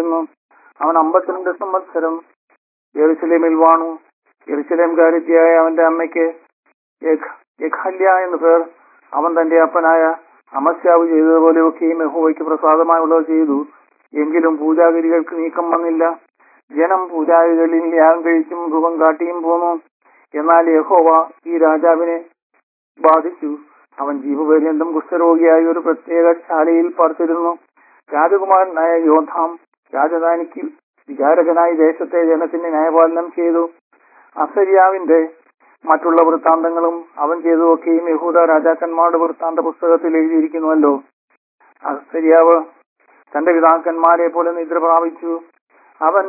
ആയിരുന്നു അവൻ അമ്പത്തിരണ്ട് സംവത്സരം യെറുസലേമിൽ വാണു യെറുസലേംകാരിത്തിയായ അവന്റെ അമ്മയ്ക്ക് യഖ്- യഖല്യ എന്നു പേർ അവൻ തന്റെ അപ്പനായ അമസ്യാവ് ചെയ്തതുപോലെയൊക്കെയും യഹോവയ്ക്ക് പ്രസാദമായുള്ളത് ചെയ്തു എങ്കിലും പൂജാഗിരികൾക്ക് നീക്കം വന്നില്ല ജനം പൂജാരികളിൽ യാഗം കഴിച്ചും രൂപം കാട്ടിയും പോന്നു എന്നാൽ യഹോവ ഈ രാജാവിനെ ബാധിച്ചു അവൻ ജീവപര്യന്തം കുഷ്ഠരോഗിയായി ഒരു പ്രത്യേക ശാലയിൽ പാർത്തിരുന്നു രാജകുമാരനായ യോധാം രാജധാനിക്ക് വിചാരകനായി ദേശത്തെ ജനത്തിന് ന്യായപാലനം ചെയ്തു അസര്യാവിന്റെ മറ്റുള്ള വൃത്താന്തങ്ങളും അവൻ ചെയ്തതൊക്കെയും യഹൂദ രാജാക്കന്മാരുടെ വൃത്താന്ത പുസ്തകത്തിൽ എഴുതിയിരിക്കുന്നുവല്ലോ അസര്യാവ് തന്റെ പിതാക്കന്മാരെ പോലെ നിദ്ര പ്രാപിച്ചു അവൻ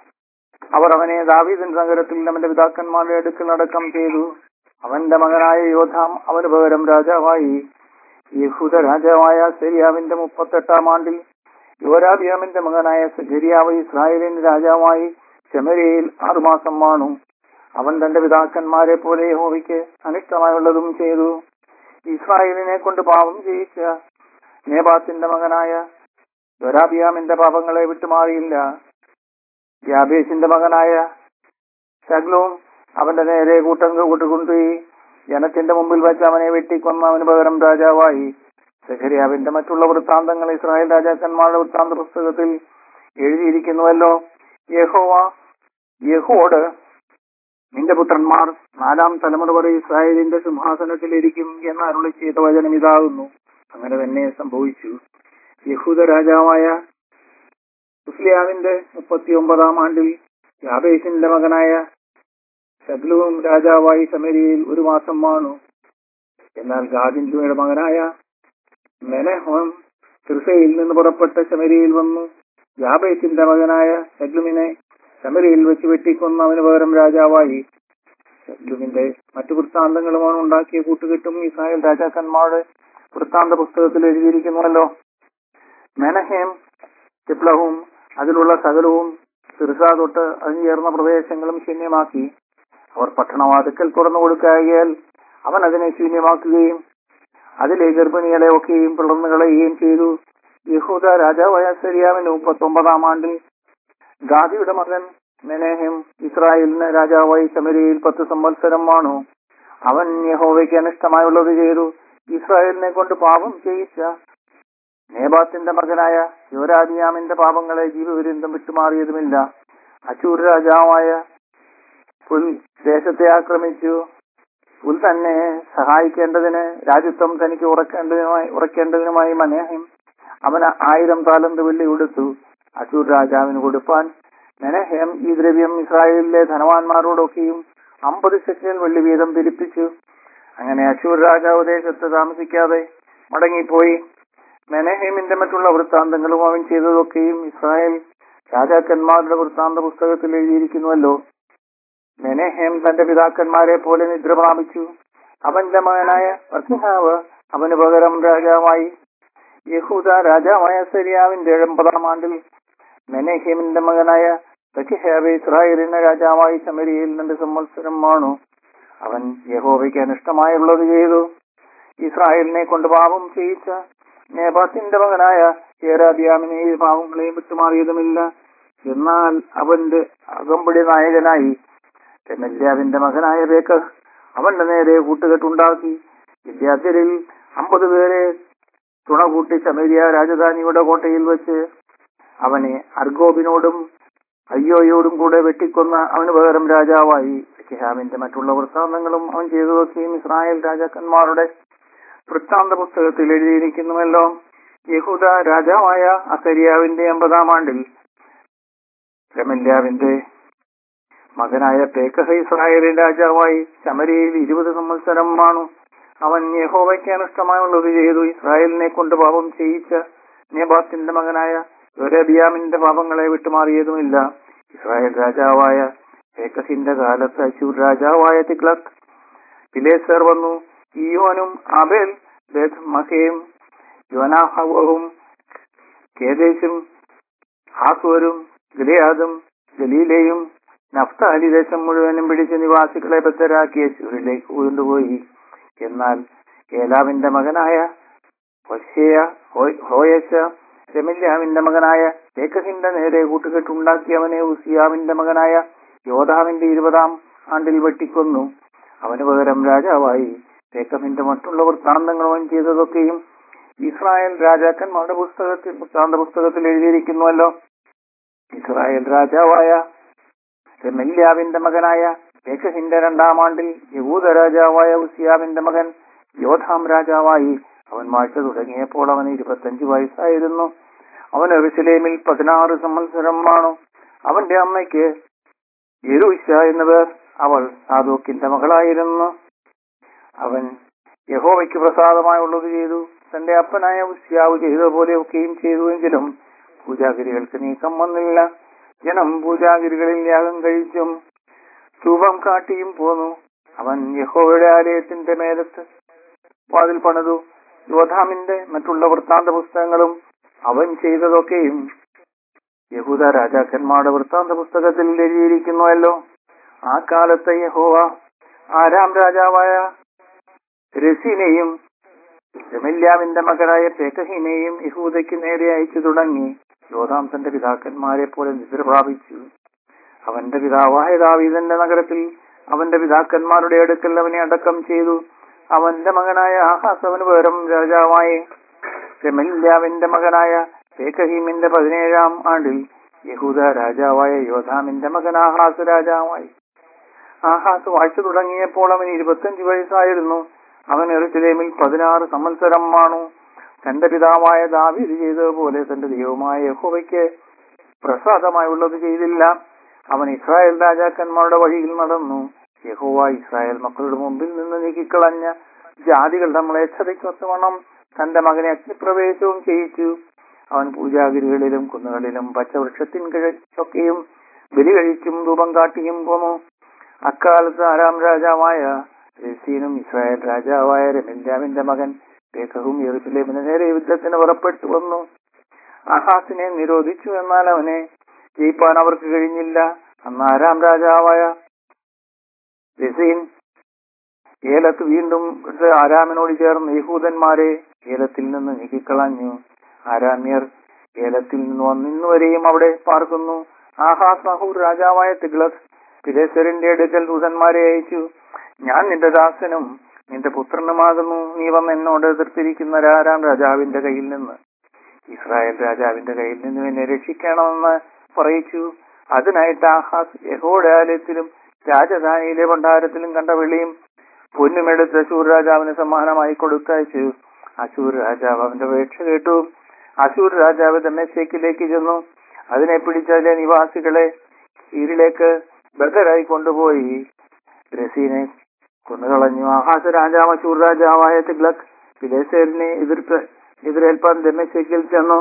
അവർ അവനെ ദാവീദിൻ നഗരത്തിൽ അവന്റെ പിതാക്കന്മാരുടെ അടുക്കൽ അടക്കം ചെയ്തു അവന്റെ മകനായ യോധാം അവന് പകരം രാജാവായി യഹൂദ രാജാവായ സെരിയാവിന്റെ മുപ്പത്തെട്ടാം ആണ്ടിൽ യുവരാബിയാമിന്റെ മകനായ സെരിയാവ് ഇസ്രായേലിന്റെ രാജാവായി ശമരയിൽ ആറുമാസം വാണു അവൻ തന്റെ പിതാക്കന്മാരെ പോലെ യഹോവയ്ക്ക് അനിഷ്ടമായുള്ളതും ചെയ്തു ഇസ്രായേലിനെ കൊണ്ട് പാപം ചെയ്യിച്ച നേബാത്തിന്റെ മകനായ യൊരാബിയാമിന്റെ പാപങ്ങളെ വിട്ടുമാറിയില്ല യാബേസിന്റെ മകനായ ശഗ്ലവും അവന്റെ നേരെ കൂട്ടം കൂട്ടുകൊണ്ടുപോയി ജനത്തിന്റെ മുമ്പിൽ വെച്ച് അവനെ വെട്ടിക്കൊന്ന അവന് പകരം രാജാവായി സെഖരിയാവിന്റെ മറ്റുള്ള വൃത്താന്തങ്ങൾ ഇസ്രായേൽ രാജാക്കന്മാരുടെ വൃത്താന്ത പുസ്തകത്തിൽ എഴുതിയിരിക്കുന്നുവല്ലോ യഹോവ യഹോട് നിന്റെ പുത്രന്മാർ നാലാം തലമുറ വരെ ഇസ്രായേലിന്റെ സിംഹാസനത്തിലിരിക്കും എന്ന് അരുളി ചെയ്ത വചനം ഇതാകുന്നു അങ്ങനെ തന്നെ സംഭവിച്ചു യഹൂദ രാജാവായ ഉസ്ലിയാവിന്റെ മുപ്പത്തി ഒമ്പതാം ആണ്ടിൽ യാബേസിന്റെ മകനായ ശബ്ലുവും രാജാവായി സമരിയയിൽ ഒരു മാസം വാണു എന്നാൽ ഗാദിന്റെ മകനായ മെനഹോം തിർസയിൽ നിന്ന് പുറപ്പെട്ട ശമരിയിൽ വന്നു യാബേസിന്റെ മകനായ ശഗ്ലുമിനെ ശമരിയിൽ വെച്ച് വെട്ടിക്കൊന്ന് അവന് പകരം രാജാവായി ശഗ്ലുമിന്റെ മറ്റു വൃത്താന്തങ്ങളുമാണ് ഉണ്ടാക്കിയ കൂട്ടുകെട്ടും ഇസ്രായേൽ രാജാക്കന്മാരുടെ വൃത്താന്ത പുസ്തകത്തിൽ എഴുതിയിരിക്കുന്നുവല്ലോ മെനഹേം ചിപ്ലവും അതിലുള്ള സകലവും സിർസ തൊട്ട് അതിന് ചേർന്ന പ്രദേശങ്ങളും ശൂന്യമാക്കി അവർ പട്ടണവാതുക്കൽ തുറന്നു കൊടുക്കായാൽ അവൻ അതിനെ ശൂന്യമാക്കുകയും അതിലെ ഗർഭിണികളെ ഒക്കെയും പിളർന്നു കളയുകയും ചെയ്തു യഹൂദ രാജാവായ സെരിയാവിന് മുപ്പത്തൊമ്പതാം ആണ്ടിൽ ഗാദിയുടെ മകൻ മെനേഹം ഇസ്രായേലിന് രാജാവായി ശമരിയിൽ പത്ത് സംവത്സരം വാണു അവൻ യഹോവയ്ക്ക് അനിഷ്ടമായുള്ളത് ചെയ്തു ഇസ്രായേലിനെ കൊണ്ട് പാപം ചെയ്യിച്ച നേബാത്തിന്റെ മകനായ യുവരാജിയാമിന്റെ പാപങ്ങളെ ജീവപര്യന്തം വിട്ടുമാറിയതുമില്ല അച്ചൂർ രാജാവായ പുൽ ദേശത്തെ ആക്രമിച്ചു പുൽ തന്നെ സഹായിക്കേണ്ടതിന് രാജ്യത്വം തനിക്ക് ഉറക്കേണ്ടതിനുമായി ഉറക്കേണ്ടതിനുമായി മനേഹം അവന് ആയിരം താലന്ത് വെള്ളി കൊടുത്തു അച്ചൂർ രാജാവിന് കൊടുപ്പാൻ മെനഹേം ഈ ദ്രവ്യം ഇസ്രായേലിലെ ധനവാന്മാരോടൊക്കെയും അമ്പത് സെക്കൻഡ് വെള്ളി വീതം പിരിപ്പിച്ചു അങ്ങനെ അശൂർ രാജാവ് ദേശത്ത് താമസിക്കാതെ മടങ്ങിപ്പോയി മെനഹേമിന്റെ മറ്റുള്ള വൃത്താന്തങ്ങളും അവൻ ചെയ്തതൊക്കെയും ഇസ്രായേൽ രാജാക്കന്മാരുടെ വൃത്താന്ത പുസ്തകത്തിൽ എഴുതിയിരിക്കുന്നുവല്ലോ മെനഹേം തന്റെ പിതാക്കന്മാരെ പോലെ നിദ്ര പ്രാപിച്ചു അവന്റെ മകനായ അർഹിഹാവ് അവന് പകരം രാജാവായി യഹൂദ രാജാവായ സെരിയാവിന്റെ എഴുപതാം ആണ്ടിൽ മെനഹേമിന്റെ മകനായ ബക്കിഹാബ് ഇസ്രായേലിന്റെ രാജാവായി ശമരിയിൽ രണ്ട് സംവത്സരം വാണു അവൻ യഹോവയ്ക്ക് അനിഷ്ടമായുള്ളത് ചെയ്തു ഇസ്രായേലിനെ കൊണ്ട് പാപം ചെയ്യിച്ച നേബാത്തിന്റെ മകനായ ഏരാബിയാമിനെ ഈ പാവങ്ങളെയും വിട്ടുമാറിയതുമില്ല എന്നാൽ അവന്റെ അകമ്പടി നായകനായി തെമല്യാവിന്റെ മകനായ ബേക്കർ അവന്റെ നേരെ കൂട്ടുകെട്ടുണ്ടാക്കി വിദ്യാർത്ഥികളിൽ അമ്പത് പേരെ തുണ കൂട്ടി ശമരിയ രാജധാനിയുടെ കോട്ടയിൽ വെച്ച് അവനെ അർഗോബിനോടും അയ്യോയോടും കൂടെ വെട്ടിക്കൊന്ന അവന് പകരം രാജാവായി ഹിഹാമിന്റെ മറ്റുള്ള വൃത്താന്തങ്ങളും അവൻ ചെയ്തതൊക്കെയും ഇസ്രായേൽ രാജാക്കന്മാരുടെ വൃത്താന്ത പുസ്തകത്തിൽ എഴുതിയിരിക്കുന്നുവല്ലോ യഹൂദ രാജാവായ അസരിയാവിന്റെ അമ്പതാം ആണ്ടിൽ രമല്യാവിന്റെ മകനായ പേക്കഹ ഇസ്രായേലിൻ രാജാവായി ശമരിയിൽ ഇരുപത് സംവത്സരം വാണു അവൻ യഹോവയ്ക്ക് അനിഷ്ടമായുള്ളത് ചെയ്തു ഇസ്രായേലിനെ കൊണ്ട് പാപം ചെയ്യിച്ച നേബാത്തിന്റെ മകനായ യൊരബിയാമിന്റെ പാപങ്ങളെ വിട്ടുമാറിയതുമില്ല ഇസ്രായേൽ രാജാവായ പേക്കസിന്റെ കാലത്ത് അശൂർ രാജാവായ തിക്ലക് പിലേസർ വന്നു ഇയോനും ആബേൽ ബേത് മഹയും യോനാഹവും കേദേശും ഹാസൂരും ഗലിയാദും ഗലീലയും നഫ്താലി ദേശം മുഴുവനും പിടിച്ച് നിവാസികളെ ബദ്ധരാക്കി അശൂരിലേക്ക് കൊണ്ടുപോയി എന്നാൽ ഏലാവിന്റെ മകനായ ഹൊശേയ ഹോയശ സെമില്യാവിന്റെ മകനായ ഏക്കഹിന്റെ നേരെ കൂട്ടുകെട്ടുണ്ടാക്കിയവനെ ഉസിയാവിന്റെ മകനായ യോധാവിന്റെ ഇരുപതാം ആണ്ടിൽ വെട്ടിക്കൊന്നു അവന് പകരം രാജാവായി തേക്കമിന്റെ മറ്റുള്ള വൃത്താന്തങ്ങൾ അവൻ ചെയ്തതൊക്കെയും ഇസ്രായേൽ രാജാക്കന്മാരുടെ പുസ്തകത്തിൽ വൃത്താന്ത പുസ്തകത്തിൽ എഴുതിയിരിക്കുന്നുവല്ലോ ഇസ്രായേൽ രാജാവായ സെമല്യാവിന്റെ മകനായ ഏക്കഹിന്റെ രണ്ടാം ആണ്ടിൽ യഹൂദ രാജാവായ ഉസിയാവിന്റെ മകൻ യോധാം രാജാവായി അവൻ വാഴ്ച തുടങ്ങിയപ്പോൾ അവന് ഇരുപത്തഞ്ച് വയസ്സായിരുന്നു അവൻ എറുസലേമിൽ പതിനാറ് സംവത്സരം വാണു അവന്റെ അമ്മയ്ക്ക് യെരൂശ എന്നു പേർ അവൾ സാദോക്കിന്റെ മകളായിരുന്നു അവൻ യഹോവയ്ക്ക് പ്രസാദമായുള്ളത് ചെയ്തു തന്റെ അപ്പനായ ഉസ്യാവ് ചെയ്ത പോലെയൊക്കെയും ചെയ്തുവെങ്കിലും പൂജാഗിരികൾക്ക് നീക്കം വന്നില്ല ജനം പൂജാഗിരികളിൽ യാഗം കഴിച്ചും ധൂപം കാട്ടിയും പോന്നു അവൻ യഹോവയുടെ ആലയത്തിന്റെ മേലത്ത് വാതിൽ പണിതു യോധാമിന്റെ മറ്റുള്ള വൃത്താന്ത പുസ്തകങ്ങളും അവൻ ചെയ്തതൊക്കെയും യഹൂദ രാജാക്കന്മാരുടെ വൃത്താന്ത പുസ്തകത്തിൽ എഴുതിയിരിക്കുന്നുവല്ലോ ആ കാലത്തെ യഹോവ ആരാം രാജാവായ രസീനെയും രമല്യാവിന്റെ മകനായ പേക്കഹിനെയും യഹൂദയ്ക്ക് നേരെ അയച്ചു തുടങ്ങി യോധാം തന്റെ പിതാക്കന്മാരെ പോലെ നിദ്ര പ്രാപിച്ചു അവന്റെ പിതാവായ ദാവീദന്റെ നഗരത്തിൽ അവന്റെ പിതാക്കന്മാരുടെ അടുക്കൽ അവനെ അടക്കം ചെയ്തു അവന്റെ മകനായ ആഹാസ് അവന് പകരം രാജാവായി സെമല്യാവിന്റെ മകനായ പേക്കഹീമിന്റെ പതിനേഴാം ആണ്ടിൽ യഹൂദ രാജാവായ യോധാമിന്റെ മകൻ ആഹാസ് രാജാവായി ആഹാസ് വാഴ്ച തുടങ്ങിയപ്പോൾ അവൻ ഇരുപത്തഞ്ച് വയസ്സായിരുന്നു അവൻ എറുസലേമിൽ പതിനാറ് സംവത്സരം വാണു തന്റെ പിതാവായ ദാവീദ് ചെയ്തതുപോലെ തന്റെ ദൈവമായ യഹോവയ്ക്ക് പ്രസാദമായുള്ളത് ചെയ്തില്ല അവൻ ഇസ്രായേൽ രാജാക്കന്മാരുടെ വഴിയിൽ നടന്നു യഹോവ ഇസ്രായേൽ മക്കളുടെ മുമ്പിൽ നിന്ന് നീക്കിക്കളഞ്ഞ ജാതികൾ നമ്മളെ ചതയ്ക്കൊത്തവണ്ണം തന്റെ മകനെ അഗ്നിപ്രവേശവും ചെയ്യിച്ചു അവൻ പൂജാഗിരികളിലും കുന്നുകളിലും പച്ചവൃക്ഷത്തിൻ കിഴക്കൊക്കെയും ബലി കഴിച്ചും ധൂപം കാട്ടിയും പോന്നു അക്കാലത്ത് ആരാം രാജാവായ രസീനും ഇസ്രായേൽ രാജാവായ രമിന്ദാമിന്റെ മകൻ പേക്കഹും യെറുസലേമിന് നേരെ യുദ്ധത്തിന് പുറപ്പെട്ടു വന്നു അഹാസിനെ നിരോധിച്ചു എന്നാൽ അവനെ ജയിപ്പാൻ അവർക്ക് കഴിഞ്ഞില്ല അന്ന് ആരാം രാജാവായ രസീൻ ഏലത്ത് വീണ്ടും ആരാമിനോട് ചേർന്ന് യഹൂദന്മാരെ ഏലത്തിൽ നിന്ന് നീക്കിക്കളഞ്ഞു ആരാമ്യർ ഏലത്തിൽ നിന്ന് വന്നിന്നുവരെയും അവിടെ പാർക്കുന്നു ആഹാസ് നഹൂർ രാജാവായ തിഗ്ലസ് പിലേസറിന്റെ അടുക്കൽ ദൂതന്മാരെ അയച്ചു ഞാൻ നിന്റെ ദാസനും നിന്റെ പുത്രനുമാകുന്നു നീ വന്ന് എന്നോട് എതിർത്തിരിക്കുന്ന രാരാം രാജാവിന്റെ കയ്യിൽ നിന്ന് ഇസ്രായേൽ രാജാവിന്റെ കയ്യിൽ നിന്ന് എന്നെ രക്ഷിക്കണമെന്ന് പറയിച്ചു അതിനായിട്ട് ആഹാസ് യഹോയുടെ ആലയത്തിലും രാജധാനിയിലെ ഭണ്ഡാരത്തിലും കണ്ട വെളിയും പൊന്നുമെടുത്ത് അശൂർ രാജാവിന് സമ്മാനമായി കൊടുത്തയച്ചു അശൂർ രാജാവ് അവന്റെ അപേക്ഷ കേട്ടു അശൂർ രാജാവ് ദമേശേക്കിലേക്ക് ചെന്നു അതിനെ പിടിച്ചതിലെ നിവാസികളെ കീഴിലേക്ക് ബദരായി കൊണ്ടുപോയി രസീനെ കൊന്നുകളഞ്ഞു ആഹാസ രാജാവ് അശൂർ രാജാവായ തിഗ്ലക് പിലേസേലിനെ എതിർത്ത് എതിരേൽപ്പാൻ ദമേശേക്കിൽ ചെന്നു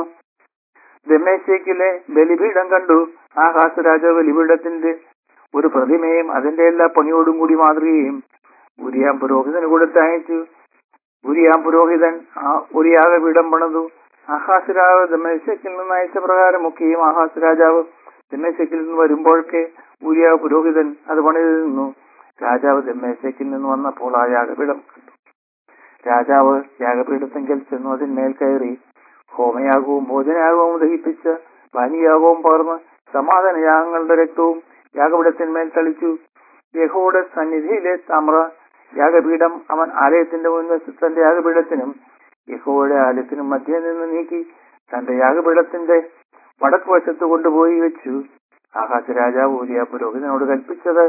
ദമേശേക്കിലെ ബലിപീഠം കണ്ടു ആഹാസ രാജാവ് ബലിപീഠത്തിന്റെ ഒരു പ്രതിമയും അതിന്റെ എല്ലാ പണിയോടും കൂടി മാതൃകയും ഉരിയാം പുരോഹിതന് കൊടുത്തയച്ചു ഉരിയാം പുരോഹിതൻ ആ ഒരു യാഗപീഠം പണിതു ആഹാസ് രാജാവ് ദമേശക്കിൽ നിന്ന് അയച്ച പ്രകാരമൊക്കെയും ആഹാസ് രാജാവ് ദമേശക്കിൽ നിന്ന് വരുമ്പോഴൊക്കെ ഉരിയ പുരോഹിതൻ അത് പണിതു നിന്നു രാജാവ് ദമേശക്കിൽ നിന്ന് വന്നപ്പോൾ ആ യാഗപീഠം കണ്ടു രാജാവ് യാഗപീഠത്തെങ്കിൽ ചെന്നു അതിന്മേൽ കയറി ഹോമയാഗവും ഭോജനയാഗവും ദഹിപ്പിച്ച് പാനീയാഗവും പകർന്ന് സമാധാന യാഗങ്ങളുടെ രക്തവും യാഗപീഠത്തിന്മേൽ തളിച്ചു യഹോയുടെ സന്നിധിയിലെ താമ്ര യാഗപീഠം അവൻ ആലയത്തിന്റെ മുൻവശത്ത് തന്റെ യാഗപീഠത്തിനും യഹോയുടെ ആലയത്തിനും മധ്യേ നിന്ന് നീക്കി തന്റെ യാഗപീഠത്തിന്റെ വടക്ക് വശത്ത് കൊണ്ടുപോയി വെച്ചു ആകാശ രാജാവ് ഊരിയ പുരോഹിതനോട് കൽപ്പിച്ചത്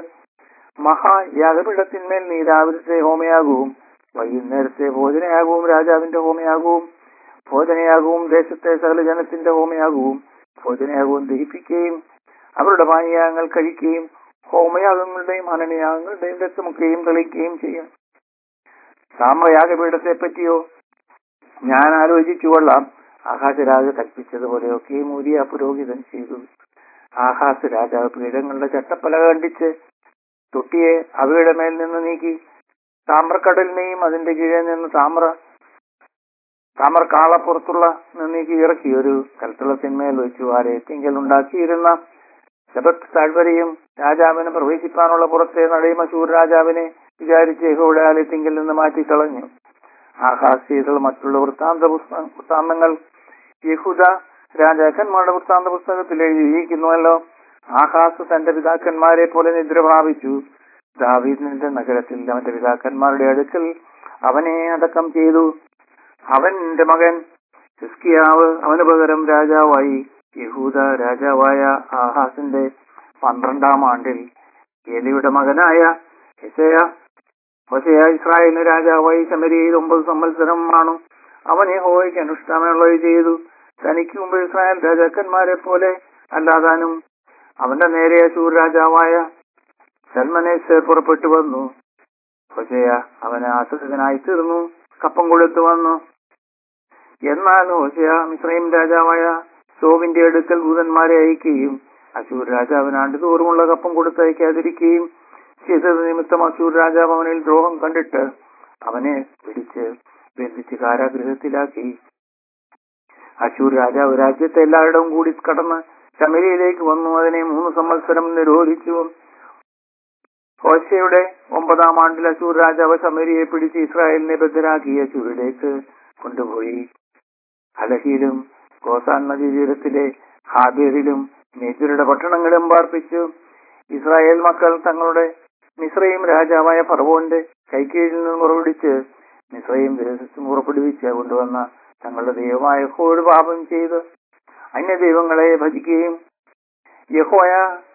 മഹായാഗപീഠത്തിന്മേൽ നീ രാവിലത്തെ ഹോമയാകവും വൈകുന്നേരത്തെ ഭോജനയാകവും രാജാവിന്റെ ഹോമയാകവും ഭോജനയാകവും ദേശത്തെ സകല ജനത്തിന്റെ ഹോമയാകവും ഭോജനയാകവും ദഹിപ്പിക്കുകയും അവരുടെ പാനീയാഗങ്ങൾ കഴിക്കുകയും ഹോമയാഗങ്ങളുടെയും ഹനനയാഗങ്ങളുടെയും രക്തമൊക്കെയും തെളിക്കുകയും ചെയ്യാം സാമ്രയാഗപീഠത്തെ പറ്റിയോ ഞാൻ ആലോചിച്ചു കൊള്ളാം ആകാശരാജ കൽപ്പിച്ചതുപോലെയൊക്കെയും ഊരിയ പുരോഹിതൻ ചെയ്തു ആഹാസ് രാജാവ് പീഠങ്ങളുടെ ചട്ടപ്പല കണ്ടിച്ച് തൊട്ടിയെ അവയുടെ മേൽ നിന്ന് നീക്കി താമ്രക്കടലിനെയും അതിന്റെ കീഴിൽ നിന്ന് താമ്ര താമർ കാളപ്പുറത്തുള്ള നീക്കി ഇറക്കി ഒരു കൽത്തളത്തിന്മേൽ വെച്ചു ആലയത്തിങ്കൽ ഉണ്ടാക്കിയിരുന്ന ശബത്ത് താഴ്വരയും രാജാവിന് പ്രവേശിപ്പാനുള്ള പുറത്തെ നടയമശൂർ രാജാവിനെ വിചാരിച്ച് യഹോയുടെ ആലയത്തിങ്കിൽ നിന്ന് മാറ്റിക്കളഞ്ഞു ആഹാസ്യകൾ മറ്റുള്ള വൃത്താന്ത പുസ്ത- വൃത്താന്തങ്ങൾ യഹൂദ രാജാക്കന്മാരുടെ വൃത്താന്ത പുസ്തകത്തിൽ എഴുതിയിരിക്കുന്നുവല്ലോ ആഹാസ് തന്റെ പിതാക്കന്മാരെ പോലെ നിദ്ര പ്രാപിച്ചു ദാവീദിന്റെ നഗരത്തിൽ അവന്റെ പിതാക്കന്മാരുടെ അടുക്കൽ അവനെ അടക്കം ചെയ്തു അവന്റെ മകൻ ഹിസ്കിയാവ് അവന് പകരം രാജാവായി യഹൂദ രാജാവായ ആഹാസിന്റെ പന്ത്രണ്ടാം ആണ്ടിൽ ഏലിയുടെ മകനായ ഹെസയ ഹൊസയ ഇസ്രായേലിന് രാജാവായി ശമരിയിൽ ഒമ്പത് സംവത്സരം ആണു അവൻ യഹോവയ്ക്ക് അനുഷ്ഠാനമുള്ളത് ചെയ്തു തനിക്ക് മുമ്പ് ഇസ്രായേൽ രാജാക്കന്മാരെ പോലെ അല്ലാതാനും അവന്റെ നേരെ അശൂർ രാജാവായ സൽമനേശ്വർ പുറപ്പെട്ടു വന്നു ഹൊസയ അവന് ആശ്രിതനായി തീർന്നു കപ്പം കൊടുത്തു വന്നു എന്നാൽ ഹോശയ മിശ്രയും രാജാവായ സോവിന്റെ അടുക്കൽ ദൂതന്മാരെ അയക്കുകയും അശൂർ രാജാവിന് ആണ്ടുതോറുമുള്ള കപ്പം കൊടുത്തയക്കാതിരിക്കുകയും ചെയ്തത് നിമിത്തം അശൂർ രാജാവ് അവനിൽ ദ്രോഹം കണ്ടിട്ട് അവനെ പിടിച്ച് ബന്ധിച്ച് കാരാഗൃഹത്തിലാക്കി അശൂർ രാജാവ് രാജ്യത്തെ എല്ലായിടവും കൂടി കടന്ന് ശമരിയിലേക്ക് വന്നു അതിനെ മൂന്ന് സംവത്സരം നിരോധിച്ചു ഹോശയുടെ ഒമ്പതാം ആണ്ടിൽ അശൂർ രാജാവ് ശമരിയെ പിടിച്ച് ഇസ്രായേലിനെ ബദ്ധരാക്കി അശൂരിലേക്ക് കൊണ്ടുപോയി അലഹിയിലും ഗോസാൻ നദീ തീരത്തിലെ ഹാബേറിലും മേജുരുടെ പട്ടണങ്ങളും പാർപ്പിച്ചു ഇസ്രായേൽ മക്കൾ തങ്ങളുടെ മിശ്രയും രാജാവായ ഫറവോന്റെ കൈക്കീഴിൽ നിന്ന് പുറപ്പെടുവിച്ച് മിശ്രയും ദേശത്തും പുറപ്പെടുവിച്ച് കൊണ്ടുവന്ന തങ്ങളുടെ ദൈവമായ യഹോയോട് പാപം ചെയ്ത് അന്യ ദൈവങ്ങളെ ഭജിക്കുകയും യഹോയ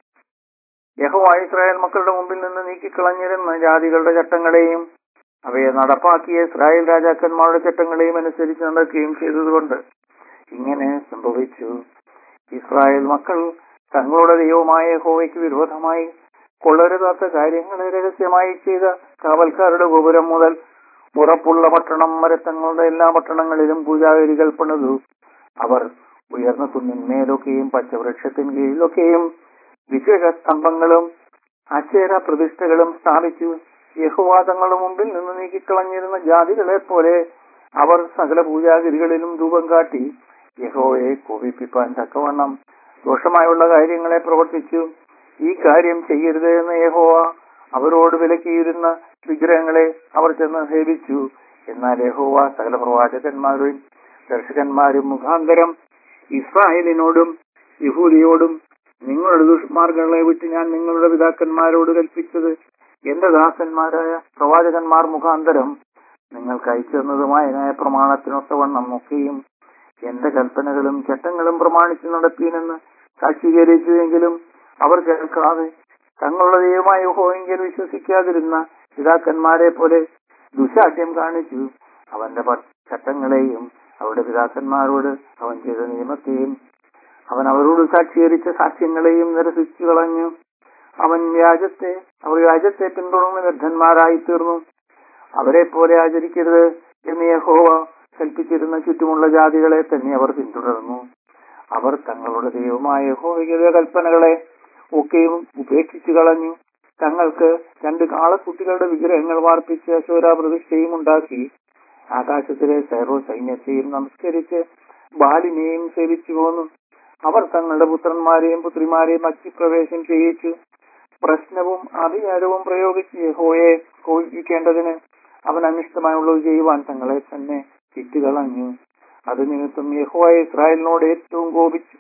യഹോവ ഇസ്രായേൽ മക്കളുടെ മുമ്പിൽ നിന്ന് നീക്കിക്കളഞ്ഞിരുന്ന ജാതികളുടെ ചട്ടങ്ങളെയും അവയെ നടപ്പാക്കിയ ഇസ്രായേൽ രാജാക്കന്മാരുടെ ചട്ടങ്ങളെയും അനുസരിച്ച് നടക്കുകയും ചെയ്തതുകൊണ്ട് ഇങ്ങനെ സംഭവിച്ചു ഇസ്രായേൽ മക്കൾ തങ്ങളുടെ ദൈവമായ യഹോവയ്ക്ക് വിരോധമായി കൊള്ളരുതാത്ത കാര്യങ്ങളെ രഹസ്യമായി ചെയ്ത കാവൽക്കാരുടെ ഗോപുരം മുതൽ ഉറപ്പുള്ള പട്ടണം വരെ തങ്ങളുടെ എല്ലാ പട്ടണങ്ങളിലും പൂജാഗരികൾ പണിതു അവർ ഉയർന്ന കുന്നിന്മേലൊക്കെയും പച്ചവൃക്ഷത്തിൻ കീഴിലൊക്കെയും വിശേഷ സ്തംഭങ്ങളും അക്ഷര പ്രതിഷ്ഠകളും സ്ഥാപിച്ചു യഹോവ തങ്ങളുടെ മുമ്പിൽ നിന്ന് നീക്കിക്കളഞ്ഞിരുന്ന ജാതികളെ പോലെ അവർ സകല പൂജാഗിരികളിലും രൂപം കാട്ടി യഹോവയെ കോപിപ്പിപ്പാൻ തക്കവണ്ണം ദോഷമായുള്ള കാര്യങ്ങളെ പ്രവർത്തിച്ചു ഈ കാര്യം ചെയ്യരുത് എന്ന് യഹോവ അവരോട് വിലക്കിയിരുന്ന വിഗ്രഹങ്ങളെ അവർ ചെന്ന് സേവിച്ചു എന്നാൽ യഹോവ സകല പ്രവാചകന്മാരും ദർശകന്മാരും മുഖാന്തരം ഇസ്രായേലിനോടും യഹൂദിയോടും നിങ്ങളുടെ ദുഷ്മാർഗങ്ങളെ വിട്ട് ഞാൻ നിങ്ങളുടെ പിതാക്കന്മാരോട് കൽപ്പിച്ചത് എന്റെ ദാസന്മാരായ പ്രവാചകന്മാർ മുഖാന്തരം നിങ്ങൾക്ക് അയച്ചു തന്നതുമായ ന്യായപ്രമാണത്തിനൊത്തവണ്ണം ഒക്കെയും എന്റെ കൽപ്പനകളും ചട്ടങ്ങളും പ്രമാണിച്ചു നടപ്പീനെന്ന് സാക്ഷീകരിച്ചുവെങ്കിലും അവർ കേൾക്കാതെ തങ്ങളുടെ ദൈവമായ ഹോയെങ്കിൽ വിശ്വസിക്കാതിരുന്ന പിതാക്കന്മാരെ പോലെ ദുശാഠ്യം കാണിച്ചു അവന്റെ പ- ചട്ടങ്ങളെയും അവരുടെ പിതാക്കന്മാരോട് അവൻ ചെയ്ത നിയമത്തെയും അവൻ അവരോട് സാക്ഷീകരിച്ച സാക്ഷ്യങ്ങളെയും നിരസിച്ചു കളഞ്ഞു അവൻ വ്യാജത്തെ അവർ വ്യാജത്തെ പിന്തുടർന്ന് വ്യർത്ഥന്മാരായി തീർന്നു അവരെ പോലെ ആചരിക്കരുത് എന്ന് യഹോവ കൽപ്പിച്ചിരുന്ന ചുറ്റുമുള്ള ജാതികളെ തന്നെ അവർ പിന്തുടർന്നു അവർ തങ്ങളുടെ ദൈവമായ യഹോവയുടെ കൽപ്പനകളെ ഒക്കെയും ഉപേക്ഷിച്ചു കളഞ്ഞു തങ്ങൾക്ക് രണ്ട് കാളക്കുട്ടികളുടെ വിഗ്രഹങ്ങൾ വാർപ്പിച്ച് അശോര പ്രതിഷ്ഠയും ഉണ്ടാക്കി ആകാശത്തിലെ സൈറോ സൈന്യത്തെയും നമസ്കരിച്ച് ബാലിനെയും സേവിച്ചു പോന്നു അവർ തങ്ങളുടെ പുത്രന്മാരെയും പുത്രിമാരെയും അഗ്നിപ്രവേശം ചെയ്യിച്ചു പ്രശ്നവും അധികാരവും പ്രയോഗിച്ച് യഹോയെ കോപിപ്പിക്കേണ്ടതിന് അവൻ അനിഷ്ടമായുള്ളത് ചെയ്യുവാൻ തങ്ങളെ തന്നെ ചുറ്റുകളഞ്ഞു അത് നിമിത്തം യഹോവ ഇസ്രായേലിനോട് ഏറ്റവും കോപിച്ചു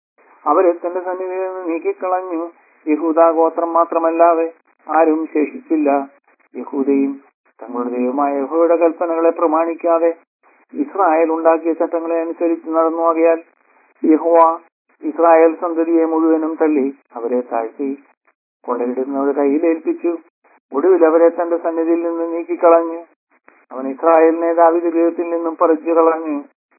അവരെ തന്റെ സന്നിധിയിൽ നിന്ന് നീക്കിക്കളഞ്ഞു യഹൂദ ഗോത്രം മാത്രമല്ലാതെ ആരും ശേഷിച്ചില്ല യഹൂദയും തങ്ങളുടെ ദൈവമായ യഹോയുടെ കൽപ്പനകളെ പ്രമാണിക്കാതെ ഇസ്രായേൽ ഉണ്ടാക്കിയ ചട്ടങ്ങളെ അനുസരിച്ച് നടന്നു ആകയാൽ യഹോവ ഇസ്രായേൽ സന്തതിയെ മുഴുവനും തള്ളി അവരെ താഴ്ത്തി കൊള്ളയിടുന്നവരുടെ കയ്യിലേൽപ്പിച്ചു ഒടുവിൽ അവരെ തന്റെ സന്നിധിയിൽ നിന്ന് നീക്കിക്കളഞ്ഞു അവൻ ഇസ്രായേലിനെ ദാവിദ് ഗൃഹത്തിൽ നിന്നും പറിച്ചു കളഞ്ഞു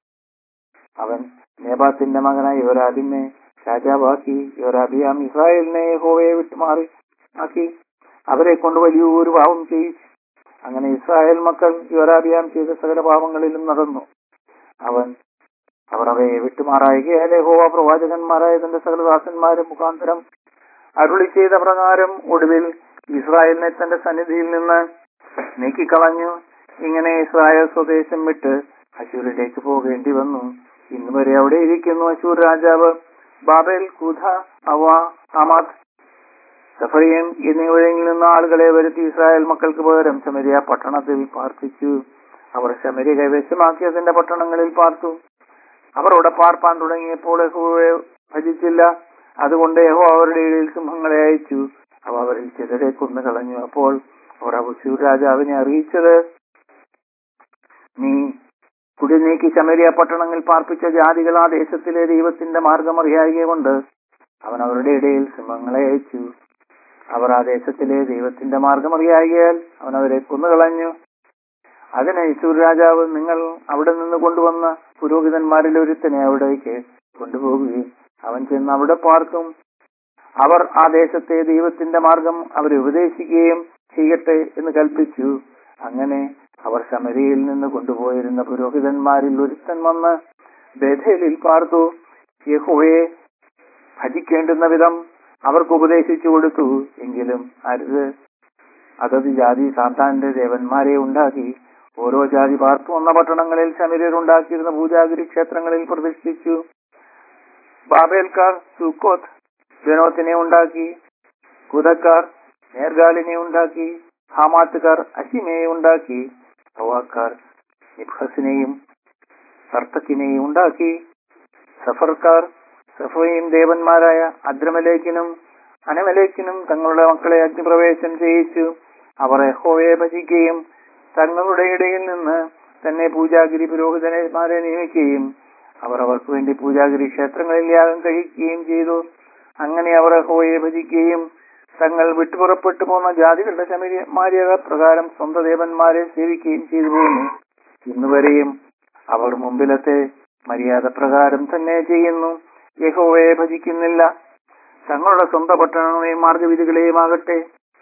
അവൻ നേബാത്തിന്റെ മകനായ യോരാബിനെ രാജാവാക്കി യോരാബിയാം ഇസ്രായേലിനെ യഹോവയെ വിട്ടുമാറി ആക്കി അവരെ കൊണ്ട് വലിയൊരു പാവം ചെയ്യിച്ചു അങ്ങനെ ഇസ്രായേൽ മക്കൾ യോരാബിയാം ചെയ്ത സകല പാവങ്ങളിലും നടന്നു അവൻ അവർ അവയെ വിട്ടുമാറായികയാൽ യഹോവ പ്രവാചകന്മാരായ തന്റെ സകല ദാസന്മാരും മുഖാന്തരം അരുളി ചെയ്ത പ്രകാരം ഒടുവിൽ ഇസ്രായേലിനെ തന്റെ സന്നിധിയിൽ നിന്ന് നീക്കിക്കളഞ്ഞു ഇങ്ങനെ ഇസ്രായേൽ സ്വദേശം വിട്ട് അശൂരിലേക്ക് പോകേണ്ടി വന്നു ഇന്ന് വരെ അവിടെ ഇരിക്കുന്നു അശൂർ രാജാവ് ബാബേൽ കുധ അവ ഹമാദ് സഫറിയൻ എന്നിവിടങ്ങളിൽ നിന്ന് ആളുകളെ വരുത്തി ഇസ്രായേൽ മക്കൾക്ക് പകരം ശമരിയ പട്ടണത്തിൽ പാർപ്പിച്ചു അവർ ശമരി കൈവശമാക്കിയതിന്റെ പട്ടണങ്ങളിൽ പാർത്തു അവർ അവിടെ പാർപ്പാൻ തുടങ്ങിയപ്പോൾ യഹോവയെ ഭജിച്ചില്ല അതുകൊണ്ട് യഹോ അവരുടെ ഇടയിൽ സിംഹങ്ങളെ അയച്ചു അവ അവരിൽ ചിലരെ കൊന്നു കളഞ്ഞു അപ്പോൾ അവർ അബുസൂർ രാജാവിനെ അറിയിച്ചത് നീ കുടിനീക്കി ശമരിയ പട്ടണങ്ങളിൽ പാർപ്പിച്ച ജാതികൾ ആ ദേശത്തിലെ ദൈവത്തിന്റെ മാർഗം അറിയായകൊണ്ട് അവൻ അവരുടെ ഇടയിൽ സിംഹങ്ങളെ അയച്ചു അവർ ആ ദേശത്തിലെ ദൈവത്തിന്റെ മാർഗം അറിയായികയാൽ അവൻ അവരെ കൊന്നുകളഞ്ഞു അതിന് യശൂർ രാജാവ് നിങ്ങൾ അവിടെ നിന്ന് കൊണ്ടുവന്ന പുരോഹിതന്മാരിൽ ഒരുത്തനെ അവിടേക്ക് കൊണ്ടുപോകുകയും അവൻ ചെന്ന് അവിടെ പാർക്കും അവർ ആ ദേശത്തെ ദൈവത്തിന്റെ മാർഗം അവരെ ഉപദേശിക്കുകയും ചെയ്യട്ടെ എന്ന് കൽപ്പിച്ചു അങ്ങനെ അവർ ശമരിയിൽ നിന്ന് കൊണ്ടുപോയിരുന്ന പുരോഹിതന്മാരിൽ ഒരുത്തൻ വന്ന് ബേഥേലിൽ പാർത്തു യഹോവയെ ഭജിക്കേണ്ടുന്ന വിധം അവർക്ക് ഉപദേശിച്ചു കൊടുത്തു എങ്കിലും അരുത് അതത് ജാതി സാത്താന്റെ ദേവന്മാരെ ഉണ്ടാക്കി ഓരോ ജാതി പാർത്തു വന്ന പട്ടണങ്ങളിൽ ശമര്യർ ഉണ്ടാക്കിയിരുന്ന പൂജാഗിരി ക്ഷേത്രങ്ങളിൽ പ്രതിഷ്ഠിച്ചു ബാബേൽക്കാർ സുക്കോത്ത് ജനോത്തിനെ ഉണ്ടാക്കി കുതക്കാർ നേർഗാലിനെ ഉണ്ടാക്കി ഹാമാത്തുകാർ അശിമയെ ഉണ്ടാക്കി ഹവാക്കാർ നിഫസിനെയും സർത്തക്കിനെയും ഉണ്ടാക്കി സഫർക്കാർ സഫയും ദേവന്മാരായ അദ്രമലേക്കിനും അനമലേക്കിനും തങ്ങളുടെ മക്കളെ അഗ്നിപ്രവേശം ചെയ്യിച്ചു അവർ യഹോവയെ ഭജിക്കുകയും തങ്ങളുടെ ഇടയിൽ നിന്ന് തന്നെ പൂജാഗിരി പുരോഹിതന്മാരെ നിയമിക്കുകയും അവർ അവർക്ക് വേണ്ടി പൂജാഗിരി ക്ഷേത്രങ്ങളിൽ യാഗം കഴിക്കുകയും ചെയ്തു അങ്ങനെ അവർ യഹോവയെ ഭജിക്കുകയും തങ്ങൾ വിട്ടുപുറപ്പെട്ടു പോന്ന ജാതികളുടെ ശമര്യമാര്യ പ്രകാരം സ്വന്തം ദേവന്മാരെ സേവിക്കുകയും ചെയ്തു പോകുന്നു ഇന്നുവരെയും അവർ മുമ്പിലത്തെ മര്യാദ പ്രകാരം തന്നെ ചെയ്യുന്നു യഹോവയെ ഭജിക്കുന്നില്ല തങ്ങളുടെ സ്വന്തം പട്ടണങ്ങളെയും മാർഗവിധികളെയും ആകട്ടെ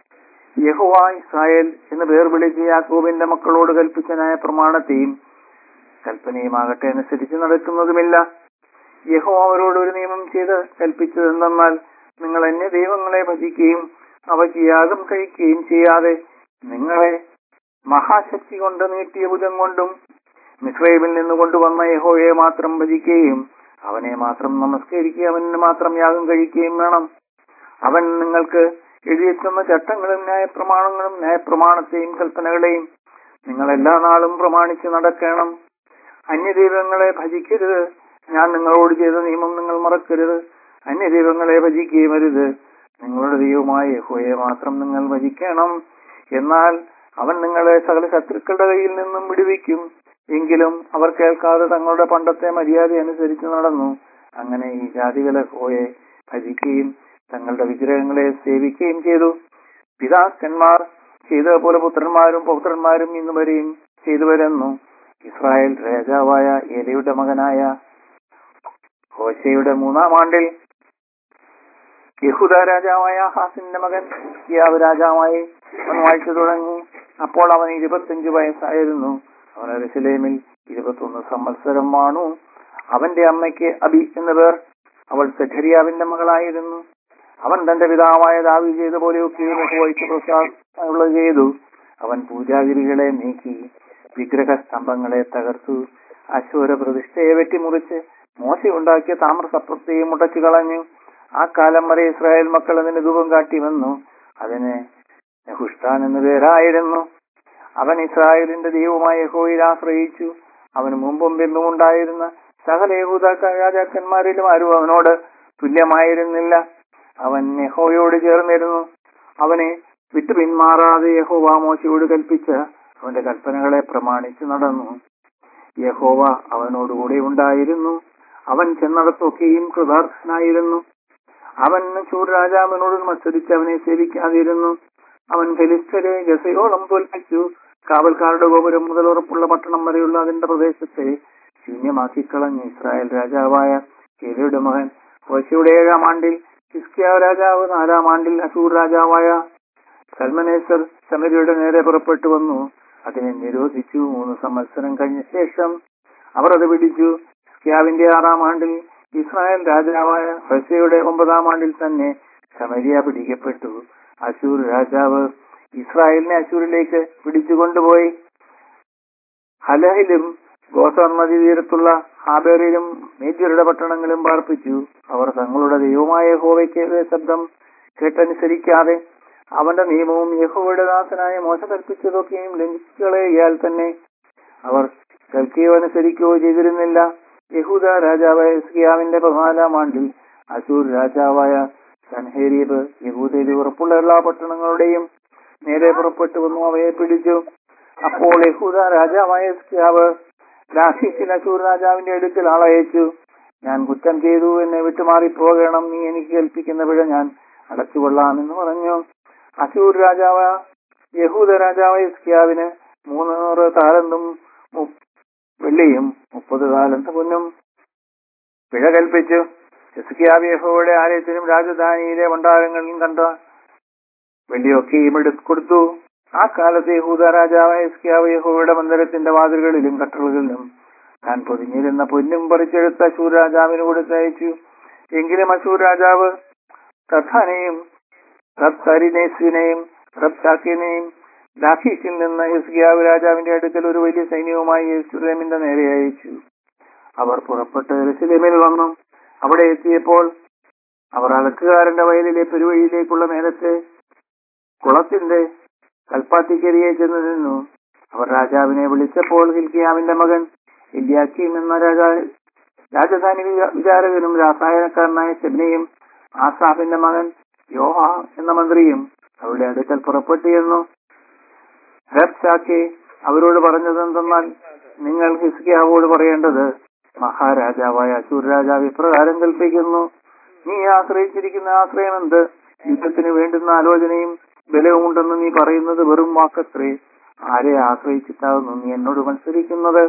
യഹോവ ഇസ്രായേൽ എന്ന് പേർ വിളിച്ച് യാക്കോബിന്റെ മക്കളോട് കൽപ്പിച്ച ന്യായ പ്രമാണത്തെയും കൽപ്പനയുമാകട്ടെ അനുസരിച്ച് നടക്കുന്നതുമില്ല യഹോ അവരോട് ഒരു നിയമം ചെയ്ത് കൽപ്പിച്ചത് എന്തെന്നാൽ നിങ്ങൾ എന്നെ ദൈവങ്ങളെ ഭജിക്കുകയും അവയ്ക്ക് യാഗം കഴിക്കുകയും ചെയ്യാതെ നിങ്ങളെ മഹാശക്തി കൊണ്ട് നീട്ടിയ ഭുജം കൊണ്ടും മിസ്രൈമിൽ നിന്ന് കൊണ്ടുവന്ന യഹോയെ മാത്രം ഭജിക്കുകയും അവനെ മാത്രം നമസ്കരിക്കുകയും അവന് മാത്രം യാഗം കഴിക്കുകയും വേണം അവൻ നിങ്ങൾക്ക് എഴുതിയെത്തുന്ന ചട്ടങ്ങളും ന്യായപ്രമാണങ്ങളും ന്യായപ്രമാണത്തെയും കൽപ്പനകളെയും നിങ്ങൾ എല്ലാ നാളും പ്രമാണിച്ച് നടക്കണം അന്യദൈവങ്ങളെ ഭജിക്കരുത് ഞാൻ നിങ്ങളോട് ചെയ്ത നിയമം നിങ്ങൾ മറക്കരുത് അന്യദൈവങ്ങളെ ഭജിക്കുകയും അരുത് നിങ്ങളുടെ ദൈവമായ യഹോയെ മാത്രം നിങ്ങൾ ഭജിക്കണം എന്നാൽ അവൻ നിങ്ങളെ സകല ശത്രുക്കളുടെ കയ്യിൽ നിന്നും വിടുവിക്കും എങ്കിലും അവർ കേൾക്കാതെ തങ്ങളുടെ പണ്ടത്തെ മര്യാദ അനുസരിച്ച് നടന്നു അങ്ങനെ ഈ ജാതികളെ ഹോയെ ഭജിക്കുകയും തങ്ങളുടെ വിഗ്രഹങ്ങളെ സേവിക്കുകയും ചെയ്തു പിതാക്കന്മാർ ചെയ്തതുപോലെ പുത്രന്മാരും പൗത്രന്മാരും ഇന്നുവരെയും ചെയ്തു വരുന്നു ഇസ്രായേൽ രാജാവായ ഏലയുടെ മകനായ ഹോശയുടെ മൂന്നാം ആണ്ടിൽ യഹൂദ രാജാവായ ഹാസിന്റെ മകൻ യാവ് രാജാവായി അവൻ വായിച്ചു തുടങ്ങി അപ്പോൾ അവൻ ഇരുപത്തിയഞ്ച് വയസ്സായിരുന്നു അവൻ അരസലേമിൽ ഇരുപത്തൊന്ന് സംവത്സരം വാണു അവന്റെ അമ്മയ്ക്ക് അബി എന്ന പേർ അവൾ സഖരിയാവിന്റെ മകളായിരുന്നു അവൻ തന്റെ പിതാവായ ദാവി ചെയ്ത പോലെയൊക്കെ വഹിച്ച് പ്രസാദമുള്ളത് ചെയ്തു അവൻ പൂജാഗിരികളെ നീക്കി വിഗ്രഹ സ്തംഭങ്ങളെ തകർത്തു അശോര പ്രതിഷ്ഠയെ വെട്ടിമുറിച്ച് മോശ ഉണ്ടാക്കിയ താമ്രസപ്രത്തെയും മുടച്ചു കളഞ്ഞു ആ കാലം വരെ ഇസ്രായേൽ മക്കൾ അതിന് രൂപം കാട്ടി വന്നു അതിന് നെഹുഷ്ടാൻ എന്നു പേരായിരുന്നു അവൻ ഇസ്രായേലിന്റെ ദൈവമായ യഹോയിൽ ആശ്രയിച്ചു അവന് മുമ്പും പിമ്പും ഉണ്ടായിരുന്ന സകല യഹൂദ രാജാക്കന്മാരിലും ആരും അവനോട് തുല്യമായിരുന്നില്ല അവൻ യഹോയോട് ചേർന്നിരുന്നു അവനെ വിട്ടു പിന്മാറാതെ യഹോവ മോശയോട് കൽപ്പിച്ച അവന്റെ കൽപ്പനകളെ പ്രമാണിച്ചു നടന്നു യഹോവ അവനോടുകൂടെ ഉണ്ടായിരുന്നു അവൻ ചെന്നിടത്തൊക്കെയും കൃതാർത്ഥനായിരുന്നു അവൻ ചൂട് രാജാവിനോട് മത്സരിച്ച് അവനെ സേവിക്കാതിരുന്നു അവൻ ഫെലിസ്തരെ ഗസയോളം തോൽപ്പിച്ചു കാവൽക്കാരുടെ ഗോപുരം മുതൽ ഉറപ്പുള്ള പട്ടണം വരെയുള്ള അതിന്റെ പ്രദേശത്തെ ശൂന്യമാക്കി കളഞ്ഞു ഇസ്രായേൽ രാജാവായ കേരയുടെ മകൻ ഓശയുടെ ഏഴാം ആണ്ടിൽ ഹിസ്കിയ രാജാവ് നാലാം ആണ്ടിൽ അസൂർ രാജാവായ സൽമനേസർ സമരിയുടെ നേരെ പുറപ്പെട്ടു വന്നു അതിനെ നിരോധിച്ചു മൂന്ന് സംവത്സരം കഴിഞ്ഞ ശേഷം അവർ അത് പിടിച്ചു ഹിസ്കിയാവിന്റെ ആറാം ആണ്ടിൽ ഇസ്രായേൽ രാജാവായ ഹസയുടെ ഒമ്പതാം ആണ്ടിൽ തന്നെ സമരിയ പിടിക്കപ്പെട്ടു അശൂർ രാജാവ് ഇസ്രായേലിനെ അശൂരിലേക്ക് പിടിച്ചുകൊണ്ടുപോയി ഹലഹിലും ഗോസർ നദി തീരത്തുള്ള ഹാബേറിലും മേദ്യരുടെ പട്ടണങ്ങളും പാർപ്പിച്ചു അവർ തങ്ങളുടെ ദൈവമായ ഹോവയ്ക്ക് ശബ്ദം കേട്ടനുസരിക്കാതെ അവന്റെ നിയമവും യഹോവയുടെ ദാസനായ മോശ കൽപ്പിച്ചതൊക്കെയും ലംഘിച്ചുകളയാൽ തന്നെ അവർ കേൾക്കുകയോ അനുസരിക്കുകയോ ചെയ്തിരുന്നില്ല യഹൂദ രാജാവായ ഹിസ്കിയാവിന്റെ പതിനാലാം ആണ്ടിൽ അശൂർ രാജാവായ സൻഹേരീബ് യഹൂദയിൽ ഉറപ്പുള്ള എല്ലാ പട്ടണങ്ങളുടെയും നേരെ പുറപ്പെട്ടു വന്നു അവയെ പിടിച്ചു അപ്പോൾ യഹൂദ രാജാവായ ഹിസ്കിയാവ് ലാഹിഷിൽ അശൂർ രാജാവിന്റെ അടുക്കൽ ആളയച്ചു ഞാൻ കുറ്റം ചെയ്തു എന്നെ വിട്ടുമാറി പോകണം നീ എനിക്ക് കൽപ്പിക്കുന്ന പിഴ ഞാൻ അടച്ചുകൊള്ളാമെന്ന് പറഞ്ഞു അശൂർ രാജാവ് യഹൂദ രാജാവായ ഹിസ്കിയാവിന് മൂന്നൂറ് താലന്തും മു- വെള്ളിയും മുപ്പത് താലന്ത് പൊന്നും പിഴ കൽപ്പിച്ചു ഹിസ്കിയാവ് യഹോവയുടെ ആലയത്തിനും രാജധാനിയിലെ ഭണ്ഡാരങ്ങളിലും കണ്ട വെള്ളിയൊക്കെയും എടുത്തു കൊടുത്തു ആ കാലത്ത് യഹൂദ രാജാവായ ഹിസ്കിയാവ് യഹോവയുടെ മന്ദിരത്തിന്റെ വാതിലുകളിലും കട്ടളുകളിലും താൻ പൊതിഞ്ഞിരുന്ന പൊന്നും പറിച്ചെടുത്ത അശൂർ രാജാവിന് കൊടുത്തയച്ചു എങ്കിലും അശൂർ രാജാവ് തഥാനെയും റബ്തരിനേസിനെയും റബ്സാക്കിനെയും ലാഖീഷിൽ നിന്ന് ഹിസ്കിയാവ് രാജാവിന്റെ അടുക്കൽ ഒരു വലിയ സൈന്യവുമായി യെരൂശലേമിന്റെ നേരെ അയച്ചു അവർ പുറപ്പെട്ട് യെരൂശലേമിൽ വന്നു അവിടെ എത്തിയപ്പോൾ അവർ അലക്കുകാരന്റെ വയലിലെ പെരുവഴിയിലേക്കുള്ള നേരത്തെ കുളത്തിന്റെ കൽപ്പാത്തിക്കരിയെ ചെന്ന് നിന്നു അവർ രാജാവിനെ വിളിച്ചപ്പോൾ ഹിൽക്കിയാമിന്റെ മകൻ ഇല്യാക്കീം എന്ന രാജാ രാജധാനി വിചാ- വിചാരകനും രാസായനക്കാരനായ ചെന്നൈയും ആസാഫിന്റെ മകൻ യോഹ എന്ന മന്ത്രിയും അവരുടെ അടുക്കൽ പുറപ്പെട്ടു ചെന്നു റബ്സാക്കെ അവരോട് പറഞ്ഞതെന്തെന്നാൽ നിങ്ങൾ ഹിസ്കിയാവോട് പറയേണ്ടത് മഹാരാജാവായ അശൂർ രാജാവ് ഇപ്രകാരം കൽപ്പിക്കുന്നു നീ ആശ്രയിച്ചിരിക്കുന്ന ആശ്രയം എന്ത് യുദ്ധത്തിന് വേണ്ടുന്ന ആലോചനയും ബലവുമുണ്ടെന്ന് നീ പറയുന്നത് വെറും വാക്കത്രേ ആരെ ആശ്രയിച്ചിട്ടാകുന്നു നീ എന്നോട് മത്സരിക്കുന്നത്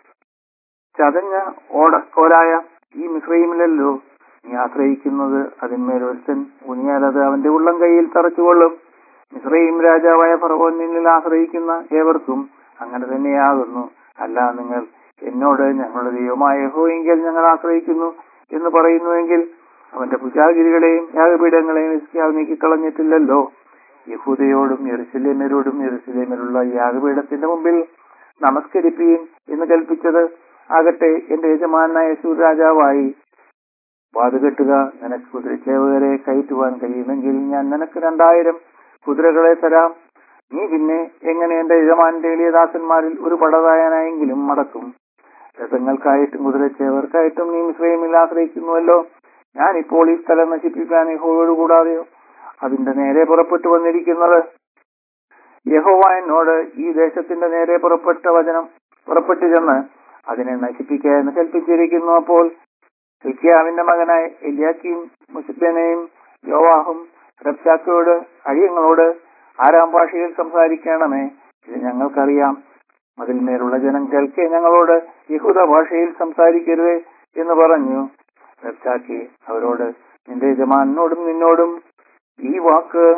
ചതഞ്ഞ ഓടക്കോലായ ഈ മിശ്രയിമില്ലല്ലോ നീ ആശ്രയിക്കുന്നത് അതിന്മേൽ ഒരുത്തൻ ഊന്നിയാൽ അത് അവന്റെ ഉള്ളം കൈയിൽ തറച്ചുകൊള്ളും മിശ്രയും രാജാവായ ഫറവോൻ നിന്നിൽ ആശ്രയിക്കുന്ന ഏവർക്കും അങ്ങനെ തന്നെയാകുന്നു അല്ല നിങ്ങൾ എന്നോട് ഞങ്ങളുടെ ദൈവമായ യഹോയെങ്കിൽ ഞങ്ങൾ ആശ്രയിക്കുന്നു എന്ന് പറയുന്നുവെങ്കിൽ അവന്റെ പൂജാഗിരികളെയും യാഗപീഠങ്ങളെയും ഹിസ്കിയാവ് നീക്കിക്കളഞ്ഞിട്ടില്ലല്ലോ യഹൂദയോടും യെറുസലേമരോടും യെറുസലേമിലുള്ള യാഗപീഠത്തിന്റെ മുമ്പിൽ നമസ്കരിപ്പീൻ എന്ന് കൽപ്പിച്ചത് ആകട്ടെ എന്റെ യജമാനായ ശൂർ രാജാവായി വാതുകെട്ടുക നിനക്ക് കുതിരച്ചേവകരെ കയറ്റുവാൻ കഴിയുമെങ്കിൽ ഞാൻ നിനക്ക് രണ്ടായിരം കുതിരകളെ തരാം നീ പിന്നെ എങ്ങനെ എന്റെ യജമാന്റെ എളിയ ദാസന്മാരിൽ ഒരു പടതായനായെങ്കിലും മടക്കും രഥങ്ങൾക്കായിട്ടും കുതിരച്ചേവർക്കായിട്ടും നീ മിശ്രമിൽ ആശ്രയിക്കുന്നുവല്ലോ ഞാൻ ഇപ്പോൾ ഈ സ്ഥലം നശിപ്പിക്കാൻ യഹോയോട് കൂടാതെയോ അതിന്റെ നേരെ പുറപ്പെട്ടു വന്നിരിക്കുന്നത് യഹോവ എന്നോട് ഈ ദേശത്തിന്റെ നേരെ പുറപ്പെട്ട വചനം പുറപ്പെട്ടു ചെന്ന് അതിനെ നശിപ്പിക്കുക എന്ന് കൽപ്പിച്ചിരിക്കുന്നു അപ്പോൾ ഹിൽക്കിയാവിന്റെ മകനായ എലിയാക്കീം മുസിബനെയും യോവാഹും റബ്സാക്കയോട് അഴിയങ്ങളോട് ആരാം ഭാഷയിൽ സംസാരിക്കണമേ ഇത് ഞങ്ങൾക്കറിയാം അതിന്മേലുള്ള ജനം കേൾക്കെ ഞങ്ങളോട് യഹൂദ ഭാഷയിൽ സംസാരിക്കരുത് എന്ന് പറഞ്ഞു റബ്സാക്കി അവരോട് നിന്റെ യജമാനോടും നിന്നോടും ഈ വാക്ക്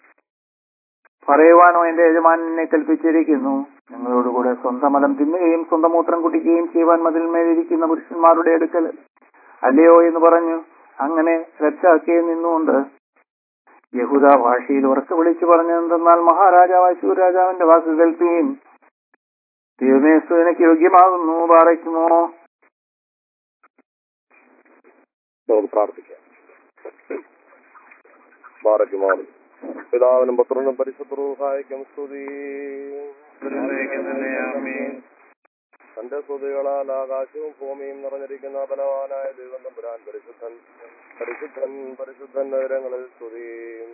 പറയുവാനോ എന്റെ യജമാൻ എന്നെ കൽപ്പിച്ചിരിക്കുന്നു ഞങ്ങളോടുകൂടെ സ്വന്തം മലം തിന്നുകയും സ്വന്തം മൂത്രം കുടിക്കുകയും ചെയ്യുവാൻ മതിൽമേലിരിക്കുന്ന പുരുഷന്മാരുടെ അടുക്കൽ അല്ലയോ എന്ന് പറഞ്ഞു അങ്ങനെ രക്ഷാക്കിയെ നിന്നുകൊണ്ട് യഹൂദ ഭാഷയിൽ ഉറക്കെ വിളിച്ചു പറഞ്ഞതെന്തെന്നാൽ മഹാരാജാവായ ശൂരാജാവിന്റെ വാക്ക് കേൾക്കുകയും ദൈവമേസ്തു എനിക്ക് യോഗ്യമാകുന്നു പാറയ്ക്കുമോ നമുക്ക് പ്രാർത്ഥിക്കാം ബാറയ്ക്കുമാർ പിതാവിനും പുത്രനും പരിശുദ്ധവും സഹായിക്കും സ്തുതി തന്റെ സ്തുതികളാൽ ആകാശവും ഭൂമിയും നിറഞ്ഞിരിക്കുന്ന ബലവാനായ ദൈവം തമ്പുരാൻ പരിശുദ്ധൻ പരിശുദ്ധൻ പരിശുദ്ധൻ നഗരങ്ങളിൽ സ്തുതി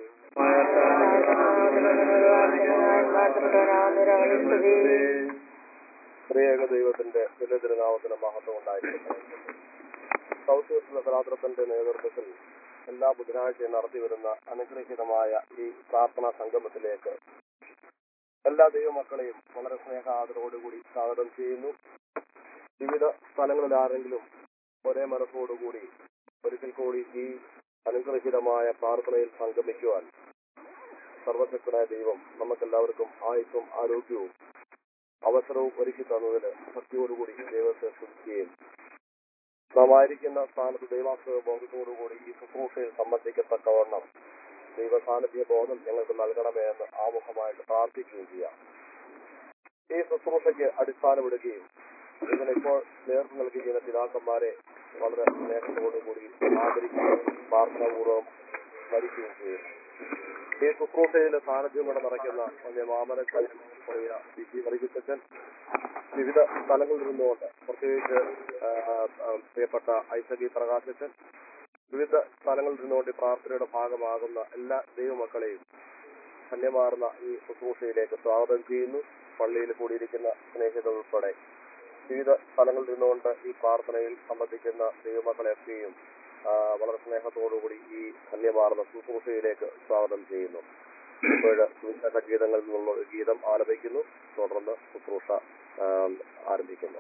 സ്ത്രീയേക ദൈവത്തിന്റെ വലിയ തിരുനാമത്തിന് മഹത്വം ഉണ്ടായിരിക്കുന്നു സൗത്ത് വെസ്റ്റ് നഗരാത്രത്തിന്റെ നേതൃത്വത്തിൽ എല്ലാ ബുധനാഴ്ചയും നടത്തി വരുന്ന അനുഗ്രഹീതമായ ഈ പ്രാർത്ഥനാ സംഗമത്തിലേക്ക് എല്ലാ ദൈവമക്കളെയും വളരെ സ്നേഹാദരോടുകൂടി സ്വാഗതം ചെയ്യുന്നു വിവിധ സ്ഥലങ്ങളിൽ ആരെങ്കിലും ഒരേ മനസ്സോടുകൂടി ഒരിക്കൽ കൂടി ഈ അനുഗ്രഹീതമായ പ്രാർത്ഥനയിൽ സംഗമിക്കുവാൻ സർവശക്തനായ ദൈവം നമുക്കെല്ലാവർക്കും ആയുസ്സും ആരോഗ്യവും അവസരവും ഒരുക്കി തന്നതിന് ഭക്തിയോടുകൂടി ദൈവത്തെ സ്തുതിക്കുകയും നാം ആയിരിക്കുന്ന സ്ഥാനത്ത് ദൈവാശ്രയ ബോധത്തോടുകൂടി ഈ ശുശ്രൂഷയിൽ സംബന്ധിക്കത്തക്കവണ്ണം ദൈവ സാന്നിധ്യ ബോധം ഞങ്ങൾക്ക് നൽകണമേ എന്ന് ആമുഖമായിട്ട് പ്രാർത്ഥിക്കുകയും ചെയ്യാം ഈ ശുശ്രൂഷയ്ക്ക് അടിസ്ഥാനമിടുകയും ഇതിനിപ്പോൾ നേതൃത്വം നൽകിയിരിക്കുന്ന പിതാക്കന്മാരെ വളരെ സ്നേഹത്തോടുകൂടി ആദരിക്കുകയും പ്രാർത്ഥനാപൂർവ്വം സ്മരിക്കുകയും ചെയ്യും ഈ ശുശ്രൂഷയിൽ സാന്നിധ്യം കൊണ്ട് നിറയ്ക്കുന്ന വലിയ മാമനച്ചൻ പ്രിയ പി ജി വർഗീസച്ചൻ വിവിധ സ്ഥലങ്ങളിൽ നിന്നുകൊണ്ട് പ്രത്യേകിച്ച് ആ, ആ, പ്രിയപ്പെട്ട ഐസകി പ്രകാശച്ചൻ വിവിധ സ്ഥലങ്ങളിൽ നിന്നുകൊണ്ട് ഈ പ്രാർത്ഥനയുടെ ഭാഗമാകുന്ന എല്ലാ ദൈവമക്കളെയും ധന്യമാർന്ന ഈ ശുശ്രൂഷയിലേക്ക് സ്വാഗതം ചെയ്യുന്നു പള്ളിയിൽ കൂടിയിരിക്കുന്ന സ്നേഹിതർ ഉൾപ്പെടെ വിവിധ സ്ഥലങ്ങളിൽ നിന്നുകൊണ്ട് ഈ പ്രാർത്ഥനയിൽ സംബന്ധിക്കുന്ന ദൈവമക്കളെയൊക്കെയും ആ, വളരെ സ്നേഹത്തോടുകൂടി ഈ ധന്യമാർന്ന ശുശ്രൂഷയിലേക്ക് സ്വാഗതം ചെയ്യുന്നു ഇപ്പോൾ സുവിശേഷ ഗീതങ്ങളിൽ നിന്നുള്ള ഒരു ഗീതം ആലപിക്കുന്നു തുടർന്ന് ശുശ്രൂഷ ആ, ആരംഭിക്കുന്നു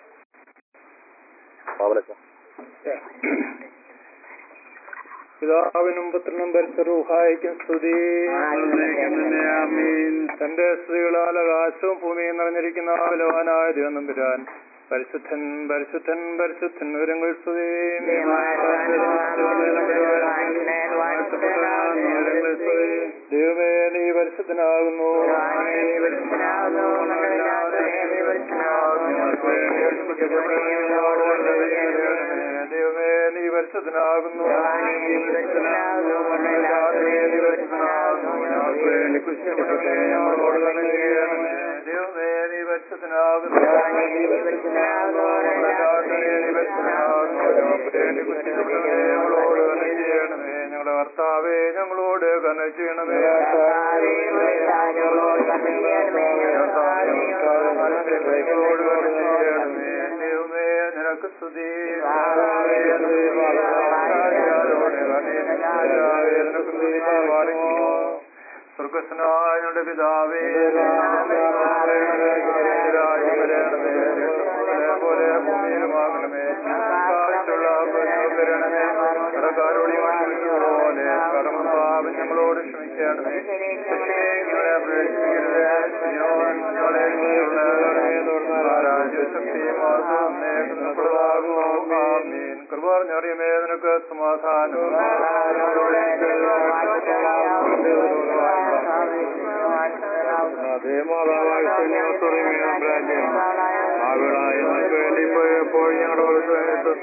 പാവനച്ച പിതാവിനും പുത്രനും പരിസരൂഹായിക്കും സ്തുതി തന്റെ സ്ത്രീകളാൽ ആകാശവും ഭൂമിയും നിറഞ്ഞിരിക്കുന്ന ബലവാനായ ദൈവനമ്പുരാൻ പരിശുദ്ധൻ പരിശുദ്ധൻ പരിശുദ്ധൻ വിവരങ്ങൾ സ്തുതി ദൈവമേ നീ പരിശുദ്ധനാകുന്നു ദൈവമേ നീ പരിശുദ്ധനാകുന്നു ദൈവമേ നീ പരിശുദ്ധനാകുന്നു ഞങ്ങളുടെ കർത്താവേ ഞങ്ങളോട് കന ചെയ്യണമേ ഞങ്ങളോട് കന ചെയ്യണമേ ദൈവമേ നിനക്ക് സ്തുതി സ്വർഗസ്നായ ഞങ്ങളുടെ പിതാവേ പോലെ ഭൂമിയിലുമാകണമേ ആവശ്യമുള്ള തരണമേ കടക്കാരോട് പോലെ കടം പാപം ഞങ്ങളോട് ക്ഷമിക്കണമേ ഞങ്ങളെ പ്രവേശിപ്പിക്കരുതേ ഞങ്ങളെ കൃപ പറഞ്ഞറിയമേ നിനക്ക് സമാധാനം അതേ മാതാവായ ആവിളായി വേണ്ടി പോയപ്പോൾ ഞങ്ങളുടെ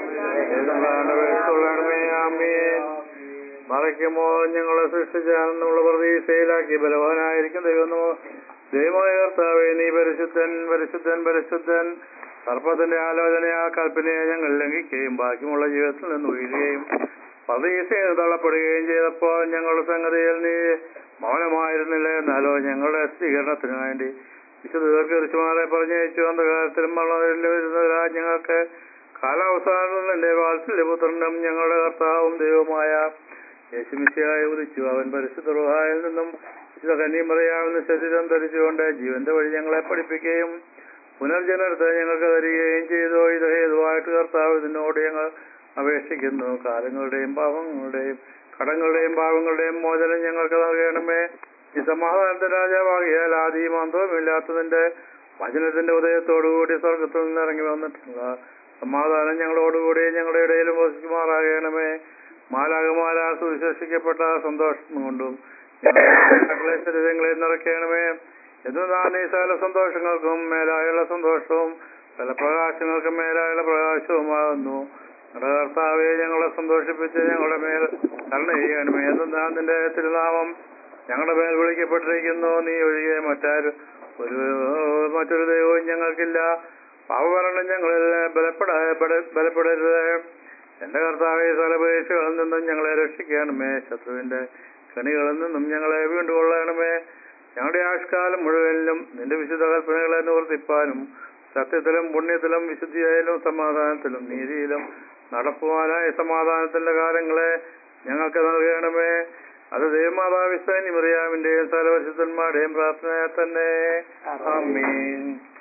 മറയ്ക്കുമോ ഞങ്ങളെ സൃഷ്ടിച്ചാണെന്നുള്ള പ്രതീക്ഷയിലാക്കി ബലവാനായിരിക്കും ദൈവം ദൈവമായ കർത്താവേ നീ പരിശുദ്ധൻ പരിശുദ്ധൻ പരിശുദ്ധൻ സർപ്പത്തിന്റെ ആലോചനയാ കൽപ്പനയെ ഞങ്ങൾ ലംഘിക്കുകയും ബാക്കിയുള്ള ജീവിതത്തിൽ നിന്ന് വീഴുകയും പ്രതീക്ഷയിൽ തള്ളപ്പെടുകയും ചെയ്തപ്പോൾ ഞങ്ങളുടെ സംഗതിയിൽ നീ മൗനമായിരുന്നില്ല എന്നാലോ ഞങ്ങളുടെ സ്വീകരണത്തിന് വേണ്ടി വിശുദ്ധ ദീർഘദർശിമാരെ പറഞ്ഞയച്ചു അന്ധകാലത്തിലും മരണത്തിലും വരുന്ന രാജ്യങ്ങൾക്ക് കാലാവസാനത്തിന്റെ വാത്സല്യപുത്രനും ഞങ്ങളുടെ കർത്താവും ദൈവമായ യേശുമിശിയായി ഉദിച്ചു അവൻ പരിശുദ്ധ റുഹായിൽ നിന്നും വിശുദ്ധ കന്യം പറയാവുന്ന ശരീരം ധരിച്ചുകൊണ്ട് ജീവന്റെ വഴി ഞങ്ങളെ പഠിപ്പിക്കുകയും പുനർജനനത്തെ ഞങ്ങൾക്ക് തരികയും ചെയ്തു ഇത് ഹേതുവായിട്ട് കർത്താവ് ഇതിനോട് ഞങ്ങൾ അപേക്ഷിക്കുന്നു കാലങ്ങളുടെയും പാപങ്ങളുടെയും കടങ്ങളുടെയും പാപങ്ങളുടെയും മോചനം ഞങ്ങൾക്ക് നൽകണമേ ഈ സമാധാനത്തിന്റെ രാജാവാകിയാൽ ആദിയും അന്തവുമില്ലാത്തതിന്റെ വചനത്തിന്റെ ഉദയത്തോടുകൂടി സ്വർഗത്തിൽ നിന്ന് ഇറങ്ങി വന്നിട്ടുള്ള സമാധാനം ഞങ്ങളോടുകൂടി ഞങ്ങളുടെ ഇടയിലും വസിക്കുമാറാകണമേ മാലാകമാല സുവിശേഷിക്കപ്പെട്ട സന്തോഷം കൊണ്ടും ഞങ്ങളുടെ ശരീരങ്ങളെ നിറയ്ക്കണമേ എന്നാൽ ഈ സകല സന്തോഷങ്ങൾക്കും മേലായുള്ള സന്തോഷവും പല പ്രകാശങ്ങൾക്കും മേലായുള്ള പ്രകാശവുമാകുന്നു ഞങ്ങളുടെ കർത്താവെ ഞങ്ങളെ സന്തോഷിപ്പിച്ച് ഞങ്ങളുടെ മേൽ കരുണ ചെയ്യണമേ എന്നാൽ നിന്റെ തിരുനാമം ഞങ്ങളുടെ മേൽ വിളിക്കപ്പെട്ടിരിക്കുന്നു നീ ഒഴികെ മറ്റാരും ഒരു മറ്റൊരു ദൈവവും ഞങ്ങൾക്കില്ല പാപഭരണം ഞങ്ങളിൽ ബലപ്പെട ബല- ബലപ്പെടരുത് എന്റെ കർത്താവെ സകലപേക്ഷകളിൽ നിന്നും ഞങ്ങളെ രക്ഷിക്കണമേ ശത്രുവിന്റെ കണികളിൽ നിന്നും ഞങ്ങളെ വീണ്ടുകൊള്ളണമേ ഞങ്ങളുടെ ആഷ്കാലം മുഴുവനിലും നിന്റെ വിശുദ്ധ കൽപ്പനകളെ നിവർത്തിപ്പാനും സത്യത്തിലും പുണ്യത്തിലും വിശുദ്ധിയായാലും സമാധാനത്തിലും നീതിയിലും നടപ്പുവാനായ സമാധാനത്തിന്റെ കാര്യങ്ങളെ ഞങ്ങൾക്ക് നൽകണമേ അത് ദേവമാതാവിസ്താനി മറിയാമിന്റെയും സർവശുദ്ധന്മാരുടെയും പ്രാർത്ഥന തന്നെ ആമീൻ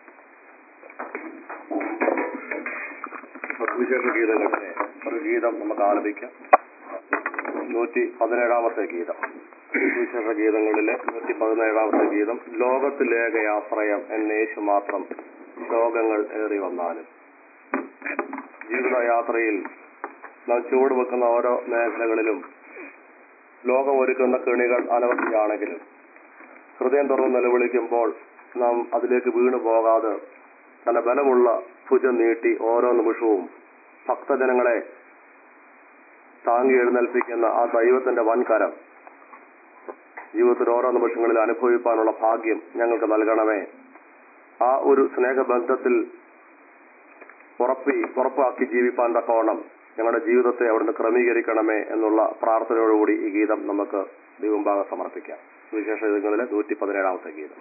വിശേഷ ഗീതങ്ങളുടെ ഒരു ഗീതം നമുക്ക് ആലപിക്കാം നൂറ്റി പതിനേഴാമത്തെ ഗീതം വിശേഷ ഗീതങ്ങളിലെ നൂറ്റി പതിനേഴാമത്തെ ഗീതം ലോകത്തിലേക ആശ്രയം എന്നേശു മാത്രം ലോകങ്ങൾ ഏറി വന്നാലും ജീവിതയാത്രയിൽ നാം ചുവടുവെക്കുന്ന ഓരോ മേഖലകളിലും ലോകം ഒരുക്കുന്ന കെണികൾ അനവധിയാണെങ്കിലും ഹൃദയം തുറന്ന് നിലവിളിക്കുമ്പോൾ നാം അതിലേക്ക് വീണു പോകാതെ തന്റെ ബലമുള്ള ഭുജം നീട്ടി ഓരോ നിമിഷവും ഭക്തജനങ്ങളെ താങ്ങി എഴുന്നേൽപ്പിക്കുന്ന ആ ദൈവത്തിന്റെ വൻകരം ജീവിതത്തിൽ ഓരോ നിമിഷങ്ങളിൽ അനുഭവിപ്പാനുള്ള ഭാഗ്യം ഞങ്ങൾക്ക് നൽകണമേ ആ ഒരു സ്നേഹബന്ധത്തിൽ ഉറപ്പി ഉറപ്പാക്കി ജീവിപ്പാൻ തക്കവണ്ണം ഞങ്ങളുടെ ജീവിതത്തെ അവിടുന്ന് ക്രമീകരിക്കണമേ എന്നുള്ള പ്രാർത്ഥനയോടുകൂടി ഈ ഗീതം നമുക്ക് ദൈവംഭാഗം സമർപ്പിക്കാം സുവിശേഷ ഗീതങ്ങളിലെ നൂറ്റി പതിനേഴാമത്തെ ഗീതം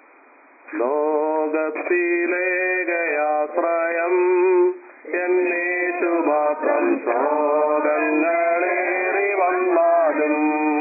ലോകത്തിലേകയാശ്രയം എന്നേറ്റു മാത്രം ശോകങ്ങളേറി വന്നാലും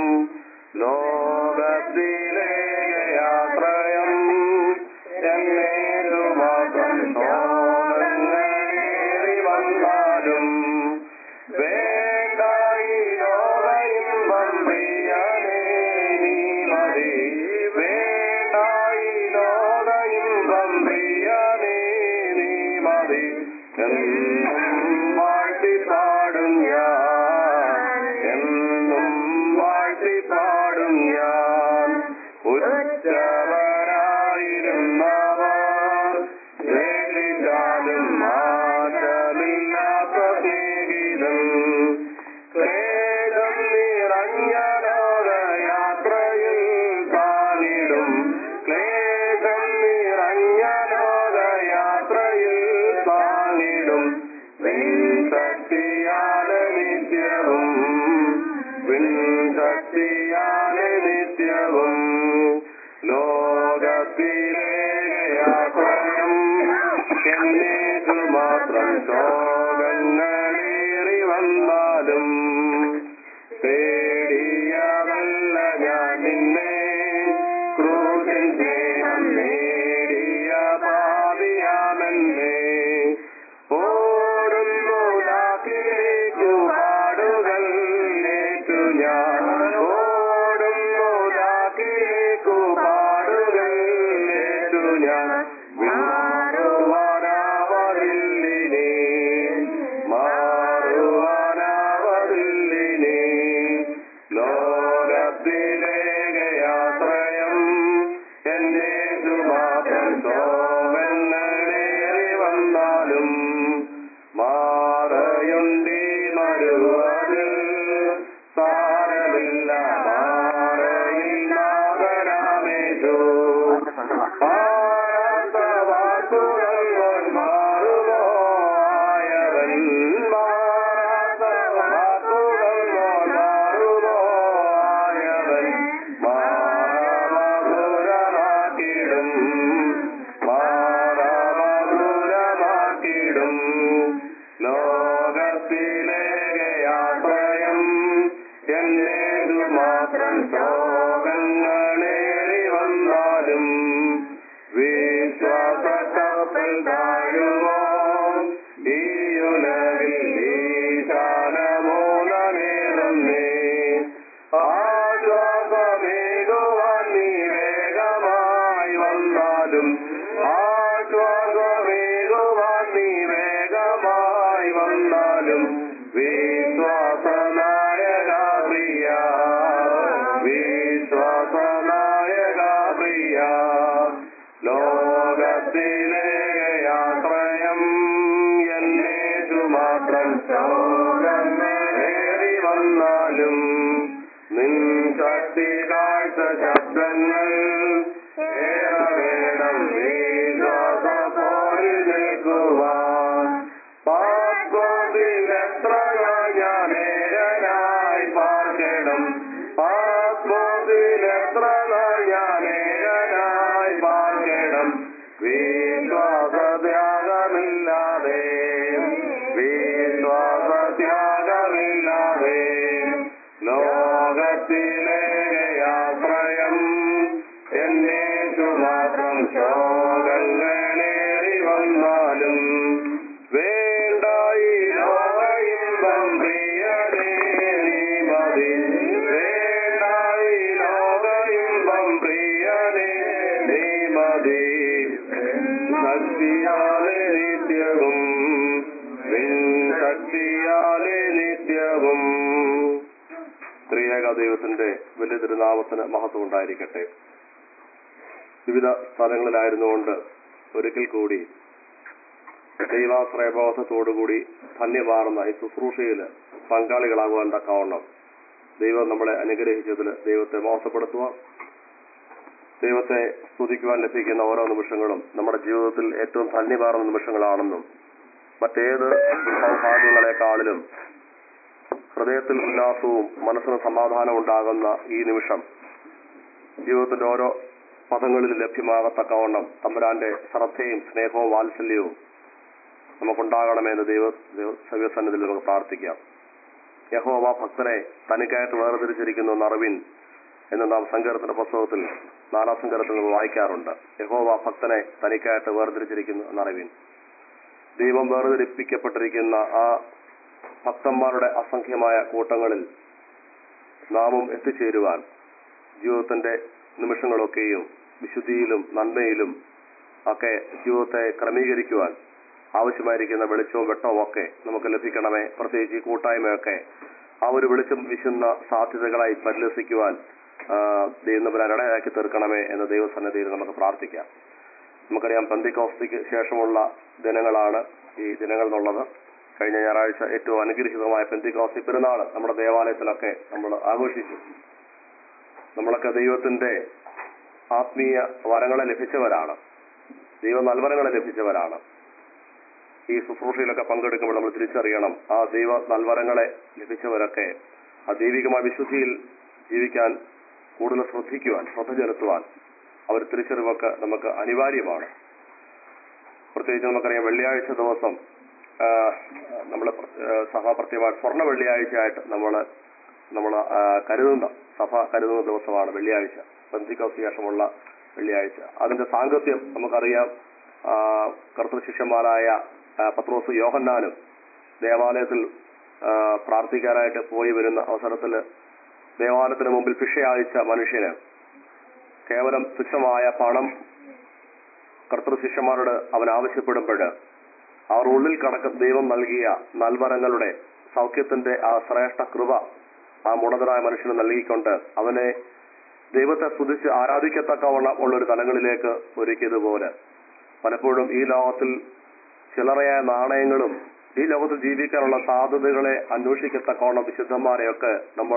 ലോകത്തിലേകയാശ്രയം എന്നേറ്റു മാത്രം ശോകങ്ങളേറി വന്നാലും വേണ്ട ഈ ലോകയിമ്പം പ്രിയനേ നീ മതി വേണ്ട ഈ ലോകയിമ്പം പ്രിയനേ നീ മതി എന്നും വാഴ്ത്തി പാടും ഞാൻ എന്നും വാഴ്ത്തി പാടും ഞാൻ ഉച്ചവരായിരുന്നവർ ദ്വേഷിച്ചാലും മാറ്റമില്ലാത്ത സ്നേഹിതൻ ക്ലേശം നിറഞ്ഞ ലോകയാത്രയിൽ താനിടും ക്ലേശം നിറഞ്ഞ ലോകയാത്രയിൽ താനിടും വിൻശക്തിയാലെ നിത്യവും വിൻശക്തിയാലെ നിത്യവും ലോകത്തിലേയാശ്രയം എന്നേതു മാത്രം ശോകങ്ങളേറി വന്നാലും പേടിയതല്ല ഞാൻ നിന്നെ ക്രൂശിൻ സ്നേഹം നേടിയ പാപിയാമെന്നേ ഓടുന്നു ലാക്കിലേക്കു പാടുകൾ ഏറ്റു ഞാൻ ഓടുന്നു ലാക്കിലേക്കു പാടുകൾ ഏറ്റു ഞാൻ മാറുവാനാവതില്ലിനി മാറുവാനാവതില്ലിനി ലോകത്തിലേകയാശ്രയം എന്നേതു മാത്രം ശോഭന്നേറി വന്നാലും മാറയുണ്ടി മരുവതിൽ സാരമില്ല മാറയില്ലാതരാമേശു മാറാത്ത വാക്കുകൾ കൊണ്ട് മാറുമോ ആയവൻ മാറാത്ത വാക്കുകൾ കൊണ്ട് മാറുമോ ആയവൻ മാറമധുരമാക്കിടും മാറമധുരമാക്കിടും ലോകത്തിലേകയാശ്രയം എന്നേതു മാത്രം ശോകങ്ങളേറി വന്നാലും വിശ്വാസക്കപ്പൽ താഴുമോ ഈ ഉലകിൽ ഈശാനമൂലമേറുന്നേ ആശ്വാസമേകുവാൻ നീ വേഗമായി വന്നാലും ആശ്വാസമേകുവാൻ നീ വേഗമായി വന്നാലും വിശ്വാസനായക പ്രിയ വിശ്വാസനായക പ്രിയ ലോകത്തിലേകയാശ്രയം എന്നേതു മാത്രം ശോകമേറി വന്നാലും നിൻ ശക്തി കാഴ്ച ശബ്ദങ്ങൾ ഏറെ വേണം വിശ്വാസ പോരിൽ നിൽക്കുവാൻ പാസ്പോർട്ടിൽ എത്ര ഞാൻ ഏകനായി പാർക്കണം പാസ്പോർട്ടിൽ എത്ര ഞാൻ ഏകനായി പാർക്കണം വിശ്വാസത്യാഗമില്ലാതെ വിശ്വാസത്യാഗമില്ലാതെ ലോകത്തിലേകയാശ്രയം എന്നേറ്റു മാത്രം ശോകങ്ങളേറി വന്നാലും വേണ്ട ഈ ലോകയിമ്പം പ്രിയനേ നീ മതി വേണ്ട ഈ ലോകയിമ്പം പ്രിയനേ നീ മതി ശക്തിയാലെ നിത്യവും വിൻ ശക്തിയാലെ നിത്യവും ത്രിയേക ദൈവത്തിന്റെ വലിയ തിരുനാമത്തിന് മഹത്വം ഉണ്ടായിരിക്കട്ടെ വിവിധ സ്ഥലങ്ങളിലായിരുന്നുകൊണ്ട് ഒരിക്കൽ കൂടി ദൈവാശ്രയബോധത്തോടുകൂടി ധന്യമാർന്ന ഈ ശുശ്രൂഷയിൽ പങ്കാളികളാകുവാൻ തക്കവണ്ണം ദൈവം നമ്മളെ അനുഗ്രഹിച്ചതിൽ ദൈവത്തെ മോശപ്പെടുത്തുക ദൈവത്തെ സ്തുതിക്കുവാൻ ലഭിക്കുന്ന ഓരോ നിമിഷങ്ങളും നമ്മുടെ ജീവിതത്തിൽ ഏറ്റവും ധന്യമാർന്ന നിമിഷങ്ങളാണെന്നും മറ്റേത് സൗഭാഗ്യങ്ങളെക്കാളിലും ഹൃദയത്തിൽ ഉല്ലാസവും മനസ്സിന് സമാധാനം ഉണ്ടാകുന്ന ഈ നിമിഷം ജീവിതത്തിന്റെ ഓരോ പദങ്ങളിൽ ലഭ്യമാകത്തക്കവണ്ണം തമ്പുരാന്റെ ശ്രദ്ധയും സ്നേഹവും വാത്സല്യവും നമുക്കുണ്ടാകണമെന്ന് ദൈവ സവ്യസന്നിധിയിൽ നമുക്ക് പ്രാർത്ഥിക്കാം യഹോവ ഭക്തനെ തനിക്കായിട്ട് വേർതിരിച്ചിരിക്കുന്നു എന്നറിവിൻ എന്ന് നാം സങ്കീർത്തന പുസ്തകത്തിൽ നാലാം സങ്കീർത്തത്തിൽ നമ്മൾ വായിക്കാറുണ്ട് യഹോവ ഭക്തനെ തനിക്കായിട്ട് വേർതിരിച്ചിരിക്കുന്നു എന്നറിവിൻ ദൈവം വേർതിരിപ്പിക്കപ്പെട്ടിരിക്കുന്ന ആ ഭക്തന്മാരുടെ അസംഖ്യമായ കൂട്ടങ്ങളിൽ നാമും എത്തിച്ചേരുവാൻ ജീവിതത്തിന്റെ നിമിഷങ്ങളൊക്കെയും വിശുദ്ധിയിലും നന്മയിലും ഒക്കെ ജീവിതത്തെ ക്രമീകരിക്കുവാൻ ആവശ്യമായിരിക്കുന്ന വെളിച്ചവും വെട്ടവും ഒക്കെ നമുക്ക് ലഭിക്കണമേ പ്രത്യേകിച്ച് ഈ കൂട്ടായ്മയൊക്കെ ആ ഒരു വെളിച്ചം വിശുന്ന സാധ്യതകളായി പരിലസിക്കുവാൻ ദൈവം ഇടയാക്കി തീർക്കണമേ എന്ന ദൈവസന്നിധിയിൽ നമുക്ക് പ്രാർത്ഥിക്കാം നമുക്കറിയാം പന്തിക്കോസ്തിക്ക് ശേഷമുള്ള ദിനങ്ങളാണ് ഈ ദിനങ്ങൾ എന്നുള്ളത് കഴിഞ്ഞ ഞായറാഴ്ച ഏറ്റവും അനുഗ്രഹീതമായ പെന്തിക്കോസ്തി പെരുന്നാൾ നമ്മുടെ ദേവാലയത്തിലൊക്കെ നമ്മൾ ആഘോഷിച്ചു നമ്മളൊക്കെ ദൈവത്തിന്റെ ആത്മീയ വരങ്ങളെ ലഭിച്ചവരാണ് ദൈവ നൽവരങ്ങളെ ലഭിച്ചവരാണ് ഈ ശുശ്രൂഷയിലൊക്കെ പങ്കെടുക്കുമ്പോൾ നമ്മൾ തിരിച്ചറിയണം ആ ദൈവ നൽവരങ്ങളെ ലഭിച്ചവരൊക്കെ ആ ദൈവികമായ വിശുദ്ധിയിൽ ജീവിക്കാൻ കൂടുതൽ ശ്രദ്ധിക്കുവാൻ ശ്രദ്ധ ചെലുത്തുവാൻ അവർ തിരിച്ചറിവൊക്കെ നമുക്ക് അനിവാര്യമാണ് പ്രത്യേകിച്ച് നമുക്കറിയാം വെള്ളിയാഴ്ച ദിവസം നമ്മൾ സഭാപ്രത്യമായി സ്വർണ്ണ വെള്ളിയാഴ്ചയായിട്ട് നമ്മൾ നമ്മൾ കരുതുന്ന സഭ കരുതുന്ന ദിവസമാണ് വെള്ളിയാഴ്ച ബന്ധിക്കോസ് ശേഷമുള്ള വെള്ളിയാഴ്ച അതിന്റെ സാങ്കത്യം നമുക്കറിയാം കർത്തൃ ശിഷ്യന്മാരായ പത്രോസ് യോഹന്നാനും ദേവാലയത്തിൽ പ്രാർത്ഥിക്കാനായിട്ട് പോയി വരുന്ന അവസരത്തിൽ ദേവാലയത്തിന് മുമ്പിൽ ഭിക്ഷയയച്ച മനുഷ്യന് കേവലം തുച്ഛമായ പണം കർത്തൃ ശിഷ്യന്മാരോട് അവൻ ആവശ്യപ്പെടുമ്പോൾ അവർ ഉള്ളിൽ കടക്ക ദൈവം നൽകിയ നൽവരങ്ങളുടെ സൗഖ്യത്തിന്റെ ആ ശ്രേഷ്ഠ കൃപ ആ മുടതരായ മനുഷ്യന് നൽകിക്കൊണ്ട് അവനെ ദൈവത്തെ സ്തുതിച്ച് ആരാധിക്കത്തക്കവണ്ണം ഉള്ള ഒരു തലങ്ങളിലേക്ക് ഒരുക്കിയതുപോലെ പലപ്പോഴും ഈ ലോകത്തിൽ ചില്ലറയായ നാണയങ്ങളും ഈ ലോകത്തിൽ ജീവിക്കാനുള്ള സാധ്യതകളെ അന്വേഷിക്കത്തക്കവണ്ണം വിശുദ്ധന്മാരെയൊക്കെ നമ്മൾ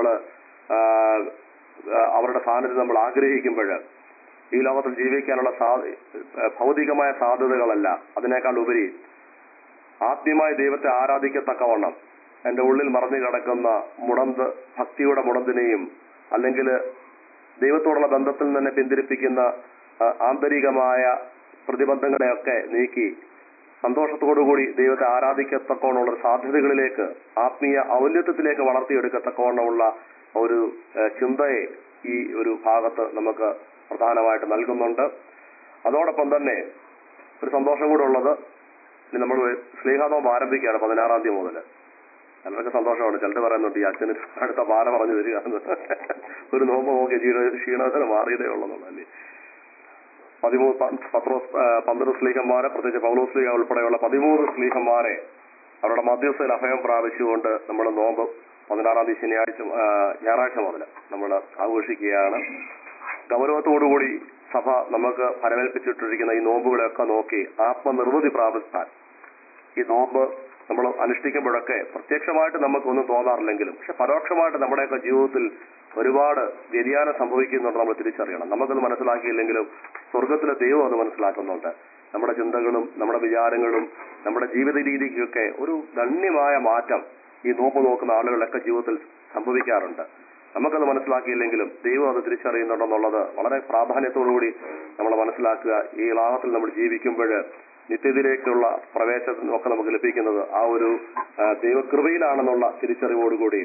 അവരുടെ സാന്നിധ്യം നമ്മൾ ആഗ്രഹിക്കുമ്പോൾ ഈ ലോകത്തിൽ ജീവിക്കാനുള്ള ഭൗതികമായ സാധ്യതകളല്ല അതിനേക്കാൾ ഉപരി ആത്മീയമായ ദൈവത്തെ ആരാധിക്കത്തക്കവണ്ണം എന്റെ ഉള്ളിൽ മറഞ്ഞു കിടക്കുന്ന മുടന്ത് ഭക്തിയുടെ മുടന്തിനെയും അല്ലെങ്കിൽ ദൈവത്തോടുള്ള ബന്ധത്തിൽ തന്നെ പിന്തിരിപ്പിക്കുന്ന ആന്തരികമായ പ്രതിബന്ധങ്ങളെയൊക്കെ നീക്കി സന്തോഷത്തോടുകൂടി ദൈവത്തെ ആരാധിക്കത്തക്കവണ്ണമുള്ള സാധ്യതകളിലേക്ക് ആത്മീയ ഔന്നത്യത്തിലേക്ക് വളർത്തിയെടുക്കത്തക്കവണ്ണമുള്ള ഒരു ചിന്തയെ ഈ ഒരു ഭാഗത്ത് നമുക്ക് പ്രധാനമായിട്ട് നൽകുന്നുണ്ട് അതോടൊപ്പം തന്നെ ഒരു സന്തോഷം കൂടെ ഉള്ളത് ഇനി നമ്മൾ സ്നേഹാനോം ആരംഭിക്കുകയാണ് പതിനാറാം തീയതി മുതൽ ചിലർക്ക് സന്തോഷമാണ് ചിലർ പറയുന്നുണ്ട് ഈ അച്ഛന് അടുത്ത പാല പറഞ്ഞു തരിക ഒരു നോമ്പ് നോക്കിയ ക്ഷീണ ക്ഷീണത്തിന് മാറിയതേ ഉള്ളതെന്നല്ലേ പതിമൂന്ന് പത്രോസ് പന്ത്രണ്ട് സ്ലീഹന്മാരെ പ്രത്യേകിച്ച് പൗലോസ് സ്ലീഹ ഉൾപ്പെടെയുള്ള പതിമൂന്ന് സ്ലീഹന്മാരെ അവരുടെ മധ്യസ്ഥയിൽ അഭയം പ്രാപിച്ചുകൊണ്ട് നമ്മൾ നോമ്പ് പതിനാറാം തീയതി ശനിയാഴ്ച ഞായറാഴ്ച മുതൽ നമ്മൾ ആഘോഷിക്കുകയാണ് ഗൗരവത്തോടുകൂടി സഭ നമുക്ക് ഫലമേൽപ്പിച്ചിട്ടിരിക്കുന്ന ഈ നോമ്പുകളെയൊക്കെ നോക്കി ആത്മനിർവൃതി പ്രാപിക്കാൻ ഈ നോമ്പ് നമ്മൾ അനുഷ്ഠിക്കുമ്പോഴൊക്കെ പ്രത്യക്ഷമായിട്ട് നമുക്കൊന്നും തോന്നാറില്ലെങ്കിലും പക്ഷെ പരോക്ഷമായിട്ട് നമ്മുടെയൊക്കെ ജീവിതത്തിൽ ഒരുപാട് വ്യതിയാനം സംഭവിക്കുന്നുണ്ട് നമ്മൾ തിരിച്ചറിയണം നമുക്കത് മനസ്സിലാക്കിയില്ലെങ്കിലും സ്വർഗത്തിലെ ദൈവം അത് മനസ്സിലാക്കുന്നുണ്ട് നമ്മുടെ ചിന്തകളും നമ്മുടെ വിചാരങ്ങളും നമ്മുടെ ജീവിത രീതിക്കൊക്കെ ഒരു ഗണ്യമായ മാറ്റം ഈ നോമ്പ് നോക്കുന്ന ആളുകളുടെയൊക്കെ ജീവിതത്തിൽ സംഭവിക്കാറുണ്ട് നമുക്കത് മനസ്സിലാക്കിയില്ലെങ്കിലും ദൈവം അത് തിരിച്ചറിയുന്നുണ്ടെന്നുള്ളത് വളരെ പ്രാധാന്യത്തോടുകൂടി നമ്മൾ മനസ്സിലാക്കുക ഈ ലാഭത്തിൽ നമ്മൾ ജീവിക്കുമ്പോൾ നിത്യത്തിലേക്കുള്ള പ്രവേശനമൊക്കെ നമുക്ക് ലഭിക്കുന്നത് ആ ഒരു ദൈവകൃപയിലാണെന്നുള്ള തിരിച്ചറിവോടുകൂടി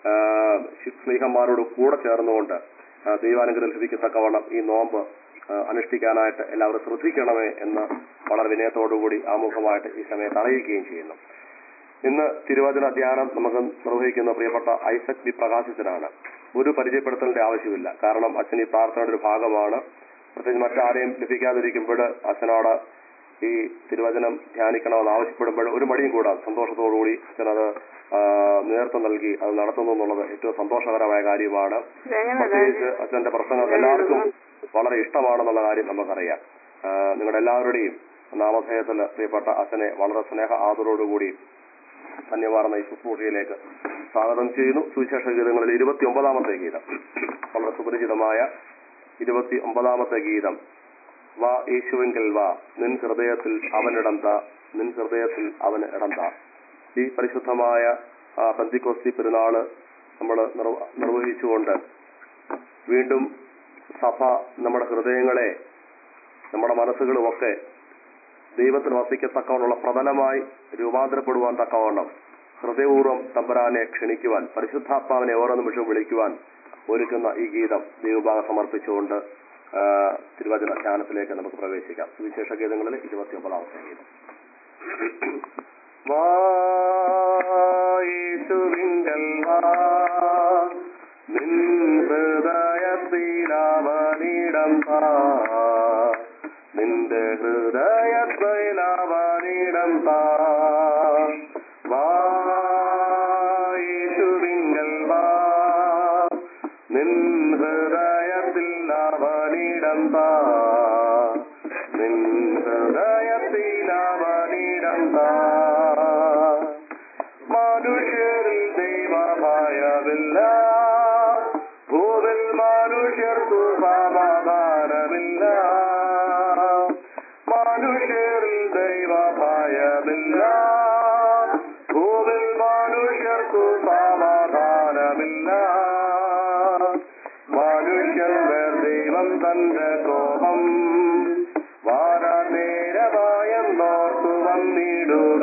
സ്നേഹന്മാരോട് കൂടെ ചേർന്നുകൊണ്ട് ദൈവാനുഗ്രഹം ലഭിക്കത്തക്കവണ്ണം ഈ നോമ്പ് അനുഷ്ഠിക്കാനായിട്ട് എല്ലാവരും ശ്രദ്ധിക്കണമേ എന്ന് വളരെ വിനയത്തോടുകൂടി ആമുഖമായിട്ട് ഈ സമയത്ത് അറിയിക്കുകയും ചെയ്യുന്നു ഇന്ന് തിരുവചന ധ്യാനം നമുക്ക് നിർവഹിക്കുന്ന പ്രിയപ്പെട്ട ഐസക് ബി പ്രകാശിച്ചനാണ് ഒരു പരിചയപ്പെടുത്തലിന്റെ ആവശ്യമില്ല കാരണം അച്ഛൻ ഈ പ്രാർത്ഥനയുടെ ഒരു ഭാഗമാണ് പ്രത്യേകിച്ച് മറ്റാരെയും ലഭിക്കാതിരിക്കുമ്പോൾ അച്ഛനോട് ഈ തിരുവചനം ധ്യാനിക്കണമെന്ന് ആവശ്യപ്പെടുമ്പോൾ ഒരു മടിയും കൂടാതെ സന്തോഷത്തോടുകൂടി അച്ഛനത് നേതൃത്വം നൽകി അത് നടത്തുന്നു എന്നുള്ളത് ഏറ്റവും സന്തോഷകരമായ കാര്യമാണ് പ്രത്യേകിച്ച് അച്ഛന്റെ പ്രസംഗം എല്ലാവർക്കും വളരെ ഇഷ്ടമാണെന്നുള്ള കാര്യം നമുക്കറിയാം നിങ്ങളുടെ എല്ലാവരുടെയും നാമധേയത്തിൽ പ്രിയപ്പെട്ട അച്ഛനെ വളരെ സ്നേഹ ആദരോടുകൂടി ധന്യമാർന്ന ഈ ശുശ്രൂഷയിലേക്ക് സ്വാഗതം ചെയ്യുന്നു സുവിശേഷ ഗീതങ്ങളിൽ ഇരുപത്തി ഒമ്പതാമത്തെ ഗീതം വളരെ സുപരിചിതമായ ഇരുപത്തി ഒമ്പതാമത്തെ ഗീതം വാ യേശുവെങ്കിൽ വാ നിൻ ഹൃദയത്തിൽ അവനിടം താ നിൻ ഹൃദയത്തിൽ അവന് ഇടം താ ഈ പരിശുദ്ധമായ ആ പന്തിക്കോസ്തി പെരുന്നാള് നമ്മൾ നിർവഹിച്ചുകൊണ്ട് വീണ്ടും സഭ നമ്മുടെ ഹൃദയങ്ങളെ നമ്മുടെ മനസ്സുകളുമൊക്കെ ദൈവത്തിന് വസിക്കത്തക്കവണ്ണമുള്ള പ്രബലമായി രൂപാന്തരപ്പെടുവാൻ തക്കവണ്ണം ഹൃദയപൂർവ്വം തമ്പരാനെ ക്ഷണിക്കുവാൻ പരിശുദ്ധാത്മാവിനെ ഓരോ നിമിഷവും വിളിക്കുവാൻ ഒരുക്കുന്ന ഈ ഗീതം ദൈവഭാഗം സമർപ്പിച്ചുകൊണ്ട് ആ, തിരുവചന ധ്യാനത്തിലേക്ക് നമുക്ക് പ്രവേശിക്കാം സുവിശേഷ ഗീതങ്ങളിൽ ഇരുപത്തി ഒമ്പതാമത്തെ ഗീതം വായേശുവിങ്കൽ വാ നിൻ ഹൃദയത്തിലവനിടം താ നിന്റെ ഹൃദയത്തിലവനിടം താ വായേശുവിങ്കൽ വാ നിൻ ഹൃദയത്തിൽ അവനിടം താ നിൻ ഹൃദയത്തിൽ അവനിടം താ മനുഷ്യരിൽ ദൈവഭയമില്ല ഭൂവിൽ മനുഷ്യർക്കു സമാധാനമില്ല മനുഷ്യരിൽ ദൈവഭയമില്ല ഭൂവിൽ മനുഷ്യർക്കു സമാധാനമില്ല മനുഷ്യൻ മേൽ ദൈവം തന്റെ കോപം വാരാ നേരമായെന്നോർത്തു വന്നിടുക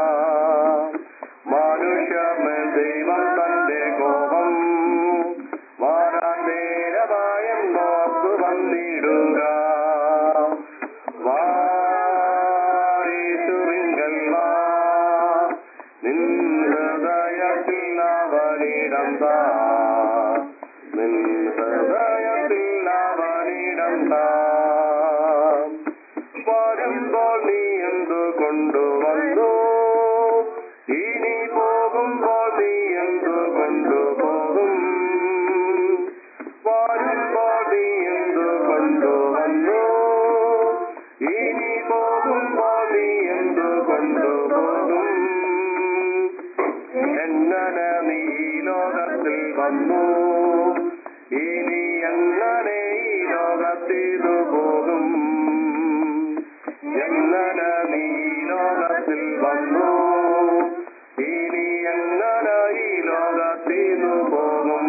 മനുഷ്യൻ ദൈവം തന്റെ കോപം വാരാ നേരമായെന്നോർത്തു വന്നിടുക വാരീശുവിങ്കൽ വാ നിൻ ഹൃദയത്തിൽ അവനിടം താ നിൻ ഹൃദയത്തിൽ അവനിടം താ വരുമ്പോൾ നീ എന്തു കൊണ്ടുവന്നു ഇനി പോകുമ്പോൾ നീ എന്തു കൊണ്ടുപോകും വരുമ്പോൾ നീ എന്തു കൊണ്ടുവന്നു ഇനി പോകുമ്പോൾ നീ എന്തു കൊണ്ടുപോകും എങ്ങനെ നീ ഈ ലോകത്തിൽ വന്നു ഇനി എങ്ങനെ ഈ ലോകത്തിതു പോകും എങ്ങനെ നീ ഈ ലോകത്തിൽ വന്നു ഇനി എങ്ങനെ ഈ ലോകത്തിതു പോകും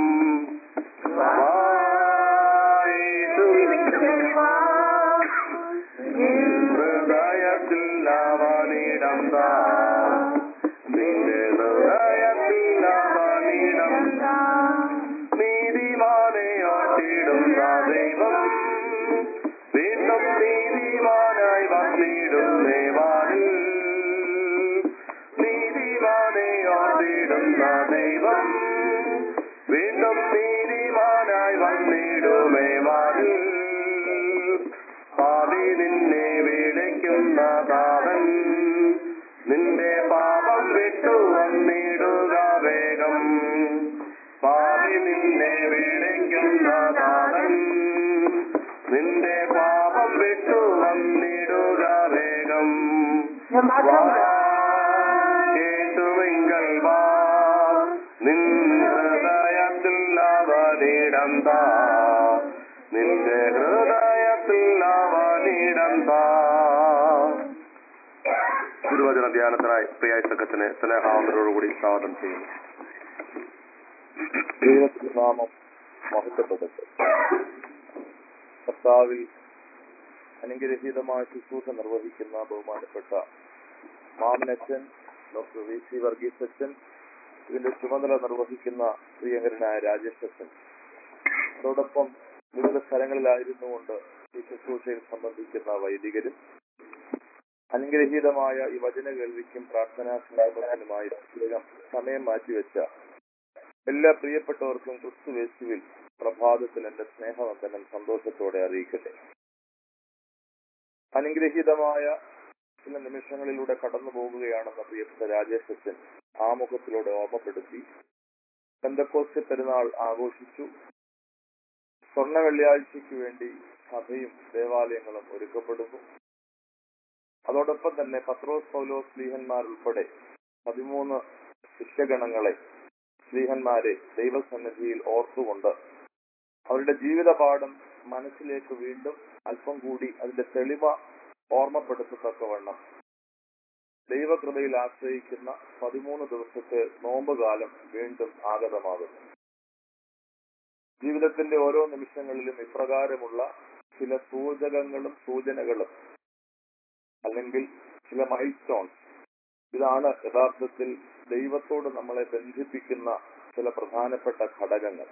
ഹൃദയത്തിൽ അവനിടം താ നിന്റെ ഹൃദയത്തിൽ അവനിടം നീതിമാനെ ഓട്ടിടുന്ന ദൈവം വീണ്ടും നീതിമാനായി വന്നിടുന്നേ വാനിൽ നീതിമാനെ ഓട്ടിടുന്ന ദൈവം വീണ്ടും നീതിമാനായി വന്നിടുമേ വാനിൽ പാവി നിന്നെ വിളിക്കുന്ന താതൻ നിന്റെ പാപം വിട്ടു വന്നിടുക വേഗം പാവി നിന്നെ വിളിക്കുന്ന താതൻ നിന്റെ പാപം വിട്ടു വന്നിടുക വേഗം യേശുവിങ്കൽ വാ നിൻ ഹൃദയത്തിൽ അവനിടം താ നിന്റെ ഹൃദയത്തിൽ അവനിടം താ തിരുവചന ധ്യാനത്തിനായി പ്രിയ സംഘത്തിനെ സ്നേഹാവന്തരോടുകൂടി സ്വാഗതം ചെയ്യുന്നു ദൈവത്തിന്റെ നാമം മഹത്വപ്പെടട്ടെ കർത്താവിൽ അനുഗ്രഹീതമായ ശുശ്രൂഷ നിർവഹിക്കുന്ന ബഹുമാനപ്പെട്ട മാമനച്ചൻ ഡോക്ടർ വി സി വർഗീസ് അച്ഛൻ ഇതിന്റെ ചുമതല നിർവഹിക്കുന്ന പ്രിയങ്കരനായ രാജേഷ് അച്ഛൻ അതോടൊപ്പം വിവിധ സ്ഥലങ്ങളിലായിരുന്നുകൊണ്ട് ഈ ശുശ്രൂഷയിൽ സംബന്ധിക്കുന്ന വൈദികരും അനുഗ്രഹീതമായ ഈ വചന കേൾവിക്കും പ്രാർത്ഥനാ സന്ദർഭത്തിനുമായി പ്രത്യേകം സമയം മാറ്റിവെച്ച എല്ലാ പ്രിയപ്പെട്ടവർക്കും ക്രിസ്തുവേശുവിൽ പ്രഭാതത്തിൽ എന്റെ സ്നേഹവന്ദനം സന്തോഷത്തോടെ അറിയിക്കട്ടെ അനുഗ്രഹീതമായ ചില നിമിഷങ്ങളിലൂടെ കടന്നു പോകുകയാണെന്ന പ്രിയപ്പെട്ട രാജേഷ് അച്ഛൻ ആമുഖത്തിലൂടെ ഓർമ്മപ്പെടുത്തി പെന്തക്കോസ്റ്റ് പെരുന്നാൾ ആഘോഷിച്ചു സ്വർണ്ണ വെള്ളിയാഴ്ചയ്ക്ക് വേണ്ടി സഭയും ദേവാലയങ്ങളും ഒരുക്കപ്പെടുന്നു അതോടൊപ്പം തന്നെ പത്രോസ് പൗലോസ് ലീഹന്മാർ ഉൾപ്പെടെ പതിമൂന്ന് ശിഷ്യഗണങ്ങളെ ശ്രീഹന്മാരെ ദൈവസന്നിധിയിൽ ഓർത്തുകൊണ്ട് അവരുടെ ജീവിതപാഠം മനസ്സിലേക്ക് വീണ്ടും അല്പം കൂടി അതിന്റെ തെളിമ ഓർമ്മപ്പെടുത്തത്തക്കവണ്ണം ദൈവകൃപയിൽ ആശ്രയിക്കുന്ന പതിമൂന്ന് ദിവസത്തെ നോമ്പുകാലം വീണ്ടും ആഗതമാകുന്നു ജീവിതത്തിന്റെ ഓരോ നിമിഷങ്ങളിലും ഇപ്രകാരമുള്ള ചില സൂചകങ്ങളും സൂചനകളും അല്ലെങ്കിൽ ചില മൈൽ സ്റ്റോൺസ് ഇതാണ് യഥാർത്ഥത്തിൽ ദൈവത്തോട് നമ്മളെ ബന്ധിപ്പിക്കുന്ന ചില പ്രധാനപ്പെട്ട ഘടകങ്ങൾ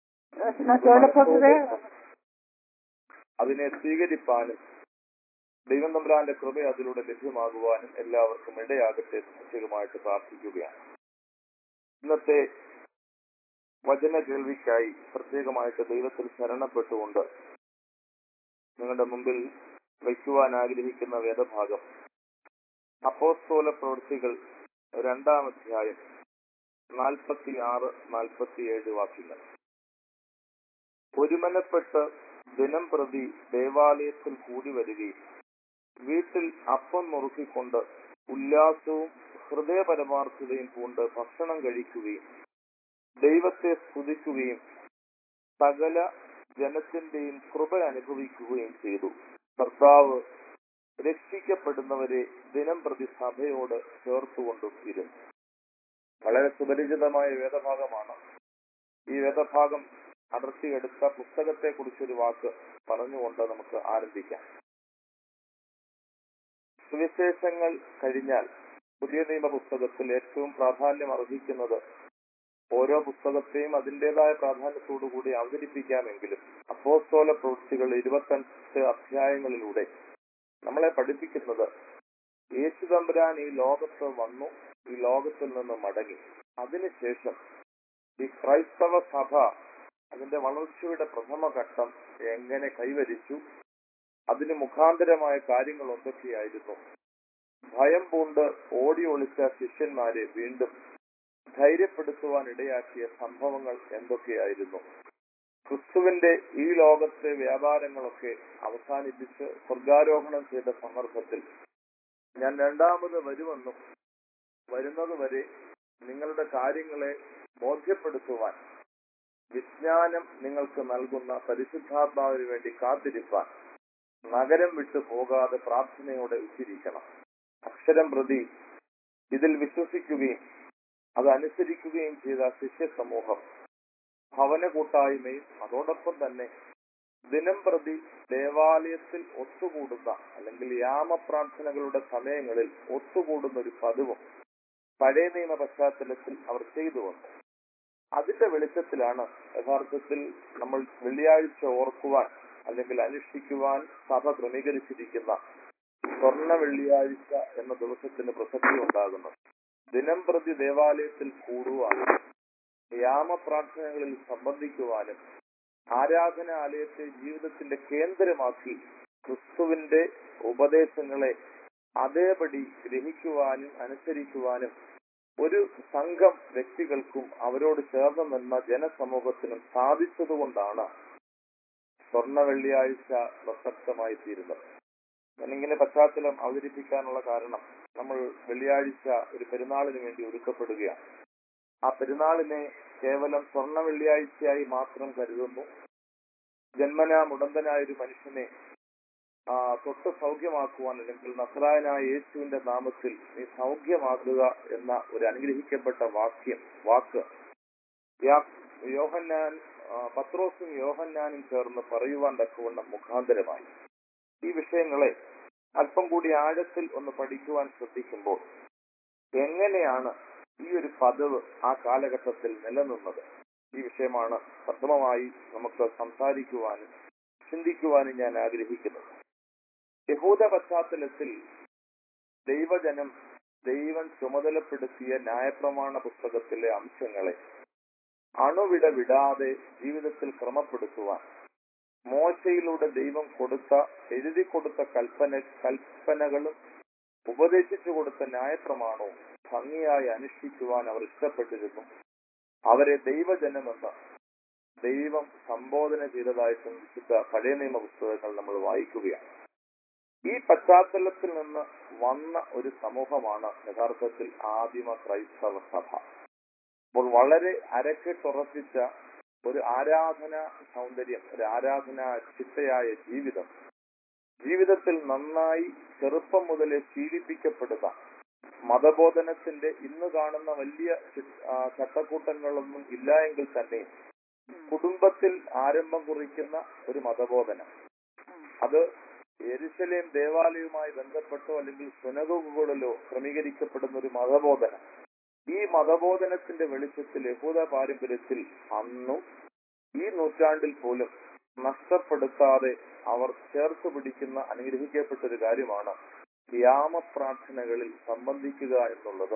അതിനെ സ്വീകരിപ്പാനും ദൈവം തമ്പുരാന്റെ കൃപ അതിലൂടെ ലഭ്യമാകുവാനും എല്ലാവർക്കും ഇടയാകട്ടെ എന്ന് പ്രത്യേകമായിട്ട് പ്രാർത്ഥിക്കുകയാണ് ഇന്നത്തെ വചന കേൾവിക്കായി പ്രത്യേകമായിട്ട് ദൈവത്തിൽ ശരണപ്പെട്ടുകൊണ്ട് നിങ്ങളുടെ മുമ്പിൽ വയ്ക്കുവാൻ ആഗ്രഹിക്കുന്ന വേദഭാഗം അപ്പോസ്തോല പ്രവൃത്തികൾ രണ്ടാം അധ്യായം നാൽപ്പത്തി ആറ് നാൽപ്പത്തിയേഴ് വാക്യങ്ങൾ ഒരുമനപ്പെട്ട് ദിനം പ്രതി ദേവാലയത്തിൽ കൂടി വരികയും വീട്ടിൽ അപ്പം നുറുക്കിക്കൊണ്ട് ഉല്ലാസവും ഹൃദയപരമാർത്ഥതയും പൂണ്ട് ഭക്ഷണം കഴിക്കുകയും ദൈവത്തെ സ്തുതിക്കുകയും സകല ജനത്തിന്റെയും കൃപ അനുഭവിക്കുകയും ചെയ്തു കർത്താവ് രക്ഷിക്കപ്പെടുന്നവരെ ദിനം പ്രതി സഭയോട് ചേർത്തുകൊണ്ടും ഇരുന്നു വളരെ സുപരിചിതമായ വേദഭാഗമാണ് ഈ വേദഭാഗം അടർത്തിയെടുത്ത പുസ്തകത്തെ കുറിച്ചൊരു വാക്ക് പറഞ്ഞുകൊണ്ട് നമുക്ക് ആരംഭിക്കാം സുവിശേഷങ്ങൾ കഴിഞ്ഞാൽ പുതിയ നിയമ പുസ്തകത്തിൽ ഏറ്റവും പ്രാധാന്യം അർഹിക്കുന്നത് ഓരോ പുസ്തകത്തെയും അതിൻ്റെതായ പ്രാധാന്യത്തോടു കൂടി അവതരിപ്പിക്കാമെങ്കിലും അപ്പോസ്തോല പ്രവൃത്തികൾ ഇരുപത്തഞ്ച് അധ്യായങ്ങളിലൂടെ നമ്മളെ പഠിപ്പിക്കുന്നത് യേശു തമ്പുരാൻ ഈ ലോകത്ത് വന്നു ഈ ലോകത്തിൽ നിന്ന് മടങ്ങി അതിനുശേഷം ഈ ക്രൈസ്തവ സഭ അതിന്റെ വളർച്ചയുടെ പ്രഥമ ഘട്ടം എങ്ങനെ കൈവരിച്ചു അതിന് മുഖാന്തരമായ കാര്യങ്ങൾ എന്തൊക്കെയായിരുന്നു ഭയം പൂണ്ട് ഓടി ഒളിച്ച ശിഷ്യന്മാരെ വീണ്ടും ധൈര്യപ്പെടുത്തുവാൻ ഇടയാക്കിയ സംഭവങ്ങൾ എന്തൊക്കെയായിരുന്നു ക്രിസ്തുവിന്റെ ഈ ലോകത്തെ വ്യാപാരങ്ങളൊക്കെ അവസാനിപ്പിച്ച് സ്വർഗാരോഹണം ചെയ്ത സന്ദർഭത്തിൽ ഞാൻ രണ്ടാമത് വരുമെന്നും വരുന്നത് വരെ നിങ്ങളുടെ കാര്യങ്ങളെ ബോധ്യപ്പെടുത്തുവാൻ വിജ്ഞാനം നിങ്ങൾക്ക് നൽകുന്ന പരിശുദ്ധാത്മാവിന് വേണ്ടി കാത്തിരിപ്പാൻ നഗരം വിട്ടു പോകാതെ പ്രാർത്ഥനയോടെ ഉച്ചിരിക്കണം അക്ഷരം പ്രതി ഇതിൽ വിശ്വസിക്കുകയും അത് അനുസരിക്കുകയും ചെയ്ത ശിഷ്യ സമൂഹം ഭവന കൂട്ടായ്മയും അതോടൊപ്പം തന്നെ ദിനം പ്രതി ദേവാലയത്തിൽ ഒത്തുകൂടുന്ന അല്ലെങ്കിൽ യാമപ്രാർത്ഥനകളുടെ സമയങ്ങളിൽ ഒത്തുകൂടുന്ന ഒരു പതിവും പഴയ നിയമ പശ്ചാത്തലത്തിൽ അവർ ചെയ്തു വന്നു അതിന്റെ വെളിച്ചത്തിലാണ് യഥാർത്ഥത്തിൽ നമ്മൾ വെള്ളിയാഴ്ച ഓർക്കുവാൻ അല്ലെങ്കിൽ അനുഷ്ഠിക്കുവാൻ സഭ ക്രമീകരിച്ചിരിക്കുന്ന സ്വർണ്ണ വെള്ളിയാഴ്ച എന്ന ദിവസത്തിന് പ്രസക്തി ഉണ്ടാകുന്നത് ദിനം പ്രതി ദേവാലയത്തിൽ കൂടുവാനും യാമപ്രാർത്ഥനകളിൽ സംബന്ധിക്കുവാനും ആരാധനാലയത്തെ ജീവിതത്തിന്റെ കേന്ദ്രമാക്കി ക്രിസ്തുവിന്റെ ഉപദേശങ്ങളെ അതേപടി ഗ്രഹിക്കുവാനും അനുസരിക്കുവാനും ഒരു സംഘം വ്യക്തികൾക്കും അവരോട് ചേർന്ന് നിന്ന ജനസമൂഹത്തിനും സാധിച്ചതുകൊണ്ടാണ് സ്വർണ്ണ വെള്ളിയാഴ്ച പ്രസക്തമായി തീരുന്നത് ഞാനിങ്ങനെ പശ്ചാത്തലം അവതരിപ്പിക്കാനുള്ള കാരണം നമ്മൾ വെള്ളിയാഴ്ച ഒരു പെരുന്നാളിന് വേണ്ടി ഒരുക്കപ്പെടുകയാണ് ആ പെരുന്നാളിനെ കേവലം സ്വർണ്ണ വെള്ളിയാഴ്ചയായി മാത്രം കരുതുന്നു ജന്മനാ മുടന്തനായ ഒരു മനുഷ്യനെ ആ, തൊട്ട് സൗഖ്യമാക്കുവാൻ അല്ലെങ്കിൽ നസ്രായനായ യേശുവിന്റെ നാമത്തിൽ നീ സൗഖ്യമാക്കുക എന്ന ഒരു അനുഗ്രഹിക്കപ്പെട്ട വാക്യം വാക്ക് യാ- യോഹന്നാൻ ആ, പത്രോസും യോഹന്നാനും ചേർന്ന് പറയുവാൻ തക്കവണ്ണം മുഖാന്തരമായി ഈ വിഷയങ്ങളെ അല്പം കൂടി ആഴത്തിൽ ഒന്ന് പഠിക്കുവാൻ ശ്രദ്ധിക്കുമ്പോൾ എങ്ങനെയാണ് ഈ ഒരു പതിവ് ആ കാലഘട്ടത്തിൽ നിലനിന്നത് ഈ വിഷയമാണ് പ്രഥമമായി നമുക്ക് സംസാരിക്കുവാനും ചിന്തിക്കുവാനും ഞാൻ ആഗ്രഹിക്കുന്നത് യഹൂദ പശ്ചാത്തലത്തിൽ ദൈവജനം ദൈവം ചുമതലപ്പെടുത്തിയ ന്യായപ്രമാണ പുസ്തകത്തിലെ അംശങ്ങളെ അണുവിട വിടാതെ ജീവിതത്തിൽ ക്രമപ്പെടുത്തുവാൻ മോശയിലൂടെ ദൈവം കൊടുത്ത എഴുതി കൊടുത്ത കൽപ്പന കൽപ്പനകളും ഉപദേശിച്ചു കൊടുത്ത ന്യായപ്രമാണവും ഭംഗിയായി അനുഷ്ഠിക്കുവാൻ അവർ ഇഷ്ടപ്പെട്ടിരുന്നു അവരെ ദൈവജനമെന്ന് ദൈവം സംബോധന ചെയ്തതായിട്ടും വിശുദ്ധ പഴയ നിയമ പുസ്തകങ്ങൾ നമ്മൾ വായിക്കുകയാണ് ഈ പശ്ചാത്തലത്തിൽ നിന്ന് വന്ന ഒരു സമൂഹമാണ് യഥാർത്ഥത്തിൽ ആദിമ ക്രൈസ്തവ സഭ അപ്പോൾ വളരെ അരക്കെട്ടുറപ്പിച്ച ഒരു ആരാധന സൗന്ദര്യം ഒരു ആരാധന ചിട്ടയായ ജീവിതം ജീവിതത്തിൽ നന്നായി ചെറുപ്പം മുതലേ ശീലിപ്പിക്കപ്പെടുക മതബോധനത്തിന്റെ ഇന്ന് കാണുന്ന വലിയ ചി- ആ, ചട്ടക്കൂട്ടങ്ങളൊന്നും ഇല്ല എങ്കിൽ തന്നെ കുടുംബത്തിൽ ആരംഭം കുറിക്കുന്ന ഒരു മതബോധനം അത് എരുസലേം ദേവാലയവുമായി ബന്ധപ്പെട്ടോ അല്ലെങ്കിൽ സുനകുകളിലോ ക്രമീകരിക്കപ്പെടുന്ന ഒരു മതബോധനം ഈ മതബോധനത്തിന്റെ വെളിച്ചത്തിൽ യഹൂദ പാരമ്പര്യത്തിൽ അന്നും ഈ നൂറ്റാണ്ടിൽ പോലും നഷ്ടപ്പെടുത്താതെ അവർ ചേർത്ത് പിടിക്കുന്ന അനുഗ്രഹിക്കപ്പെട്ട ഒരു കാര്യമാണ് യാമപ്രാർത്ഥനകളിൽ സംബന്ധിക്കുക എന്നുള്ളതും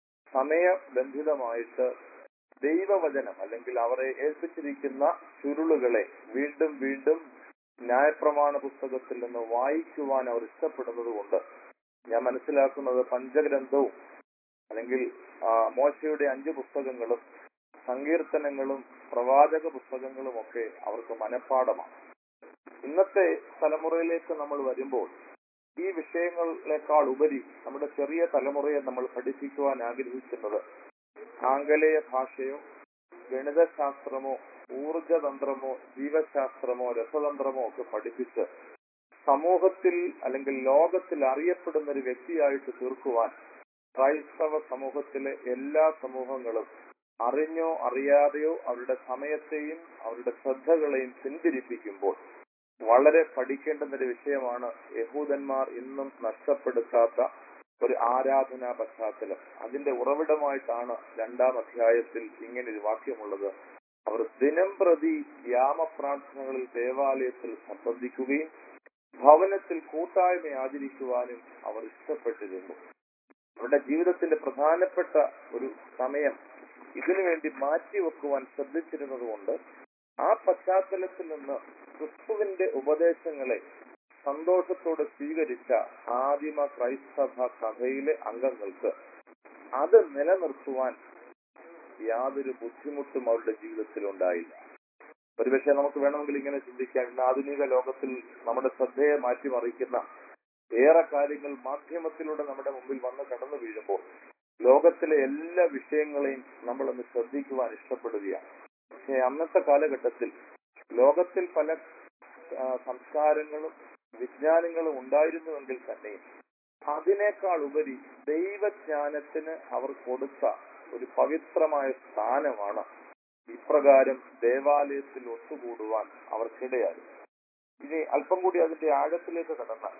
സമയബന്ധിതമായിട്ട് ദൈവവചനം അല്ലെങ്കിൽ അവരെ ഏൽപ്പിച്ചിരിക്കുന്ന ചുരുളുകളെ വീണ്ടും വീണ്ടും ന്യായപ്രമാണ പുസ്തകത്തിൽ നിന്ന് വായിക്കുവാൻ അവർ ഇഷ്ടപ്പെടുന്നത് കൊണ്ട് ഞാൻ മനസ്സിലാക്കുന്നത് പഞ്ചഗ്രന്ഥവും അല്ലെങ്കിൽ ആ, മോശയുടെ അഞ്ച് പുസ്തകങ്ങളും സങ്കീർത്തനങ്ങളും പ്രവാചക പുസ്തകങ്ങളും ഒക്കെ അവർക്ക് മനഃപ്പാടമാണ് ഇന്നത്തെ തലമുറയിലേക്ക് നമ്മൾ വരുമ്പോൾ ഈ വിഷയങ്ങളെക്കാൾ ഉപരി നമ്മുടെ ചെറിയ തലമുറയെ നമ്മൾ പഠിപ്പിക്കുവാൻ ആഗ്രഹിക്കുന്നത് ആംഗലേയ ഭാഷയോ ഗണിതശാസ്ത്രമോ ഊർജതന്ത്രമോ ജീവശാസ്ത്രമോ രസതന്ത്രമോ ഒക്കെ പഠിപ്പിച്ച് സമൂഹത്തിൽ അല്ലെങ്കിൽ ലോകത്തിൽ അറിയപ്പെടുന്ന ഒരു വ്യക്തിയായിട്ട് തീർക്കുവാൻ ക്രൈസ്തവ സമൂഹത്തിലെ എല്ലാ സമൂഹങ്ങളും അറിഞ്ഞോ അറിയാതെയോ അവരുടെ സമയത്തെയും അവരുടെ ശ്രദ്ധകളെയും പിന്തിരിപ്പിക്കുമ്പോൾ വളരെ പഠിക്കേണ്ടുന്ന ഒരു വിഷയമാണ് യഹൂദന്മാർ ഇന്നും നഷ്ടപ്പെടുത്താത്ത ഒരു ആരാധനാ പശ്ചാത്തലം അതിന്റെ ഉറവിടമായിട്ടാണ് രണ്ടാം അധ്യായത്തിൽ ഇങ്ങനെ ഒരു വാക്യമുള്ളത് അവർ ദിനം പ്രതി യാമപ്രാർത്ഥനകളിൽ ദേവാലയത്തിൽ സംബന്ധിക്കുകയും ഭവനത്തിൽ കൂട്ടായ്മ ആചരിക്കുവാനും അവർ ഇഷ്ടപ്പെട്ടിരുന്നു അവരുടെ ജീവിതത്തിന്റെ പ്രധാനപ്പെട്ട ഒരു സമയം ഇതിനുവേണ്ടി മാറ്റിവെക്കുവാൻ ശ്രദ്ധിച്ചിരുന്നതുകൊണ്ട് ആ പശ്ചാത്തലത്തിൽ നിന്ന് ക്രിസ്തുവിന്റെ ഉപദേശങ്ങളെ സന്തോഷത്തോടെ സ്വീകരിച്ച ആദിമ ക്രൈസ്തവ സഭയിലെ അംഗങ്ങൾക്ക് അത് നിലനിർത്തുവാൻ യാതൊരു ബുദ്ധിമുട്ടും അവരുടെ ജീവിതത്തിൽ ഉണ്ടായില്ല ഒരുപക്ഷെ നമുക്ക് വേണമെങ്കിൽ ഇങ്ങനെ ചിന്തിക്കാം ഇന്ന് ആധുനിക ലോകത്തിൽ നമ്മുടെ ശ്രദ്ധയെ മാറ്റിമറിക്കുന്ന ഏറെ കാര്യങ്ങൾ മാധ്യമത്തിലൂടെ നമ്മുടെ മുമ്പിൽ വന്ന് കടന്നു വീഴുമ്പോൾ ലോകത്തിലെ എല്ലാ വിഷയങ്ങളെയും നമ്മളൊന്ന് ശ്രദ്ധിക്കുവാൻ ഇഷ്ടപ്പെടുകയാണ് പക്ഷേ അന്നത്തെ കാലഘട്ടത്തിൽ ലോകത്തിൽ പല ആ, സംസ്കാരങ്ങളും വിജ്ഞാനങ്ങളും ഉണ്ടായിരുന്നുവെങ്കിൽ തന്നെ അതിനേക്കാൾ ഉപരി ദൈവജ്ഞാനത്തിന് അവർ കൊടുത്ത ഒരു പവിത്രമായ സ്ഥാനമാണ് ഇപ്രകാരം ദേവാലയത്തിൽ ഒത്തുകൂടുവാൻ അവർക്കിടയായി ഇനി അല്പം കൂടി അതിന്റെ ആഴത്തിലേക്ക് കടന്നാൽ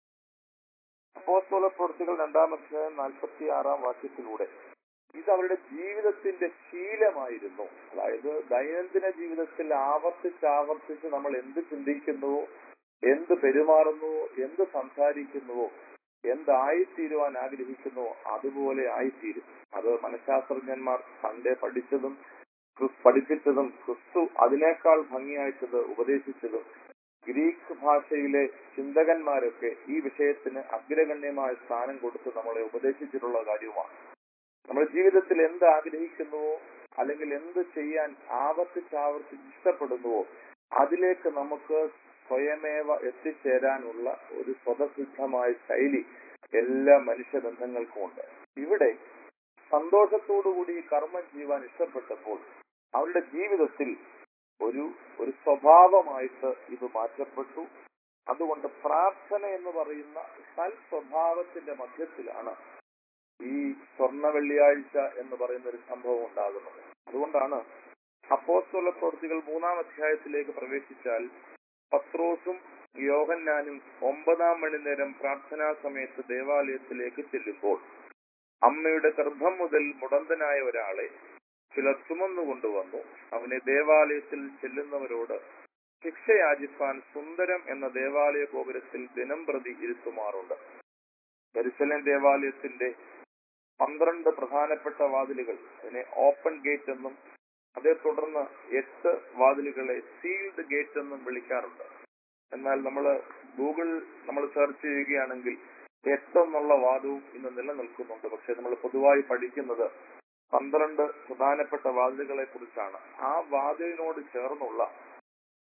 അപ്പോസ്തല പ്രവൃത്തികൾ രണ്ടാം അധ്യായം നാൽപ്പത്തി ആറാം വാക്യത്തിലൂടെ ഇത് അവരുടെ ജീവിതത്തിന്റെ ശീലമായിരുന്നു അതായത് ദൈനംദിന ജീവിതത്തിൽ ആവർത്തിച്ച് ആവർത്തിച്ച് നമ്മൾ എന്ത് ചിന്തിക്കുന്നുവോ എന്ത് പെരുമാറുന്നുവോ എന്ത് സംസാരിക്കുന്നുവോ എന്തായിത്തീരുവാൻ ആഗ്രഹിക്കുന്നുവോ അതുപോലെ ആയിത്തീരും അത് മനഃശാസ്ത്രജ്ഞന്മാർ പണ്ടേ പഠിച്ചതും ക്രിസ് പഠിപ്പിച്ചതും ക്രിസ്തു അതിനേക്കാൾ ഭംഗിയായിട്ടത് ഉപദേശിച്ചതും ഗ്രീക്ക് ഭാഷയിലെ ചിന്തകന്മാരൊക്കെ ഈ വിഷയത്തിന് അഗ്രഗണ്യമായ സ്ഥാനം കൊടുത്ത് നമ്മളെ ഉപദേശിച്ചിട്ടുള്ള കാര്യവുമാണ് നമ്മുടെ ജീവിതത്തിൽ എന്ത് ആഗ്രഹിക്കുന്നുവോ അല്ലെങ്കിൽ എന്ത് ചെയ്യാൻ ആവർത്തിച്ച് ആവർത്തിച്ച് ഇഷ്ടപ്പെടുന്നുവോ അതിലേക്ക് നമുക്ക് സ്വയമേവ എത്തിച്ചേരാനുള്ള ഒരു സ്വതസിദ്ധമായ ശൈലി എല്ലാ മനുഷ്യബന്ധങ്ങൾക്കുമുണ്ട് ഇവിടെ സന്തോഷത്തോടുകൂടി ഈ കർമ്മം ചെയ്യുവാൻ ഇഷ്ടപ്പെട്ടപ്പോൾ അവരുടെ ജീവിതത്തിൽ ഒരു ഒരു സ്വഭാവമായിട്ട് ഇത് മാറ്റപ്പെട്ടു അതുകൊണ്ട് പ്രാർത്ഥന എന്ന് പറയുന്ന സൽ സ്വഭാവത്തിന്റെ മധ്യത്തിലാണ് ഈ സ്വർണ്ണ വെള്ളിയാഴ്ച എന്ന് പറയുന്ന ഒരു സംഭവം ഉണ്ടാകുന്നത് അതുകൊണ്ടാണ് അപ്പോസ്തല പ്രവൃത്തികൾ മൂന്നാം അധ്യായത്തിലേക്ക് പ്രവേശിച്ചാൽ പത്രോസും യോഹന്നാനും ഒമ്പതാം മണി നേരം പ്രാർത്ഥനാ സമയത്ത് ദേവാലയത്തിലേക്ക് ചെല്ലുമ്പോൾ അമ്മയുടെ ഗർഭം മുതൽ മുടന്തനായ ഒരാളെ ചിലർ ചുമന്നുകൊണ്ടുവന്നു അവനെ ദേവാലയത്തിൽ ചെല്ലുന്നവരോട് ശിക്ഷയാചിപ്പാൻ സുന്ദരം എന്ന ദേവാലയ ഗോപുരത്തിൽ ദിനം പ്രതി ഇരുത്തുമാറുണ്ട് ജെറുസലേം ദേവാലയത്തിന്റെ പന്ത്രണ്ട് പ്രധാനപ്പെട്ട വാതിലുകൾ അതിനെ ഓപ്പൺ ഗേറ്റ് എന്നും അതേ തുടർന്ന് എട്ട് വാതിലുകളെ സീൽഡ് ഗേറ്റ് എന്നും വിളിക്കാറുണ്ട് എന്നാൽ നമ്മൾ ഗൂഗിൾ നമ്മൾ സെർച്ച് ചെയ്യുകയാണെങ്കിൽ എട്ടെന്നുള്ള വാദവും ഇന്ന് നിലനിൽക്കുന്നുണ്ട് പക്ഷെ നമ്മൾ പൊതുവായി പഠിക്കുന്നത് പന്ത്രണ്ട് പ്രധാനപ്പെട്ട വാതിലുകളെ കുറിച്ചാണ് ആ വാതിലിനോട് ചേർന്നുള്ള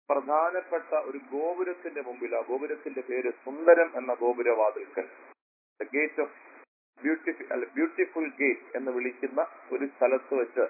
പ്രധാനപ്പെട്ട ഒരു ഗോപുരത്തിന്റെ മുമ്പിൽ ആ ഗോപുരത്തിന്റെ പേര് സുന്ദരം എന്ന ഗോപുരവാതിൽക്കൽ ഗേറ്റ് ഓഫ് ബ്യൂട്ടിഫുൾ അല്ല ബ്യൂട്ടിഫുൾ ഗേറ്റ് എന്ന് വിളിക്കുന്ന ഒരു സ്ഥലത്ത് വെച്ച്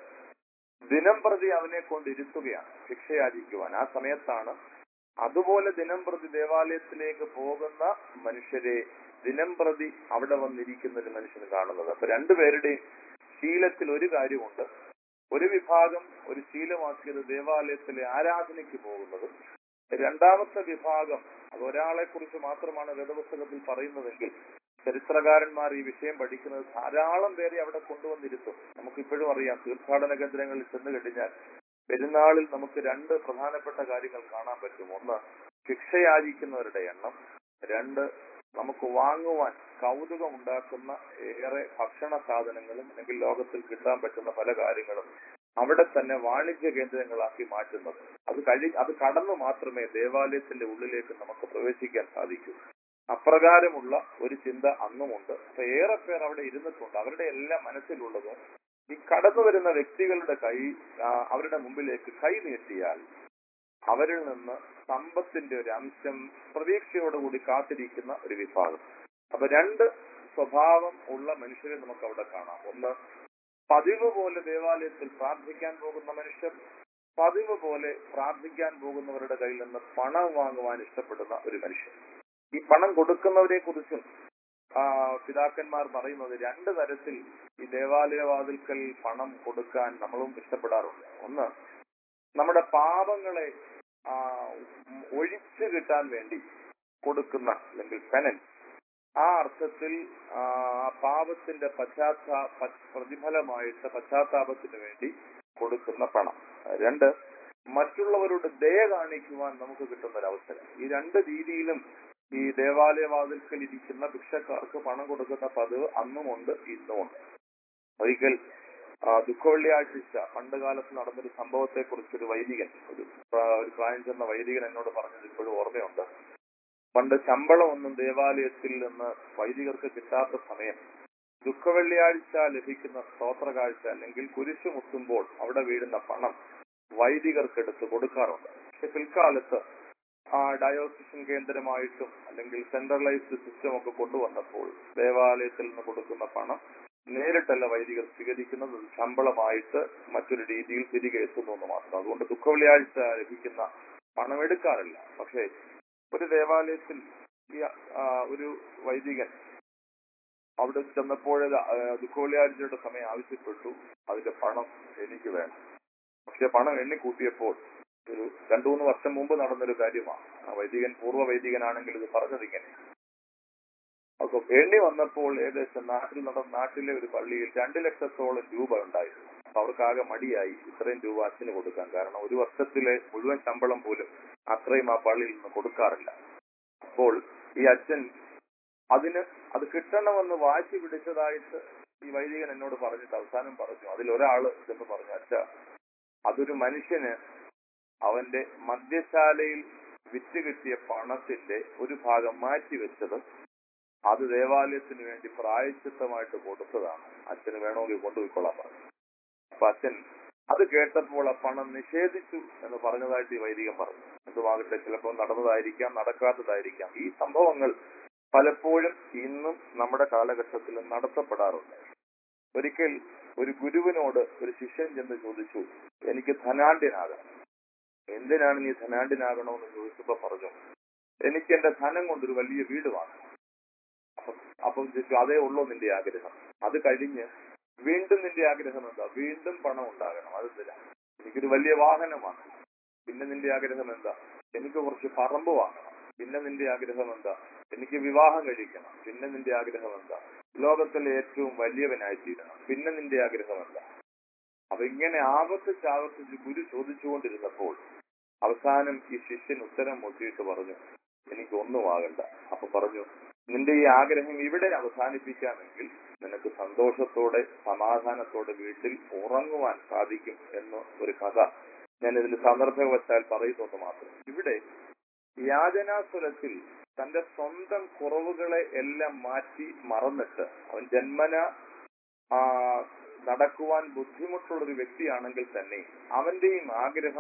ദിനം പ്രതി അവനെ കൊണ്ട് ഇരുത്തുകയാണ് ശിക്ഷയാചിക്കുവാൻ ആ സമയത്താണ് അതുപോലെ ദിനം പ്രതി ദേവാലയത്തിലേക്ക് പോകുന്ന മനുഷ്യരെ ദിനം പ്രതി അവിടെ വന്നിരിക്കുന്ന ഒരു മനുഷ്യന് കാണുന്നത് അപ്പൊ രണ്ടുപേരുടെയും ശീലത്തിൽ ഒരു കാര്യമുണ്ട് ഒരു വിഭാഗം ഒരു ശീലമാക്കിയത് ദേവാലയത്തിലെ ആരാധനയ്ക്ക് പോകുന്നത് രണ്ടാമത്തെ വിഭാഗം അത് ഒരാളെ കുറിച്ച് മാത്രമാണ് വേദപുസ്തകത്തിൽ പറയുന്നതെങ്കിൽ ചരിത്രകാരന്മാർ ഈ വിഷയം പഠിക്കുന്നത് ധാരാളം പേരെ അവിടെ കൊണ്ടുവന്നിരുത്തും നമുക്കിപ്പോഴും അറിയാം തീർത്ഥാടന കേന്ദ്രങ്ങളിൽ ചെന്ന് കഴിഞ്ഞാൽ പെരുന്നാളിൽ നമുക്ക് രണ്ട് പ്രധാനപ്പെട്ട കാര്യങ്ങൾ കാണാൻ പറ്റും ഒന്ന് ശിക്ഷയാചിക്കുന്നവരുടെ എണ്ണം രണ്ട് നമുക്ക് വാങ്ങുവാൻ കൗതുകം ഉണ്ടാക്കുന്ന ഏറെ ഭക്ഷണ സാധനങ്ങളും അല്ലെങ്കിൽ ലോകത്തിൽ കിട്ടാൻ പറ്റുന്ന പല കാര്യങ്ങളും അവിടെ തന്നെ വാണിജ്യ കേന്ദ്രങ്ങളാക്കി മാറ്റുന്നത് അത് കഴി അത് കടന്നു മാത്രമേ ദേവാലയത്തിന്റെ ഉള്ളിലേക്ക് നമുക്ക് പ്രവേശിക്കാൻ സാധിക്കൂ അപ്രകാരമുള്ള ഒരു ചിന്ത അന്നുമുണ്ട് അപ്പൊ ഏറെ പേർ അവിടെ ഇരുന്നിട്ടുണ്ട് അവരുടെ എല്ലാം മനസ്സിലുള്ളത് ഈ കടന്നു വരുന്ന വ്യക്തികളുടെ കൈ ആ, അവരുടെ മുമ്പിലേക്ക് കൈ നീട്ടിയാൽ അവരിൽ നിന്ന് സമ്പത്തിന്റെ ഒരു അംശം പ്രതീക്ഷയോടുകൂടി കാത്തിരിക്കുന്ന ഒരു വിഭാഗം അപ്പൊ രണ്ട് സ്വഭാവം ഉള്ള മനുഷ്യരെ നമുക്ക് അവിടെ കാണാം ഒന്ന് പതിവ് പോലെ ദേവാലയത്തിൽ പ്രാർത്ഥിക്കാൻ പോകുന്ന മനുഷ്യർ പതിവ് പോലെ പ്രാർത്ഥിക്കാൻ പോകുന്നവരുടെ കയ്യിൽ നിന്ന് പണം വാങ്ങുവാൻ ഇഷ്ടപ്പെടുന്ന ഒരു മനുഷ്യൻ ഈ പണം കൊടുക്കുന്നവരെ കുറിച്ചും ആ, പിതാക്കന്മാർ പറയുന്നത് രണ്ട് തരത്തിൽ ഈ ദേവാലയവാതിൽക്കൽ പണം കൊടുക്കാൻ നമ്മളും ഇഷ്ടപ്പെടാറുണ്ട് ഒന്ന് നമ്മുടെ പാപങ്ങളെ ആ, ഒഴിച്ചു കിട്ടാൻ വേണ്ടി കൊടുക്കുന്ന അല്ലെങ്കിൽ പെനൻസ് ആ അർത്ഥത്തിൽ ആ പാപത്തിന്റെ പശ്ചാത്താ പ- പ്രതിഫലമായിട്ട് പശ്ചാത്താപത്തിന് വേണ്ടി കൊടുക്കുന്ന പണം രണ്ട് മറ്റുള്ളവരോട് ദയ കാണിക്കുവാൻ നമുക്ക് കിട്ടുന്ന ഒരു അവസരം ഈ രണ്ട് രീതിയിലും ഈ ദേവാലയവാതിൽക്കൽ ഇരിക്കുന്ന ഭിക്ഷക്കാർക്ക് പണം കൊടുക്കുന്ന പതിവ് അന്നുമുണ്ട് ഇന്നുമുണ്ട് ഒരിക്കൽ ആ, ദുഃഖവെള്ളിയാഴ്ച പണ്ട് കാലത്ത് നടന്നൊരു സംഭവത്തെ കുറിച്ച് ഒരു വൈദികൻ ഒരു പ്രാ- ഒരു പ്രായം ചെന്ന വൈദികൻ എന്നോട് പറഞ്ഞത് ഇപ്പോഴും ഓർമ്മയുണ്ട് പണ്ട് ശമ്പളമൊന്നും ദേവാലയത്തിൽ നിന്ന് വൈദികർക്ക് കിട്ടാത്ത സമയം ദുഃഖവെള്ളിയാഴ്ച ലഭിക്കുന്ന സ്തോത്ര കാഴ്ച അല്ലെങ്കിൽ കുരിശു മുത്തുമ്പോൾ അവിടെ വീഴുന്ന പണം വൈദികർക്കെടുത്ത് കൊടുക്കാറുണ്ട് പക്ഷെ പിൽക്കാലത്ത് ആ ഡയോസിഷൻ കേന്ദ്രമായിട്ടും അല്ലെങ്കിൽ സെൻട്രലൈസ്ഡ് സിസ്റ്റം ഒക്കെ കൊണ്ടുവന്നപ്പോൾ ദേവാലയത്തിൽ നിന്ന് കൊടുക്കുന്ന പണം നേരിട്ടല്ല വൈദികർ സ്വീകരിക്കുന്നത് അത് ശമ്പളമായിട്ട് മറ്റൊരു രീതിയിൽ തിരികെ എത്തുന്നു എന്ന് മാത്രം അതുകൊണ്ട് ദുഃഖവെള്ളിയാഴ്ച ലഭിക്കുന്ന പണം എടുക്കാറില്ല പക്ഷേ ഒരു ദേവാലയത്തിൽ ഈ ആ, ഒരു വൈദികൻ അവിടെ ചെന്നപ്പോൾ ദുഃഖവെള്ളിയാഴ്ചയുടെ സമയം ആവശ്യപ്പെട്ടു അതിന്റെ പണം എനിക്ക് വേണം പക്ഷെ പണം എണ്ണിക്കൂട്ടിയപ്പോൾ ഒരു രണ്ടു മൂന്ന് വർഷം മുമ്പ് നടന്നൊരു കാര്യമാണ് ആ വൈദികൻ പൂർവ്വ വൈദികനാണെങ്കിൽ ഇത് പറഞ്ഞത് ഇങ്ങനെ അപ്പൊ എണ്ണി വന്നപ്പോൾ ഏകദേശം നാട്ടിൽ നടന്ന നാട്ടിലെ ഒരു പള്ളിയിൽ രണ്ട് ലക്ഷത്തോളം രൂപ ഉണ്ടായിരുന്നു അപ്പൊ അവർക്കാകെ മടിയായി ഇത്രയും രൂപ അച്ഛന് കൊടുക്കാൻ കാരണം ഒരു വർഷത്തിലെ മുഴുവൻ ശമ്പളം പോലും അത്രയും ആ പള്ളിയിൽ നിന്ന് കൊടുക്കാറില്ല അപ്പോൾ ഈ അച്ഛൻ അതിന് അത് കിട്ടണമെന്ന് വാശി പിടിച്ചതായിട്ട് ഈ വൈദികൻ എന്നോട് പറഞ്ഞിട്ട് അവസാനം പറഞ്ഞു അതിലൊരാള് എന്ന് പറഞ്ഞു അച്ഛ അതൊരു മനുഷ്യന് അവന്റെ മദ്യശാലയിൽ വിറ്റ് കിട്ടിയ പണത്തിന്റെ ഒരു ഭാഗം മാറ്റിവെച്ചത് അത് ദേവാലയത്തിന് വേണ്ടി പ്രായച്ചിത്തമായിട്ട് കൊടുത്തതാണ് അച്ഛന് വേണമെങ്കിൽ കൊണ്ടുപോയിക്കൊള്ളാൻ പറഞ്ഞു അപ്പൊ അച്ഛൻ അത് കേട്ടപ്പോൾ ആ പണം നിഷേധിച്ചു എന്ന് പറഞ്ഞതായിട്ട് ഈ വൈദികൻ പറഞ്ഞു എന്തുമാകട്ടെ ചിലപ്പോൾ നടന്നതായിരിക്കാം നടക്കാത്തതായിരിക്കാം ഈ സംഭവങ്ങൾ പലപ്പോഴും ഇന്നും നമ്മുടെ കാലഘട്ടത്തിൽ നടത്തപ്പെടാറുണ്ട് ഒരിക്കൽ ഒരു ഗുരുവിനോട് ഒരു ശിഷ്യൻ ചെന്ന് ചോദിച്ചു എനിക്ക് ധനാഢ്യനാകണം എന്തിനാണ് നീ ധനാഢ്യനാകണമെന്ന് ചോദിച്ചപ്പോ പറഞ്ഞു എനിക്ക് എന്റെ ധനം കൊണ്ടൊരു വലിയ വീട് വാങ്ങണം അപ്പൊ അപ്പം ചോദിച്ചു അതേ ഉള്ളൂ നിന്റെ ആഗ്രഹം അത് കഴിഞ്ഞ് വീണ്ടും നിന്റെ ആഗ്രഹം എന്താ വീണ്ടും പണം ഉണ്ടാകണം അതെന്തിനാ എനിക്കൊരു വലിയ വാഹനം വാങ്ങണം പിന്നെ നിന്റെ ആഗ്രഹം എന്താ എനിക്ക് കുറച്ച് പറമ്പ് വാങ്ങണം പിന്നെ നിന്റെ ആഗ്രഹം എന്താ എനിക്ക് വിവാഹം കഴിക്കണം പിന്നെ നിന്റെ ആഗ്രഹം എന്താ ലോകത്തിലെ ഏറ്റവും വലിയവനായി തീരണം പിന്നെ നിന്റെ ആഗ്രഹം എന്താ അപ്പൊ ഇങ്ങനെ ആവർത്തിച്ച് ആവർത്തിച്ച് ഗുരു ചോദിച്ചുകൊണ്ടിരുന്നപ്പോൾ അവസാനം ഈ ശിഷ്യൻ ഉത്തരം മുട്ടിയിട്ട് പറഞ്ഞു എനിക്ക് ഒന്നും ആകണ്ട അപ്പൊ പറഞ്ഞു നിന്റെ ഈ ആഗ്രഹം ഇവിടെ അവസാനിപ്പിക്കാമെങ്കിൽ നിനക്ക് സന്തോഷത്തോടെ സമാധാനത്തോടെ വീട്ടിൽ ഉറങ്ങുവാൻ സാധിക്കും എന്ന് ഒരു കഥ ഞാൻ ഇതിൽ സന്ദർഭവശാൽ പറയുന്നത് മാത്രം ഇവിടെ യാചനാസ്വരത്തിൽ തന്റെ സ്വന്തം കുറവുകളെ എല്ലാം മാറ്റി മറന്നിട്ട് അവൻ ജന്മന ആ, നടക്കുവാൻ ബുദ്ധിമുട്ടുള്ള ഒരു വ്യക്തിയാണെങ്കിൽ തന്നെ അവന്റെയും ആഗ്രഹം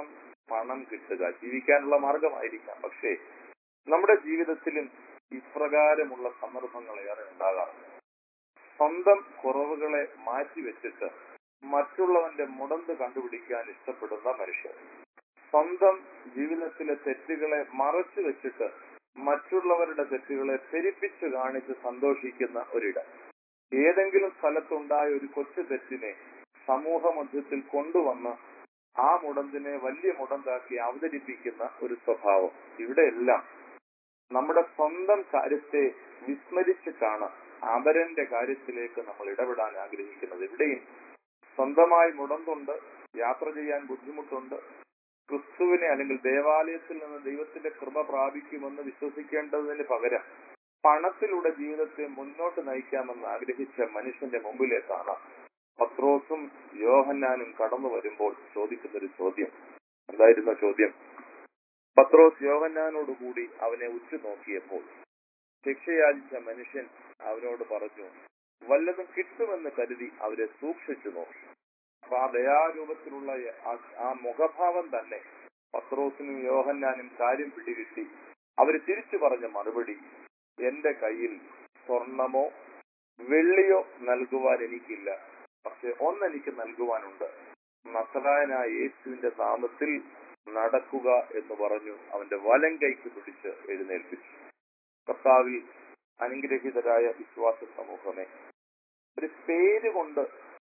പണം കിട്ടുക ജീവിക്കാനുള്ള മാർഗമായിരിക്കാം പക്ഷേ നമ്മുടെ ജീവിതത്തിലും ഇപ്രകാരമുള്ള സന്ദർഭങ്ങൾ ഏറെ ഉണ്ടാകാറുണ്ട് സ്വന്തം കുറവുകളെ മാറ്റിവെച്ചിട്ട് മറ്റുള്ളവന്റെ മുടന്ത് കണ്ടുപിടിക്കാൻ ഇഷ്ടപ്പെടുന്ന മനുഷ്യർ സ്വന്തം ജീവിതത്തിലെ തെറ്റുകളെ മറച്ചു വെച്ചിട്ട് മറ്റുള്ളവരുടെ തെറ്റുകളെ പെരുപ്പിച്ചു കാണിച്ച് സന്തോഷിക്കുന്ന ഒരിടം ഏതെങ്കിലും സ്ഥലത്തുണ്ടായ ഒരു കൊച്ചു തെറ്റിനെ സമൂഹ മധ്യത്തിൽ കൊണ്ടുവന്ന് ആ മുടന്തിനെ വലിയ മുടന്താക്കി അവതരിപ്പിക്കുന്ന ഒരു സ്വഭാവം ഇവിടെയെല്ലാം നമ്മുടെ സ്വന്തം കാര്യത്തെ വിസ്മരിച്ചിട്ടാണ് അപരന്റെ കാര്യത്തിലേക്ക് നമ്മൾ ഇടപെടാൻ ആഗ്രഹിക്കുന്നത് ഇവിടെയും സ്വന്തമായി മുടന്തുണ്ട് യാത്ര ചെയ്യാൻ ബുദ്ധിമുട്ടുണ്ട് ക്രിസ്തുവിനെ അല്ലെങ്കിൽ ദേവാലയത്തിൽ നിന്ന് ദൈവത്തിന്റെ കൃപ പ്രാപിക്കുമെന്ന് വിശ്വസിക്കേണ്ടതിന് പകരം പണത്തിലൂടെ ജീവിതത്തെ മുന്നോട്ട് നയിക്കാമെന്ന് ആഗ്രഹിച്ച മനുഷ്യന്റെ മുമ്പിലേക്കാണ് പത്രോസും യോഹന്നാനും കടന്നു വരുമ്പോൾ ചോദിക്കുന്ന ഒരു ചോദ്യം എന്തായിരുന്നു ചോദ്യം പത്രോസ് യോഹന്നാനോടുകൂടി അവനെ ഉറ്റുനോക്കിയപ്പോൾ ശിക്ഷയാചിച്ച മനുഷ്യൻ അവനോട് പറഞ്ഞു വല്ലതും കിട്ടുമെന്ന് കരുതി അവരെ സൂക്ഷിച്ചു നോക്കി അപ്പൊ ആ ദയാരൂപത്തിലുള്ള ആ- ആ മുഖഭാവം തന്നെ പത്രോസിനും യോഹന്നാനും കാര്യം പിടികിട്ടി അവര് തിരിച്ചു പറഞ്ഞ മറുപടി എന്റെ കയ്യിൽ സ്വർണമോ വെള്ളിയോ നൽകുവാൻ എനിക്കില്ല പക്ഷെ ഒന്നെനിക്ക് നൽകുവാനുണ്ട് നസറായനായ യേശുവിന്റെ നാമത്തിൽ നടക്കുക എന്ന് പറഞ്ഞു അവന്റെ വലം കൈക്ക് പിടിച്ച് എഴുന്നേൽപ്പിച്ചു കർത്താവിൽ അനുഗ്രഹീതരായ വിശ്വാസ സമൂഹമേ ഒരു പേര് കൊണ്ട്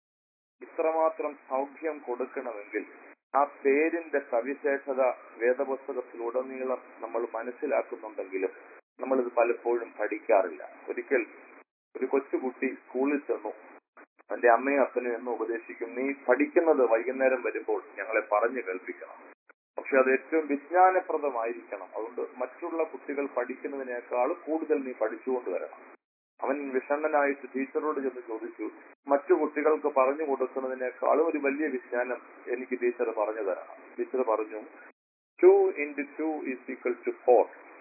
ഇത്രമാത്രം സൗഖ്യം കൊടുക്കണമെങ്കിൽ ആ പേരിന്റെ സവിശേഷത വേദപുസ്തകത്തിലുടനീളം നമ്മൾ മനസ്സിലാക്കുന്നുണ്ടെങ്കിലും നമ്മളിത് പലപ്പോഴും പഠിക്കാറില്ല ഒരിക്കൽ ഒരു കൊച്ചുകുട്ടി സ്കൂളിൽ ചെന്നു തന്റെ അമ്മയും അപ്പനും എന്ന് ഉപദേശിക്കും നീ പഠിക്കുന്നത് വൈകുന്നേരം വരുമ്പോൾ ഞങ്ങളെ പറഞ്ഞു കേൾപ്പിക്കണം പക്ഷെ അത് ഏറ്റവും വിജ്ഞാനപ്രദമായിരിക്കണം അതുകൊണ്ട് മറ്റുള്ള കുട്ടികൾ പഠിക്കുന്നതിനേക്കാൾ കൂടുതൽ നീ പഠിച്ചുകൊണ്ട് വരണം അവൻ വിഷണ്ണനായിട്ട് ടീച്ചറോട് ചെന്ന് ചോദിച്ചു മറ്റു കുട്ടികൾക്ക് പറഞ്ഞു കൊടുക്കുന്നതിനേക്കാളും ഒരു വലിയ വിജ്ഞാനം എനിക്ക് ടീച്ചർ പറഞ്ഞു തരണം ടീച്ചർ പറഞ്ഞു two into two is equal to four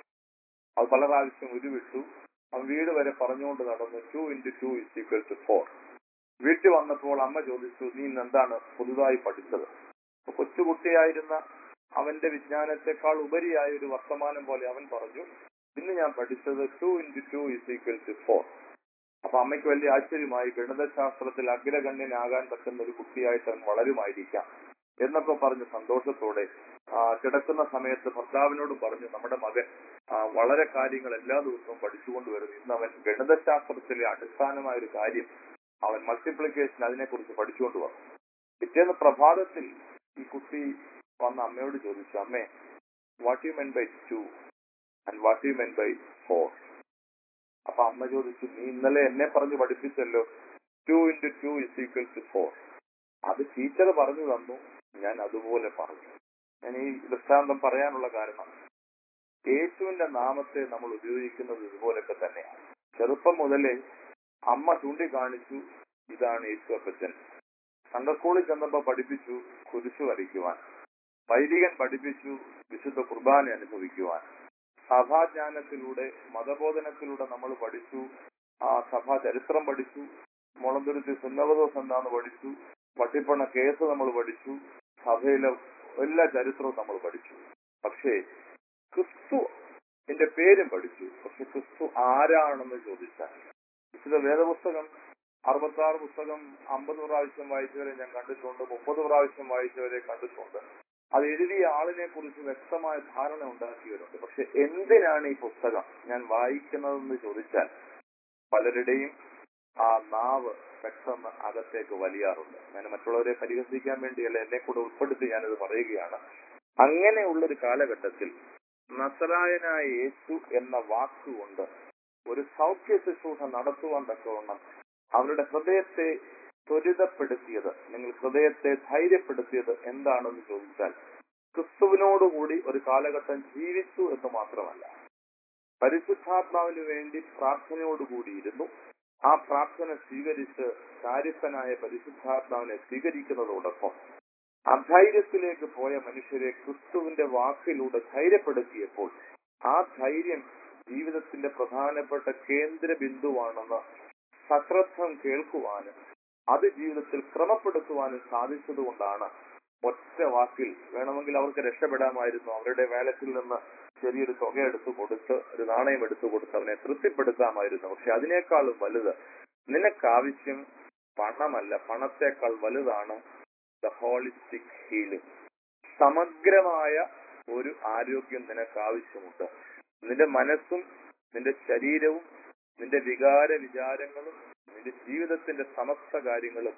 അത് പല പ്രാവശ്യം ഉരുവിട്ടു അവൻ വീട് വരെ പറഞ്ഞുകൊണ്ട് നടന്നു two into two is equal to four വീട്ടിൽ വന്നപ്പോൾ അമ്മ ചോദിച്ചു നീ ഇന്ന് എന്താണ് പുതുതായി പഠിച്ചത് അപ്പൊ കൊച്ചുകുട്ടിയായിരുന്ന അവന്റെ വിജ്ഞാനത്തെക്കാൾ ഉപരിയായ ഒരു വർത്തമാനം പോലെ അവൻ പറഞ്ഞു ഇന്ന് ഞാൻ പഠിച്ചത് two into two is equal to four അപ്പൊ അമ്മയ്ക്ക് വലിയ ആശ്ചര്യമായി ഗണിതശാസ്ത്രത്തിൽ അഗ്രഗണ്യനാകാൻ പറ്റുന്ന ഒരു കുട്ടിയായിട്ട് അവൻ വളരുമായിരിക്കാം എന്നൊക്കെ പറഞ്ഞ് സന്തോഷത്തോടെ ആ, കിടക്കുന്ന സമയത്ത് ഭർത്താവിനോട് പറഞ്ഞു നമ്മുടെ മകൻ ആ, വളരെ കാര്യങ്ങൾ എല്ലാ ദിവസവും പഠിച്ചുകൊണ്ട് വരുന്നു ഇന്ന് അവൻ ഗണിതശാസ്ത്രത്തിലെ അടിസ്ഥാനമായ ഒരു കാര്യം അവൻ മൾട്ടിപ്ലിക്കേഷൻ അതിനെക്കുറിച്ച് പഠിച്ചുകൊണ്ട് വന്നു പിറ്റേന്ന് പ്രഭാതത്തിൽ ഈ കുട്ടി വന്ന് അമ്മയോട് ചോദിച്ചു അമ്മേ what you mean by two and what you mean by four അപ്പൊ അമ്മ ചോദിച്ചു നീ ഇന്നലെ എന്നെ പറഞ്ഞ് പഠിപ്പിച്ചല്ലോ two into two is equal to four അത് ടീച്ചർ പറഞ്ഞു തന്നു ഞാൻ അതുപോലെ പറഞ്ഞു ഞാൻ ഈ ദൃഷ്ടാന്തം പറയാനുള്ള കാരണം യേശുവിന്റെ നാമത്തെ നമ്മൾ ഉപയോഗിക്കുന്നത് ഇതുപോലൊക്കെ തന്നെയാണ് ചെറുപ്പം മുതലേ അമ്മ ചൂണ്ടിക്കാണിച്ചു ഇതാണ് യേശു അപ്പച്ചൻ സൺഡേ സ്കൂളിൽ ചെന്നപ്പോ പഠിപ്പിച്ചു കുരിശു വരയ്ക്കുവാൻ വൈദികൻ പഠിപ്പിച്ചു വിശുദ്ധ കുർബാന അനുഭവിക്കുവാൻ സഭാജ്ഞാനത്തിലൂടെ മതബോധനത്തിലൂടെ നമ്മൾ പഠിച്ചു ആ സഭാ ചരിത്രം പഠിച്ചു മുളന്തുരുത്തി സുന്നവദോസ് എന്താന്ന് പഠിച്ചു പട്ടിപ്പണ കേസ് നമ്മൾ പഠിച്ചു സഭയിലെ എല്ലാ ചരിത്രവും നമ്മൾ പഠിച്ചു പക്ഷേ ക്രിസ്തു എന്റെ പേരും പഠിച്ചു പക്ഷെ ക്രിസ്തു ആരാണെന്ന് ചോദിച്ചാൽ വിശുദ്ധ വേദപുസ്തകം അറുപത്തി ആറ് പുസ്തകം അമ്പത് പ്രാവശ്യം വായിച്ചവരെ ഞാൻ കണ്ടിട്ടുണ്ട് മുപ്പത് പ്രാവശ്യം വായിച്ചവരെ കണ്ടിട്ടുണ്ട് അത് എഴുതിയ ആളിനെ കുറിച്ച് വ്യക്തമായ ധാരണ ഉണ്ടാക്കിയവരുണ്ട് പക്ഷെ എന്തിനാണ് ഈ പുസ്തകം ഞാൻ വായിക്കുന്നതെന്ന് ചോദിച്ചാൽ പലരുടെയും ആ നാവ് പെട്ടെന്ന് അകത്തേക്ക് വലിയാറുണ്ട് ഞാൻ മറ്റുള്ളവരെ പരിഹസിക്കാൻ വേണ്ടിയല്ല എന്നെ കൂടെ ഉൾപ്പെടുത്തി ഞാനിത് പറയുകയാണ് അങ്ങനെയുള്ളൊരു കാലഘട്ടത്തിൽ നസറായനായ യേശു എന്ന വാക്കുകൊണ്ട് ഒരു സൗഖ്യ ശുശ്രൂഷ നടത്തുവാൻ തക്കവണ്ണം അവരുടെ ഹൃദയത്തെ ത്വരിതപ്പെടുത്തിയത് നിങ്ങൾ ഹൃദയത്തെ ധൈര്യപ്പെടുത്തിയത് എന്താണെന്ന് ചോദിച്ചാൽ ക്രിസ്തുവിനോടുകൂടി ഒരു കാലഘട്ടം ജീവിച്ചു എന്ന് മാത്രമല്ല പരിശുദ്ധാത്മാവിന് വേണ്ടി പ്രാർത്ഥനയോടുകൂടിയിരുന്നു ആ പ്രാർത്ഥന സ്വീകരിച്ച് കാര്യസ്ഥനായ പരിശുദ്ധാത്മാവിനെ സ്വീകരിക്കുന്നതോടൊപ്പം അധൈര്യത്തിലേക്ക് പോയ മനുഷ്യരെ ക്രിസ്തുവിന്റെ വാക്കിലൂടെ ധൈര്യപ്പെടുത്തിയപ്പോൾ ആ ധൈര്യം ജീവിതത്തിന്റെ പ്രധാനപ്പെട്ട കേന്ദ്ര ബിന്ദുവാണെന്ന് സശ്രദ്ധം കേൾക്കുവാനും അത് ജീവിതത്തിൽ ക്രമപ്പെടുത്തുവാനും സാധിച്ചതുകൊണ്ടാണ് ഒറ്റ വാക്കിൽ വേണമെങ്കിൽ അവർക്ക് രക്ഷപ്പെടാമായിരുന്നു അവരുടെ വേലത്തിൽ നിന്ന് ചെറിയൊരു തുക എടുത്തു കൊടുത്ത് ഒരു നാണയം എടുത്തു കൊടുത്ത് അവനെ തൃപ്തിപ്പെടുത്താമായിരുന്നു പക്ഷെ അതിനേക്കാളും വലുത് നിനക്കാവശ്യം പണമല്ല പണത്തെക്കാൾ വലുതാണ് ദ ഹോളിസ്റ്റിക് ഹീലിംഗ് സമഗ്രമായ ഒരു ആരോഗ്യം നിനക്ക് ആവശ്യമുണ്ട് നിന്റെ മനസ്സും നിന്റെ ശരീരവും നിന്റെ വികാര വിചാരങ്ങളും നിന്റെ ജീവിതത്തിന്റെ സമസ്ത കാര്യങ്ങളും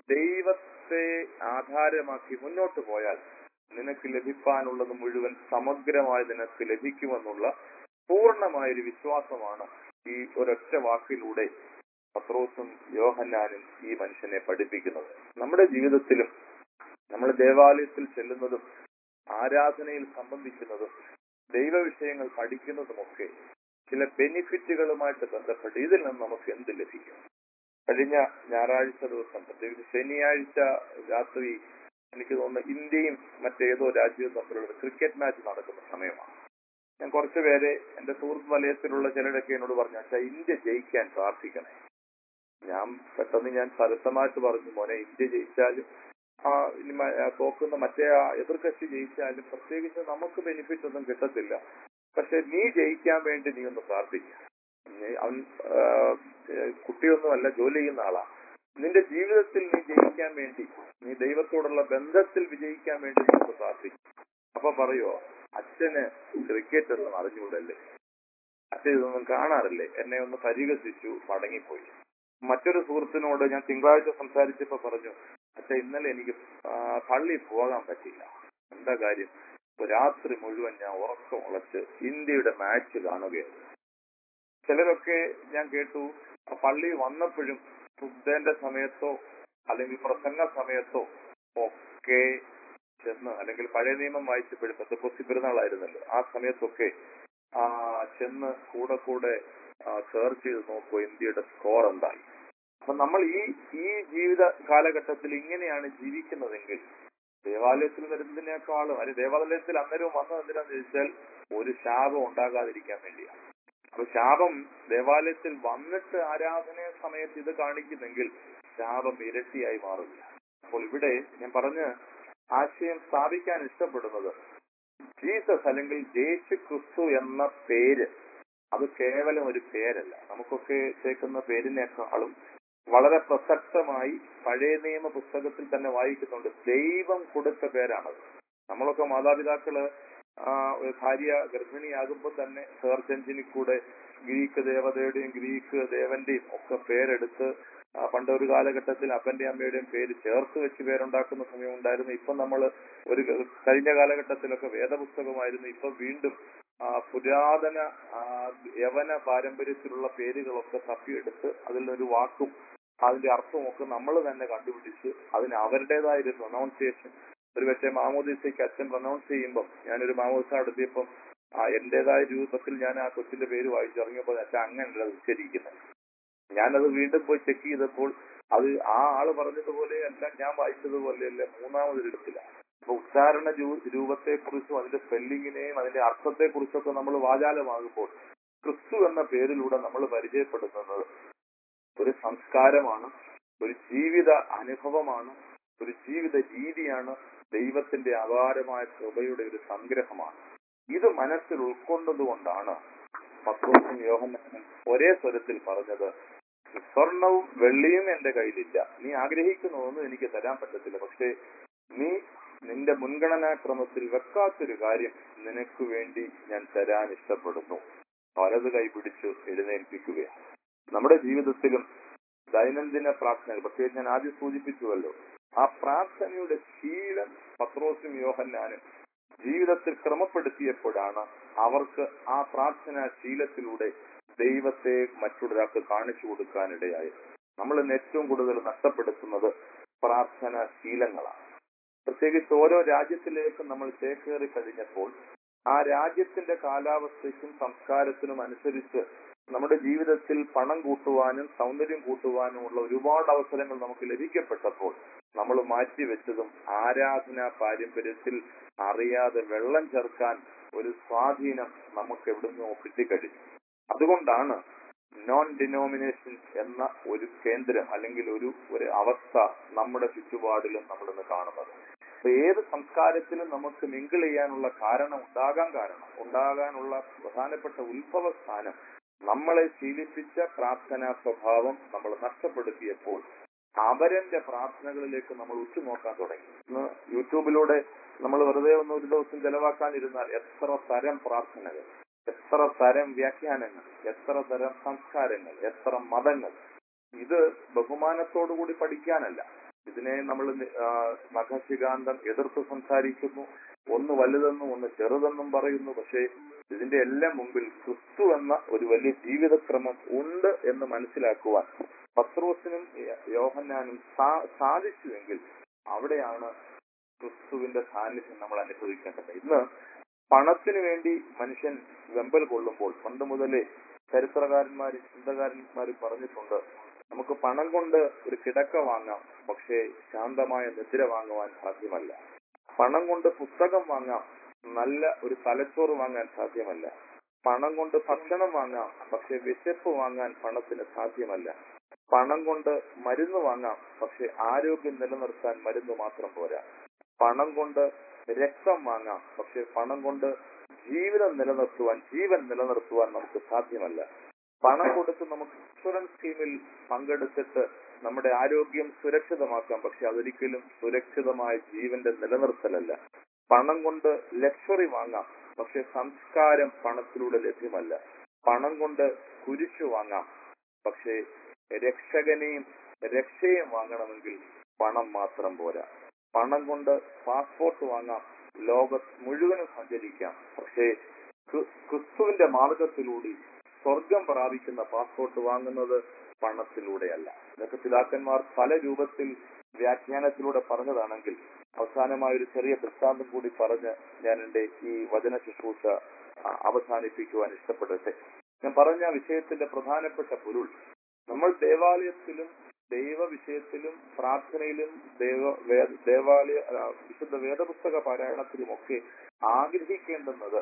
ദൈവത്തെ ആധാരമാക്കി മുന്നോട്ട് പോയാൽ നിനക്ക് ലഭിക്കാനുള്ളത് മുഴുവൻ സമഗ്രമായി നിനക്ക് ലഭിക്കുമെന്നുള്ള പൂർണ്ണമായൊരു വിശ്വാസമാണ് ഈ ഒരൊറ്റ വാക്കിലൂടെ പത്രോസും യോഹന്നാനും ഈ മനുഷ്യനെ പഠിപ്പിക്കുന്നത് നമ്മുടെ ജീവിതത്തിലും നമ്മൾ ദേവാലയത്തിൽ ചെല്ലുന്നതും ആരാധനയിൽ സംബന്ധിക്കുന്നതും ദൈവവിഷയങ്ങൾ പഠിക്കുന്നതുമൊക്കെ ചില ബെനിഫിറ്റുകളുമായിട്ട് ബന്ധപ്പെട്ട് ഇതിൽ നിന്ന് നമുക്ക് എന്ത് ലഭിക്കും കഴിഞ്ഞ ഞായറാഴ്ച ദിവസം പ്രത്യേകിച്ച് ശനിയാഴ്ച രാത്രി എനിക്ക് തോന്നുന്നു ഇന്ത്യയും മറ്റേതോ രാജ്യവും തമ്മിലുള്ള ഒരു ക്രിക്കറ്റ് മാച്ച് നടക്കുന്ന സമയമാണ് ഞാൻ കുറച്ചു പേരെ എന്റെ സുഹൃത്ത് വലയത്തിലുള്ള ചിലരൊക്കെ എന്നോട് പറഞ്ഞു അച്ഛാ ഇന്ത്യ ജയിക്കാൻ പ്രാർത്ഥിക്കണേ ഞാൻ പെട്ടെന്ന് ഞാൻ പരസ്യമായിട്ട് പറഞ്ഞു മോനെ ഇന്ത്യ ജയിച്ചാലും ആ ഇനി മ- ആ തോക്കുന്ന മറ്റേ ആ എതിർകക്ഷി ജയിച്ചാലും പ്രത്യേകിച്ച് നമുക്ക് ബെനിഫിറ്റ് ഒന്നും കിട്ടത്തില്ല പക്ഷെ നീ ജയിക്കാൻ വേണ്ടി നീ ഒന്ന് പ്രാർത്ഥിക്കുക നീ അവൻ ആ, ഏഹ് കുട്ടിയൊന്നുമല്ല ജോലി ചെയ്യുന്ന ആളാ നിന്റെ ജീവിതത്തിൽ നീ ജയിക്കാൻ വേണ്ടി നീ ദൈവത്തോടുള്ള ബന്ധത്തിൽ വിജയിക്കാൻ വേണ്ടി നീ ഒന്ന് പ്രാർത്ഥിക്കും അപ്പൊ പറയുവോ അച്ഛന് ക്രിക്കറ്റ് ഒന്നും അറിഞ്ഞുകൂടല്ലേ അച്ഛൻ ഇതൊന്നും കാണാറില്ലേ എന്നെ ഒന്ന് പരിഹസിച്ചു മടങ്ങിപ്പോയി മറ്റൊരു സുഹൃത്തിനോട് ഞാൻ തിങ്കളാഴ്ച സംസാരിച്ചപ്പോ പറഞ്ഞു അച്ഛ ഇന്നലെ എനിക്ക് ആ, പള്ളിയിൽ പോകാൻ പറ്റില്ല എന്താ കാര്യം ഇപ്പൊ രാത്രി മുഴുവൻ ഞാൻ ഉറക്കം ഉളച്ച് ഇന്ത്യയുടെ മാച്ച് കാണുകയായിരുന്നു ചിലരൊക്കെ ഞാൻ കേട്ടു ആ പള്ളി വന്നപ്പോഴും ശുദ്ധന്റെ സമയത്തോ അല്ലെങ്കിൽ പ്രസംഗ സമയത്തോ ഒക്കെ ചെന്ന് അല്ലെങ്കിൽ പഴയ നിയമം വായിച്ചപ്പോഴും പെന്തക്കോസ്തി പെരുന്നാളായിരുന്നല്ലോ ആ സമയത്തൊക്കെ ആ ചെന്ന് കൂടെ കൂടെ സെർച്ച് ചെയ്ത് നോക്കുമോ ഇന്ത്യയുടെ സ്കോർ എന്തായി അപ്പൊ നമ്മൾ ഈ ഈ ജീവിത കാലഘട്ടത്തിൽ ഇങ്ങനെയാണ് ജീവിക്കുന്നതെങ്കിൽ ദേവാലയത്തിൽ വരുന്നതിനേക്കാളും അല്ലെങ്കിൽ ദേവാലയത്തിൽ അന്നേരവും വന്നത് എന്തിനാന്ന് ചോദിച്ചാൽ ഒരു ശാപം ഉണ്ടാകാതിരിക്കാൻ വേണ്ടിയാണ് അപ്പൊ ശാപം ദേവാലയത്തിൽ വന്നിട്ട് ആരാധന സമയത്ത് ഇത് കാണിക്കുന്നെങ്കിൽ ശാപം ഇരട്ടിയായി മാറില്ല അപ്പോൾ ഇവിടെ ഞാൻ പറഞ്ഞ് ആശയം സ്ഥാപിക്കാൻ ഇഷ്ടപ്പെടുന്നത് ജീസസ് അല്ലെങ്കിൽ യേശു ക്രിസ്തു എന്ന പേര് അത് കേവലം ഒരു പേരല്ല നമുക്കൊക്കെ ചേക്കുന്ന പേരിനേക്കാളും വളരെ പ്രസക്തമായി പഴയ നിയമ പുസ്തകത്തിൽ തന്നെ വായിക്കുന്നുണ്ട് ദൈവം കൊടുത്ത പേരാണത് നമ്മളൊക്കെ മാതാപിതാക്കള് ആ, ഒരു ഭാര്യ ഗർഭിണിയാകുമ്പോൾ തന്നെ സെർച്ച് എഞ്ചിനിൽ കൂടെ ഗ്രീക്ക് ദേവതയുടെയും ഗ്രീക്ക് ദേവന്റെയും ഒക്കെ പേരെടുത്ത് ആ, പണ്ട് ഒരു കാലഘട്ടത്തിൽ അപ്പന്റെയും അമ്മയുടെയും പേര് ചേർത്ത് വെച്ച് പേരുണ്ടാക്കുന്ന സമയം ഉണ്ടായിരുന്നു ഇപ്പൊ നമ്മൾ ഒരു ക- കഴിഞ്ഞ കാലഘട്ടത്തിലൊക്കെ വേദപുസ്തകമായിരുന്നു ഇപ്പൊ വീണ്ടും ആ, പുരാതന ആ, യവന പാരമ്പര്യത്തിലുള്ള പേരുകളൊക്കെ തപ്പിയെടുത്ത് അതിലൊരു വാക്കും അതിന്റെ അർത്ഥവും ഒക്കെ നമ്മൾ തന്നെ കണ്ടുപിടിച്ച് അതിന് അവരുടേതായ ഒരു പ്രൊനൗൺസിയേഷൻ ഒരു പക്ഷേ മാമോദിസയ്ക്ക് അച്ഛൻ പ്രൊനൗൺസ് ചെയ്യുമ്പം ഞാനൊരു മാമോദിസ നടത്തിയപ്പം ആ എന്റേതായ രൂപത്തിൽ ഞാൻ ആ കൊച്ചിന്റെ പേര് വായിച്ചിറങ്ങിയപ്പോൾ അച്ഛൻ അങ്ങനെയല്ല അത് ഉച്ചരിക്കുന്നത് ഞാനത് വീണ്ടും പോയി ചെക്ക് ചെയ്തപ്പോൾ അത് ആ ആള് പറഞ്ഞതുപോലെ അല്ല ഞാൻ വായിച്ചതുപോലെയല്ല മൂന്നാമതൊരിടത്തില്ല അപ്പൊ ഉച്ചാരണ രൂപത്തെ കുറിച്ചും അതിന്റെ സ്പെല്ലിങ്ങിനെയും അതിന്റെ അർത്ഥത്തെ കുറിച്ചൊക്കെ നമ്മൾ വാചാലമാകുമ്പോൾ ക്രിസ്തു എന്ന പേരിലൂടെ നമ്മൾ പരിചയപ്പെടുത്തുന്നത് ഒരു സംസ്കാരമാണ് ഒരു ജീവിത അനുഭവമാണ് ഒരു ജീവിത രീതിയാണ് ദൈവത്തിന്റെ അപാരമായ കൃപയുടെ ഒരു സംഗ്രഹമാണ് ഇത് മനസ്സിൽ ഉൾക്കൊണ്ടതുകൊണ്ടാണ് പത്രോസും യോഹന്നാനും ഒരേ സ്വരത്തിൽ പറഞ്ഞത് സ്വർണവും വെള്ളിയും എന്റെ കയ്യിലില്ല നീ ആഗ്രഹിക്കുന്നതൊന്നും എനിക്ക് തരാൻ പറ്റത്തില്ല പക്ഷേ നീ നിന്റെ മുൻഗണനാക്രമത്തിൽ വെക്കാത്തൊരു കാര്യം നിനക്ക് വേണ്ടി ഞാൻ തരാൻ ഇഷ്ടപ്പെടുന്നു വലത് കൈ പിടിച്ചു എഴുന്നേൽപ്പിക്കുകയാണ് നമ്മുടെ ജീവിതത്തിലും ദൈനംദിന പ്രാർത്ഥനകൾ പ്രത്യേകിച്ച് ഞാൻ ആദ്യം സൂചിപ്പിച്ചുവല്ലോ ആ പ്രാർത്ഥനയുടെ ശീലം പത്രോസും യോഹന്നാനും ജീവിതത്തിൽ ക്രമപ്പെടുത്തിയപ്പോഴാണ് അവർക്ക് ആ പ്രാർത്ഥനാ ശീലത്തിലൂടെ ദൈവത്തെ മറ്റൊരാൾക്ക് കാണിച്ചു കൊടുക്കാനിടയായത് നമ്മൾ ഇന്ന് ഏറ്റവും കൂടുതൽ നഷ്ടപ്പെടുത്തുന്നത് പ്രാർത്ഥനാ ശീലങ്ങളാണ് പ്രത്യേകിച്ച് ഓരോ രാജ്യത്തിലേക്കും നമ്മൾ ചേക്കേറി കഴിഞ്ഞപ്പോൾ ആ രാജ്യത്തിന്റെ കാലാവസ്ഥയ്ക്കും സംസ്കാരത്തിനും അനുസരിച്ച് നമ്മുടെ ജീവിതത്തിൽ പണം കൂട്ടുവാനും സൗന്ദര്യം കൂട്ടുവാനുമുള്ള ഒരുപാട് അവസരങ്ങൾ നമുക്ക് ലഭിക്കപ്പെട്ടപ്പോൾ നമ്മൾ മാറ്റിവെച്ചതും ആരാധനാ പാരമ്പര്യത്തിൽ അറിയാതെ വെള്ളം ചേർക്കാൻ ഒരു സ്വാധീനം നമുക്ക് എവിടുന്നോ കിട്ടിക്കഴിഞ്ഞു അതുകൊണ്ടാണ് നോൺ ഡിനോമിനേഷൻ എന്ന ഒരു കേന്ദ്രം അല്ലെങ്കിൽ ഒരു ഒരു അവസ്ഥ നമ്മുടെ ചുറ്റുപാടിലും നമ്മൾ ഇന്ന് കാണുന്നത് അപ്പൊ ഏത് സംസ്കാരത്തിലും നമുക്ക് മിങ്കിൾ ചെയ്യാനുള്ള കാരണം ഉണ്ടാകാൻ കാരണം ഉണ്ടാകാനുള്ള പ്രധാനപ്പെട്ട ഉത്ഭവ സ്ഥാനം നമ്മളെ ശീലിപ്പിച്ച പ്രാർത്ഥനാ സ്വഭാവം നമ്മൾ നഷ്ടപ്പെടുത്തിയപ്പോൾ അവരന്റെ പ്രാർത്ഥനകളിലേക്ക് നമ്മൾ ഉറ്റുനോക്കാൻ തുടങ്ങി ഇന്ന് യൂട്യൂബിലൂടെ നമ്മൾ വെറുതെ ഒന്ന് ഒരു ദിവസം ചെലവാക്കാനിരുന്നാൽ എത്ര തരം പ്രാർത്ഥനകൾ എത്ര തരം വ്യാഖ്യാനങ്ങൾ എത്ര തരം സംസ്കാരങ്ങൾ എത്ര മതങ്ങൾ ഇത് ബഹുമാനത്തോടുകൂടി പഠിക്കാനല്ല ഇതിനെ നമ്മൾ നഖശികാന്തം എതിർത്ത് സംസാരിക്കുന്നു ഒന്ന് വലുതെന്നും ഒന്ന് ചെറുതെന്നും പറയുന്നു പക്ഷേ ഇതിന്റെ എല്ലാം മുമ്പിൽ ക്രിസ്തു എന്ന ഒരു വലിയ ജീവിതക്രമം ഉണ്ട് എന്ന് മനസ്സിലാക്കുവാൻ പത്രോസിനും യോഹന്നാനും സാ- സാധിച്ചുവെങ്കിൽ അവിടെയാണ് ക്രിസ്തുവിന്റെ സാന്നിധ്യം നമ്മൾ അനുഭവിക്കേണ്ടത് ഇന്ന് പണത്തിന് വേണ്ടി മനുഷ്യൻ വെമ്പൽ കൊള്ളുമ്പോൾ പണ്ട് മുതലേ ചരിത്രകാരന്മാരും ചിന്തകാരന്മാരും പറഞ്ഞിട്ടുണ്ട് നമുക്ക് പണം കൊണ്ട് ഒരു കിടക്ക വാങ്ങാം പക്ഷേ ശാന്തമായ നിദ്ര വാങ്ങുവാൻ സാധ്യമല്ല പണം കൊണ്ട് പുസ്തകം വാങ്ങാം നല്ല ഒരു തലച്ചോറ് വാങ്ങാൻ സാധ്യമല്ല പണം കൊണ്ട് ഭക്ഷണം വാങ്ങാം പക്ഷെ വിശപ്പ് വാങ്ങാൻ പണത്തിന് സാധ്യമല്ല പണം കൊണ്ട് മരുന്ന് വാങ്ങാം പക്ഷെ ആരോഗ്യം നിലനിർത്താൻ മരുന്ന് മാത്രം പോരാ പണം കൊണ്ട് രക്തം വാങ്ങാം പക്ഷെ പണം കൊണ്ട് ജീവിതം നിലനിർത്തുവാൻ ജീവൻ നിലനിർത്തുവാൻ നമുക്ക് സാധ്യമല്ല പണം കൊടുത്ത് നമുക്ക് ഇൻഷുറൻസ് സ്കീമിൽ പങ്കെടുത്തിട്ട് നമ്മുടെ ആരോഗ്യം സുരക്ഷിതമാക്കാം പക്ഷെ അതൊരിക്കലും സുരക്ഷിതമായ ജീവന്റെ നിലനിർത്തലല്ല പണം കൊണ്ട് ലക്ഷറി വാങ്ങാം പക്ഷെ സംസ്കാരം പണത്തിലൂടെ ലഭ്യമല്ല പണം കൊണ്ട് കുരിശു വാങ്ങാം പക്ഷേ രക്ഷകനെയും രക്ഷയും വാങ്ങണമെങ്കിൽ പണം മാത്രം പോരാ പണം കൊണ്ട് പാസ്പോർട്ട് വാങ്ങാം ലോകം മുഴുവനും സഞ്ചരിക്കാം പക്ഷേ ക്രി- ക്രിസ്തുവിന്റെ മാർഗത്തിലൂടെ സ്വർഗം പ്രാപിക്കുന്ന പാസ്പോർട്ട് വാങ്ങുന്നത് പണത്തിലൂടെയല്ല ഇതൊക്കെ പിതാക്കന്മാർ പല രൂപത്തിൽ വ്യാഖ്യാനത്തിലൂടെ പറഞ്ഞതാണെങ്കിൽ അവസാനമായ ഒരു ചെറിയ ദൃഷ്ടാന്തം കൂടി പറഞ്ഞ് ഞാൻ എന്റെ ഈ വചന ശുശ്രൂഷ ആ, അവസാനിപ്പിക്കുവാൻ ഇഷ്ടപ്പെടട്ടെ ഞാൻ പറഞ്ഞ വിഷയത്തിന്റെ പ്രധാനപ്പെട്ട പൊരുൾ നമ്മൾ ദേവാലയത്തിലും ദൈവ വിഷയത്തിലും പ്രാർത്ഥനയിലും ദേവ വേ- ദേവാലയ ആ, വിശുദ്ധ വേദപുസ്തക പാരായണത്തിലുമൊക്കെ ആഗ്രഹിക്കേണ്ടുന്നത്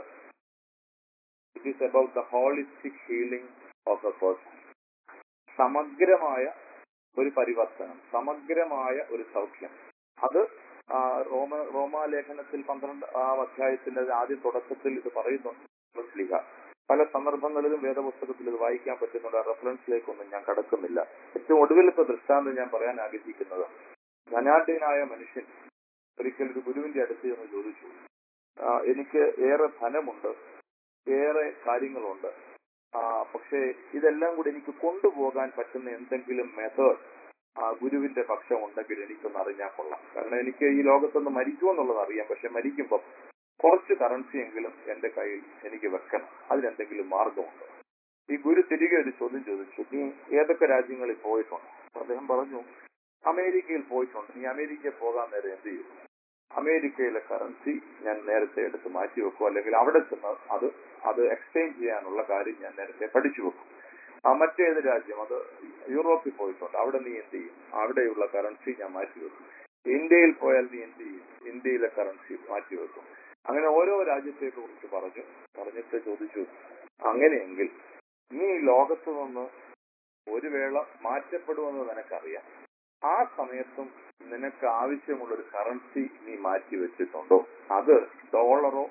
it is about the holistic healing of a person സമഗ്രമായ ഒരു പരിവർത്തനം സമഗ്രമായ ഒരു സൗഖ്യം അത് ആ, റോമ റോമാലേഖനത്തിൽ പന്ത്രണ്ട് ആ അധ്യായത്തിന്റെ ആദ്യ തുടക്കത്തിൽ ഇത് പറയുന്നുണ്ട് സ്ലിഹ പല സന്ദർഭങ്ങളിലും വേദപുസ്തകത്തിൽ ഇത് വായിക്കാൻ പറ്റുന്നുണ്ട് ആ റെഫറൻസിലേക്കൊന്നും ഞാൻ കടക്കുന്നില്ല ഏറ്റവും ഒടുവിലത്തെ ദൃഷ്ടാന്തം ഞാൻ പറയാൻ ആഗ്രഹിക്കുന്നത് ധനാഢ്യനായ മനുഷ്യൻ ഒരിക്കൽ ഒരു ഗുരുവിന്റെ അടുത്ത് ചെന്ന് ചോദിച്ചു "ആ, എനിക്ക് ഏറെ ധനമുണ്ട് ഏറെ കാര്യങ്ങളുണ്ട് ആ, പക്ഷേ ഇതെല്ലാം കൂടി എനിക്ക് കൊണ്ടുപോകാൻ പറ്റുന്ന എന്തെങ്കിലും മെത്തേഡ് ആ ഗുരുവിന്റെ പക്ഷം ഉണ്ടെങ്കിൽ എനിക്കൊന്ന് അറിഞ്ഞാൽ കൊള്ളാം കാരണം എനിക്ക് ഈ ലോകത്തൊന്ന് മരിക്കുമെന്നുള്ളത് അറിയാം പക്ഷെ മരിക്കുമ്പോൾ കുറച്ച് കറൻസി എങ്കിലും എന്റെ കയ്യിൽ എനിക്ക് വെക്കണം അതിനെന്തെങ്കിലും മാർഗമുണ്ടോ ഈ ഗുരു തിരികെ ഒരു ചോദ്യം ചോദിച്ചു നീ ഏതൊക്കെ രാജ്യങ്ങളിൽ പോയിട്ടുണ്ട് അപ്പൊ അദ്ദേഹം പറഞ്ഞു അമേരിക്കയിൽ പോയിട്ടുണ്ട് നീ അമേരിക്കയിൽ പോകാൻ നേരം എന്ത് ചെയ്യും അമേരിക്കയിലെ കറൻസി ഞാൻ നേരത്തെ എടുത്ത് മാറ്റി വെക്കും അല്ലെങ്കിൽ അവിടെ ചെന്ന് അത് അത് എക്സ്ചേഞ്ച് ചെയ്യാനുള്ള കാര്യം ഞാൻ നേരത്തെ പഠിച്ചു വെക്കും ആ മറ്റേത് രാജ്യം അത് യൂറോപ്പിൽ പോയിട്ടുണ്ട് അവിടെ നീ എന്ത് ചെയ്യും അവിടെയുള്ള കറൻസി ഞാൻ മാറ്റി വെക്കും ഇന്ത്യയിൽ പോയാൽ നീ എന്ത് ചെയ്യും ഇന്ത്യയിലെ കറൻസി മാറ്റി വെക്കും അങ്ങനെ ഓരോ രാജ്യത്തെ കുറിച്ച് പറഞ്ഞു പറഞ്ഞിട്ട് ചോദിച്ചു അങ്ങനെയെങ്കിൽ നീ ഈ ലോകത്ത് നിന്ന് ഒരു വേള മാറ്റപ്പെടുമെന്ന് നിനക്കറിയാം ആ സമയത്തും നിനക്ക് ആവശ്യമുള്ള ഒരു കറൻസി നീ മാറ്റി വെച്ചിട്ടുണ്ടോ അത് ഡോളറോ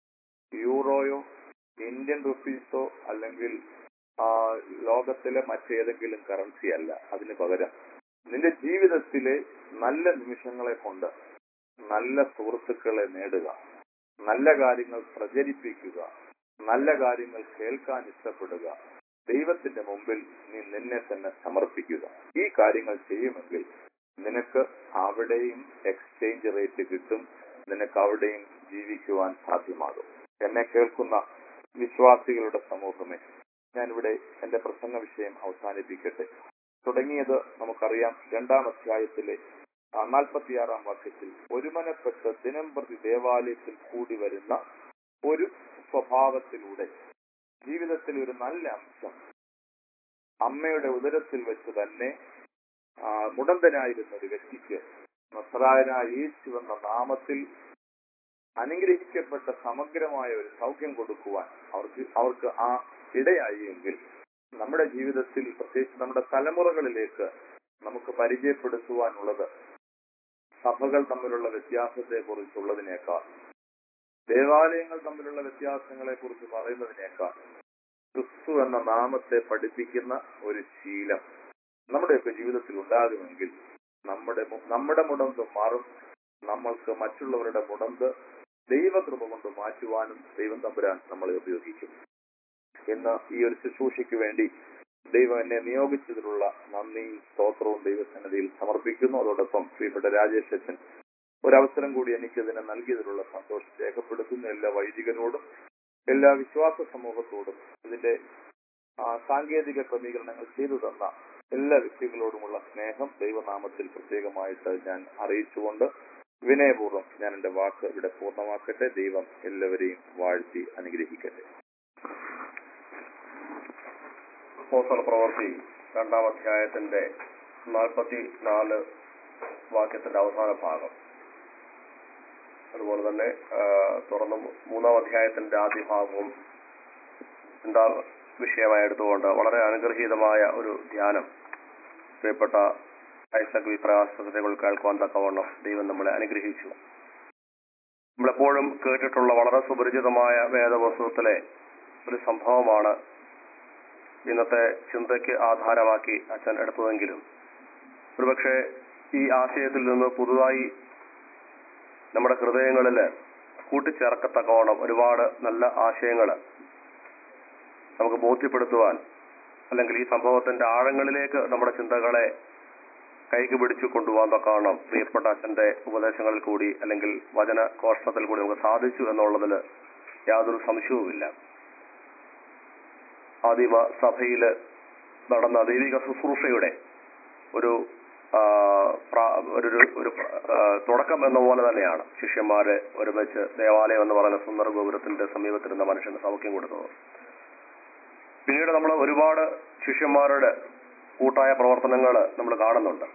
യൂറോയോ ഇന്ത്യൻ റുപ്പീസോ അല്ലെങ്കിൽ ആ, ലോകത്തിലെ മറ്റേതെങ്കിലും കറൻസി അല്ല അതിന് പകരം നിന്റെ ജീവിതത്തിലെ നല്ല നിമിഷങ്ങളെ കൊണ്ട് നല്ല സുഹൃത്തുക്കളെ നേടുക നല്ല കാര്യങ്ങൾ പ്രചരിപ്പിക്കുക നല്ല കാര്യങ്ങൾ കേൾക്കാൻ ഇഷ്ടപ്പെടുക ദൈവത്തിന്റെ മുമ്പിൽ നീ നിന്നെ തന്നെ സമർപ്പിക്കുക ഈ കാര്യങ്ങൾ ചെയ്യുമെങ്കിൽ നിനക്ക് അവിടെയും എക്സ്ചേഞ്ച് റേറ്റ് കിട്ടും നിനക്ക് അവിടെയും ജീവിക്കുവാൻ സാധ്യമാകും എന്നെ കേൾക്കുന്ന വിശ്വാസികളുടെ സമൂഹമേ ഞാനിവിടെ എന്റെ പ്രസംഗ വിഷയം അവസാനിപ്പിക്കട്ടെ തുടങ്ങിയത് നമുക്കറിയാം രണ്ടാം അധ്യായത്തിലെ നാൽപ്പത്തിയാറാം വാക്യത്തിൽ ഒരുമനപ്പെട്ട് ദിനം പ്രതി ദേവാലയത്തിൽ കൂടി വരുന്ന ഒരു സ്വഭാവത്തിലൂടെ ജീവിതത്തിൽ ഒരു നല്ല അംശം അമ്മയുടെ ഉദരത്തിൽ വെച്ച് തന്നെ ആ, മുടന്തനായിരുന്ന ഒരു വ്യക്തിക്ക് നസ്രായനായ യേശു എന്ന നാമത്തിൽ അനുഗ്രഹിക്കപ്പെട്ട സമഗ്രമായ ഒരു സൗഖ്യം കൊടുക്കുവാൻ അവർക്ക് അവർക്ക് ആ ഇടയായി എങ്കിൽ നമ്മുടെ ജീവിതത്തിൽ പ്രത്യേകിച്ച് നമ്മുടെ തലമുറകളിലേക്ക് നമുക്ക് പരിചയപ്പെടുത്തുവാനുള്ളത് സഭകൾ തമ്മിലുള്ള വ്യത്യാസത്തെ കുറിച്ചുള്ളതിനേക്കാൾ ദേവാലയങ്ങൾ തമ്മിലുള്ള വ്യത്യാസങ്ങളെ കുറിച്ച് പറയുന്നതിനേക്കാൾ ക്രിസ്തു എന്ന നാമത്തെ പഠിപ്പിക്കുന്ന ഒരു ശീലം നമ്മുടെയൊക്കെ ജീവിതത്തിൽ ഉണ്ടാകുമെങ്കിൽ നമ്മുടെ മു- നമ്മുടെ മുടന്ത് മാറും നമ്മൾക്ക് മറ്റുള്ളവരുടെ മുടന്ത് ദൈവകൃപ കൊണ്ട് മാറ്റുവാനും ദൈവം തമ്പുരാൻ നമ്മളെ ഉപയോഗിക്കും ഇന്ന് ഈ ഒരു ശുശ്രൂഷയ്ക്ക് വേണ്ടി ദൈവം എന്നെ നിയോഗിച്ചതിലുള്ള നന്ദിയും സ്തോത്രവും ദൈവസന്നിധിയിൽ സമർപ്പിക്കുന്നു അതോടൊപ്പം പ്രിയപ്പെട്ട രാജേഷ് അച്ഛൻ ഒരവസരം കൂടി എനിക്ക് ഇതിനെ നൽകിയതിലുള്ള സന്തോഷം രേഖപ്പെടുത്തുന്നു എല്ലാ വൈദികരോടും എല്ലാ വിശ്വാസ സമൂഹത്തോടും ഇതിന്റെ ആ, സാങ്കേതിക ക്രമീകരണങ്ങൾ ചെയ്തു തന്ന എല്ലാ വ്യക്തികളോടുമുള്ള സ്നേഹം ദൈവനാമത്തിൽ പ്രത്യേകമായിട്ട് ഞാൻ അറിയിച്ചുകൊണ്ട് വിനയപൂർവ്വം ഞാൻ എന്റെ വാക്ക് ഇവിടെ പൂർണ്ണമാക്കട്ടെ ദൈവം എല്ലാവരെയും വാഴ്ത്തി അനുഗ്രഹിക്കട്ടെ അപ്പോസ്തല പ്രവൃത്തി രണ്ടാം അധ്യായത്തിന്റെ നാൽപ്പത്തി നാല് വാക്യത്തിന്റെ അവസാന ഭാഗം അതുപോലെ തന്നെ ആ, തുടർന്ന് മൂന്നാം അധ്യായത്തിന്റെ ആദ്യ ഭാഗവും എന്താ വിഷയമായി എടുത്തുകൊണ്ട് വളരെ അനുഗ്രഹീതമായ ഒരു ധ്യാനം പ്രിയപ്പെട്ട ഐസക് വിപ്രകാശത്തികൾ കേൾക്കുവാൻ തക്കവണ്ണം ദൈവം നമ്മളെ അനുഗ്രഹിച്ചു നമ്മളെപ്പോഴും കേട്ടിട്ടുള്ള വളരെ സുപരിചിതമായ വേദപുസ്തകത്തിലെ ഒരു സംഭവമാണ് ഇന്നത്തെ ചിന്തയ്ക്ക് ആധാരമാക്കി അച്ഛൻ എടുത്തതെങ്കിലും ഒരുപക്ഷെ ഈ ആശയത്തിൽ നിന്ന് പുതുതായി നമ്മുടെ ഹൃദയങ്ങളിൽ കൂട്ടിച്ചേർക്കത്തക്കവണ്ണം ഒരുപാട് നല്ല ആശയങ്ങൾ നമുക്ക് ബോധ്യപ്പെടുത്തുവാൻ അല്ലെങ്കിൽ ഈ സംഭവത്തിന്റെ ആഴങ്ങളിലേക്ക് നമ്മുടെ ചിന്തകളെ കൈക്ക് പിടിച്ചു കൊണ്ടുപോകാൻ തക്കവണ്ണം പ്രിയപ്പെട്ട അച്ഛന്റെ ഉപദേശങ്ങളിൽ കൂടി അല്ലെങ്കിൽ വചന കോഷ്ടത്തിൽ കൂടി നമുക്ക് സാധിച്ചു എന്നുള്ളതിൽ യാതൊരു സംശയവുമില്ല ആദിമ സഭയില് നടന്ന ദൈവിക ശുശ്രൂഷയുടെ ഒരു ആ, പ്രാ- ഒരു ഒരു- ഒരു ആ, തുടക്കം എന്ന പോലെ തന്നെയാണ് ശിഷ്യന്മാരെ ഒരുമിച്ച് ദേവാലയം എന്ന് പറയുന്ന സുന്ദര ഗോപുരത്തിന്റെ സമീപത്തിരുന്ന മനുഷ്യന് സൗഖ്യം കൊടുത്തത് പിന്നീട് നമ്മൾ ഒരുപാട് ശിഷ്യന്മാരുടെ കൂട്ടായ പ്രവർത്തനങ്ങൾ നമ്മൾ കാണുന്നുണ്ട്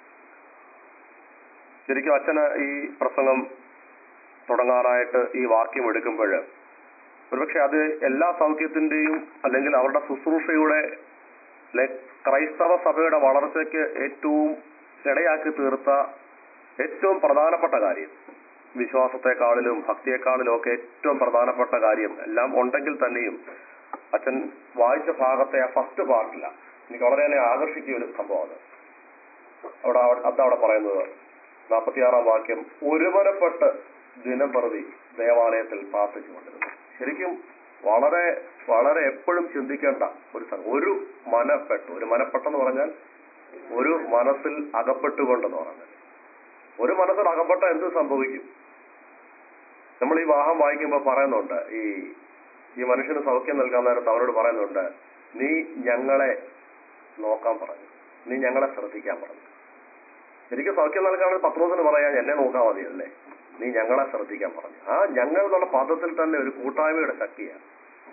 ശരിക്കും അച്ഛന് ഈ പ്രസംഗം തുടങ്ങാനായിട്ട് ഈ വാക്യം എടുക്കുമ്പോൾ ഒരുപക്ഷെ അത് എല്ലാ സൗഖ്യത്തിന്റെയും അല്ലെങ്കിൽ അവരുടെ ശുശ്രൂഷയുടെ ലെ- ക്രൈസ്തവ സഭയുടെ വളർച്ചയ്ക്ക് ഏറ്റവും ഇടയാക്കി തീർത്ത ഏറ്റവും പ്രധാനപ്പെട്ട കാര്യം വിശ്വാസത്തെക്കാളിലും ഭക്തിയെക്കാളിലും ഒക്കെ ഏറ്റവും പ്രധാനപ്പെട്ട കാര്യം എല്ലാം ഉണ്ടെങ്കിൽ തന്നെയും അച്ഛൻ വായിച്ച ഭാഗത്തെ ആ ഫസ്റ്റ് പാർട്ടില്ല എനിക്ക് വളരെ തന്നെ ആകർഷിക്കുന്ന ഒരു സംഭവം അത് അവിടെ അവ- അതവിടെ പറയുന്നത് നാൽപ്പത്തിയാറാം വാക്യം ഒരുമനപ്പെട്ട് ദിനം പ്രതി ദേവാലയത്തിൽ പ്രാർത്ഥിച്ചുകൊണ്ടിരുന്നു ശരിക്കും വളരെ വളരെ എപ്പോഴും ചിന്തിക്കേണ്ട ഒരു സംഗതി ഒരു മനപ്പെട്ട് ഒരു മനപ്പെട്ടെന്ന് പറഞ്ഞാൽ ഒരു മനസ്സിൽ അകപ്പെട്ടുകൊണ്ടെന്ന് പറഞ്ഞാൽ ഒരു മനസ്സിൽ അകപ്പെട്ട എന്ത് സംഭവിക്കും നമ്മൾ ഈ വാഹം വായിക്കുമ്പോൾ പറയുന്നുണ്ട് ഈ ഈ മനുഷ്യന് സൗഖ്യം നൽകാൻ നേരത്ത് അവരോട് പറയുന്നുണ്ട് നീ ഞങ്ങളെ നോക്കാൻ പറഞ്ഞു നീ ഞങ്ങളെ ശ്രദ്ധിക്കാൻ പറഞ്ഞു ശരിക്കും സൗഖ്യം നൽകാൻ പത്രോസിന് പറയാൻ എന്നെ നോക്കാൻ മതിയല്ലേ നീ ഞങ്ങളെ ശ്രദ്ധിക്കാൻ പറഞ്ഞു ആ ഞങ്ങൾ എന്നുള്ള പദത്തിൽ തന്നെ ഒരു കൂട്ടായ്മയുടെ ശക്തിയാണ്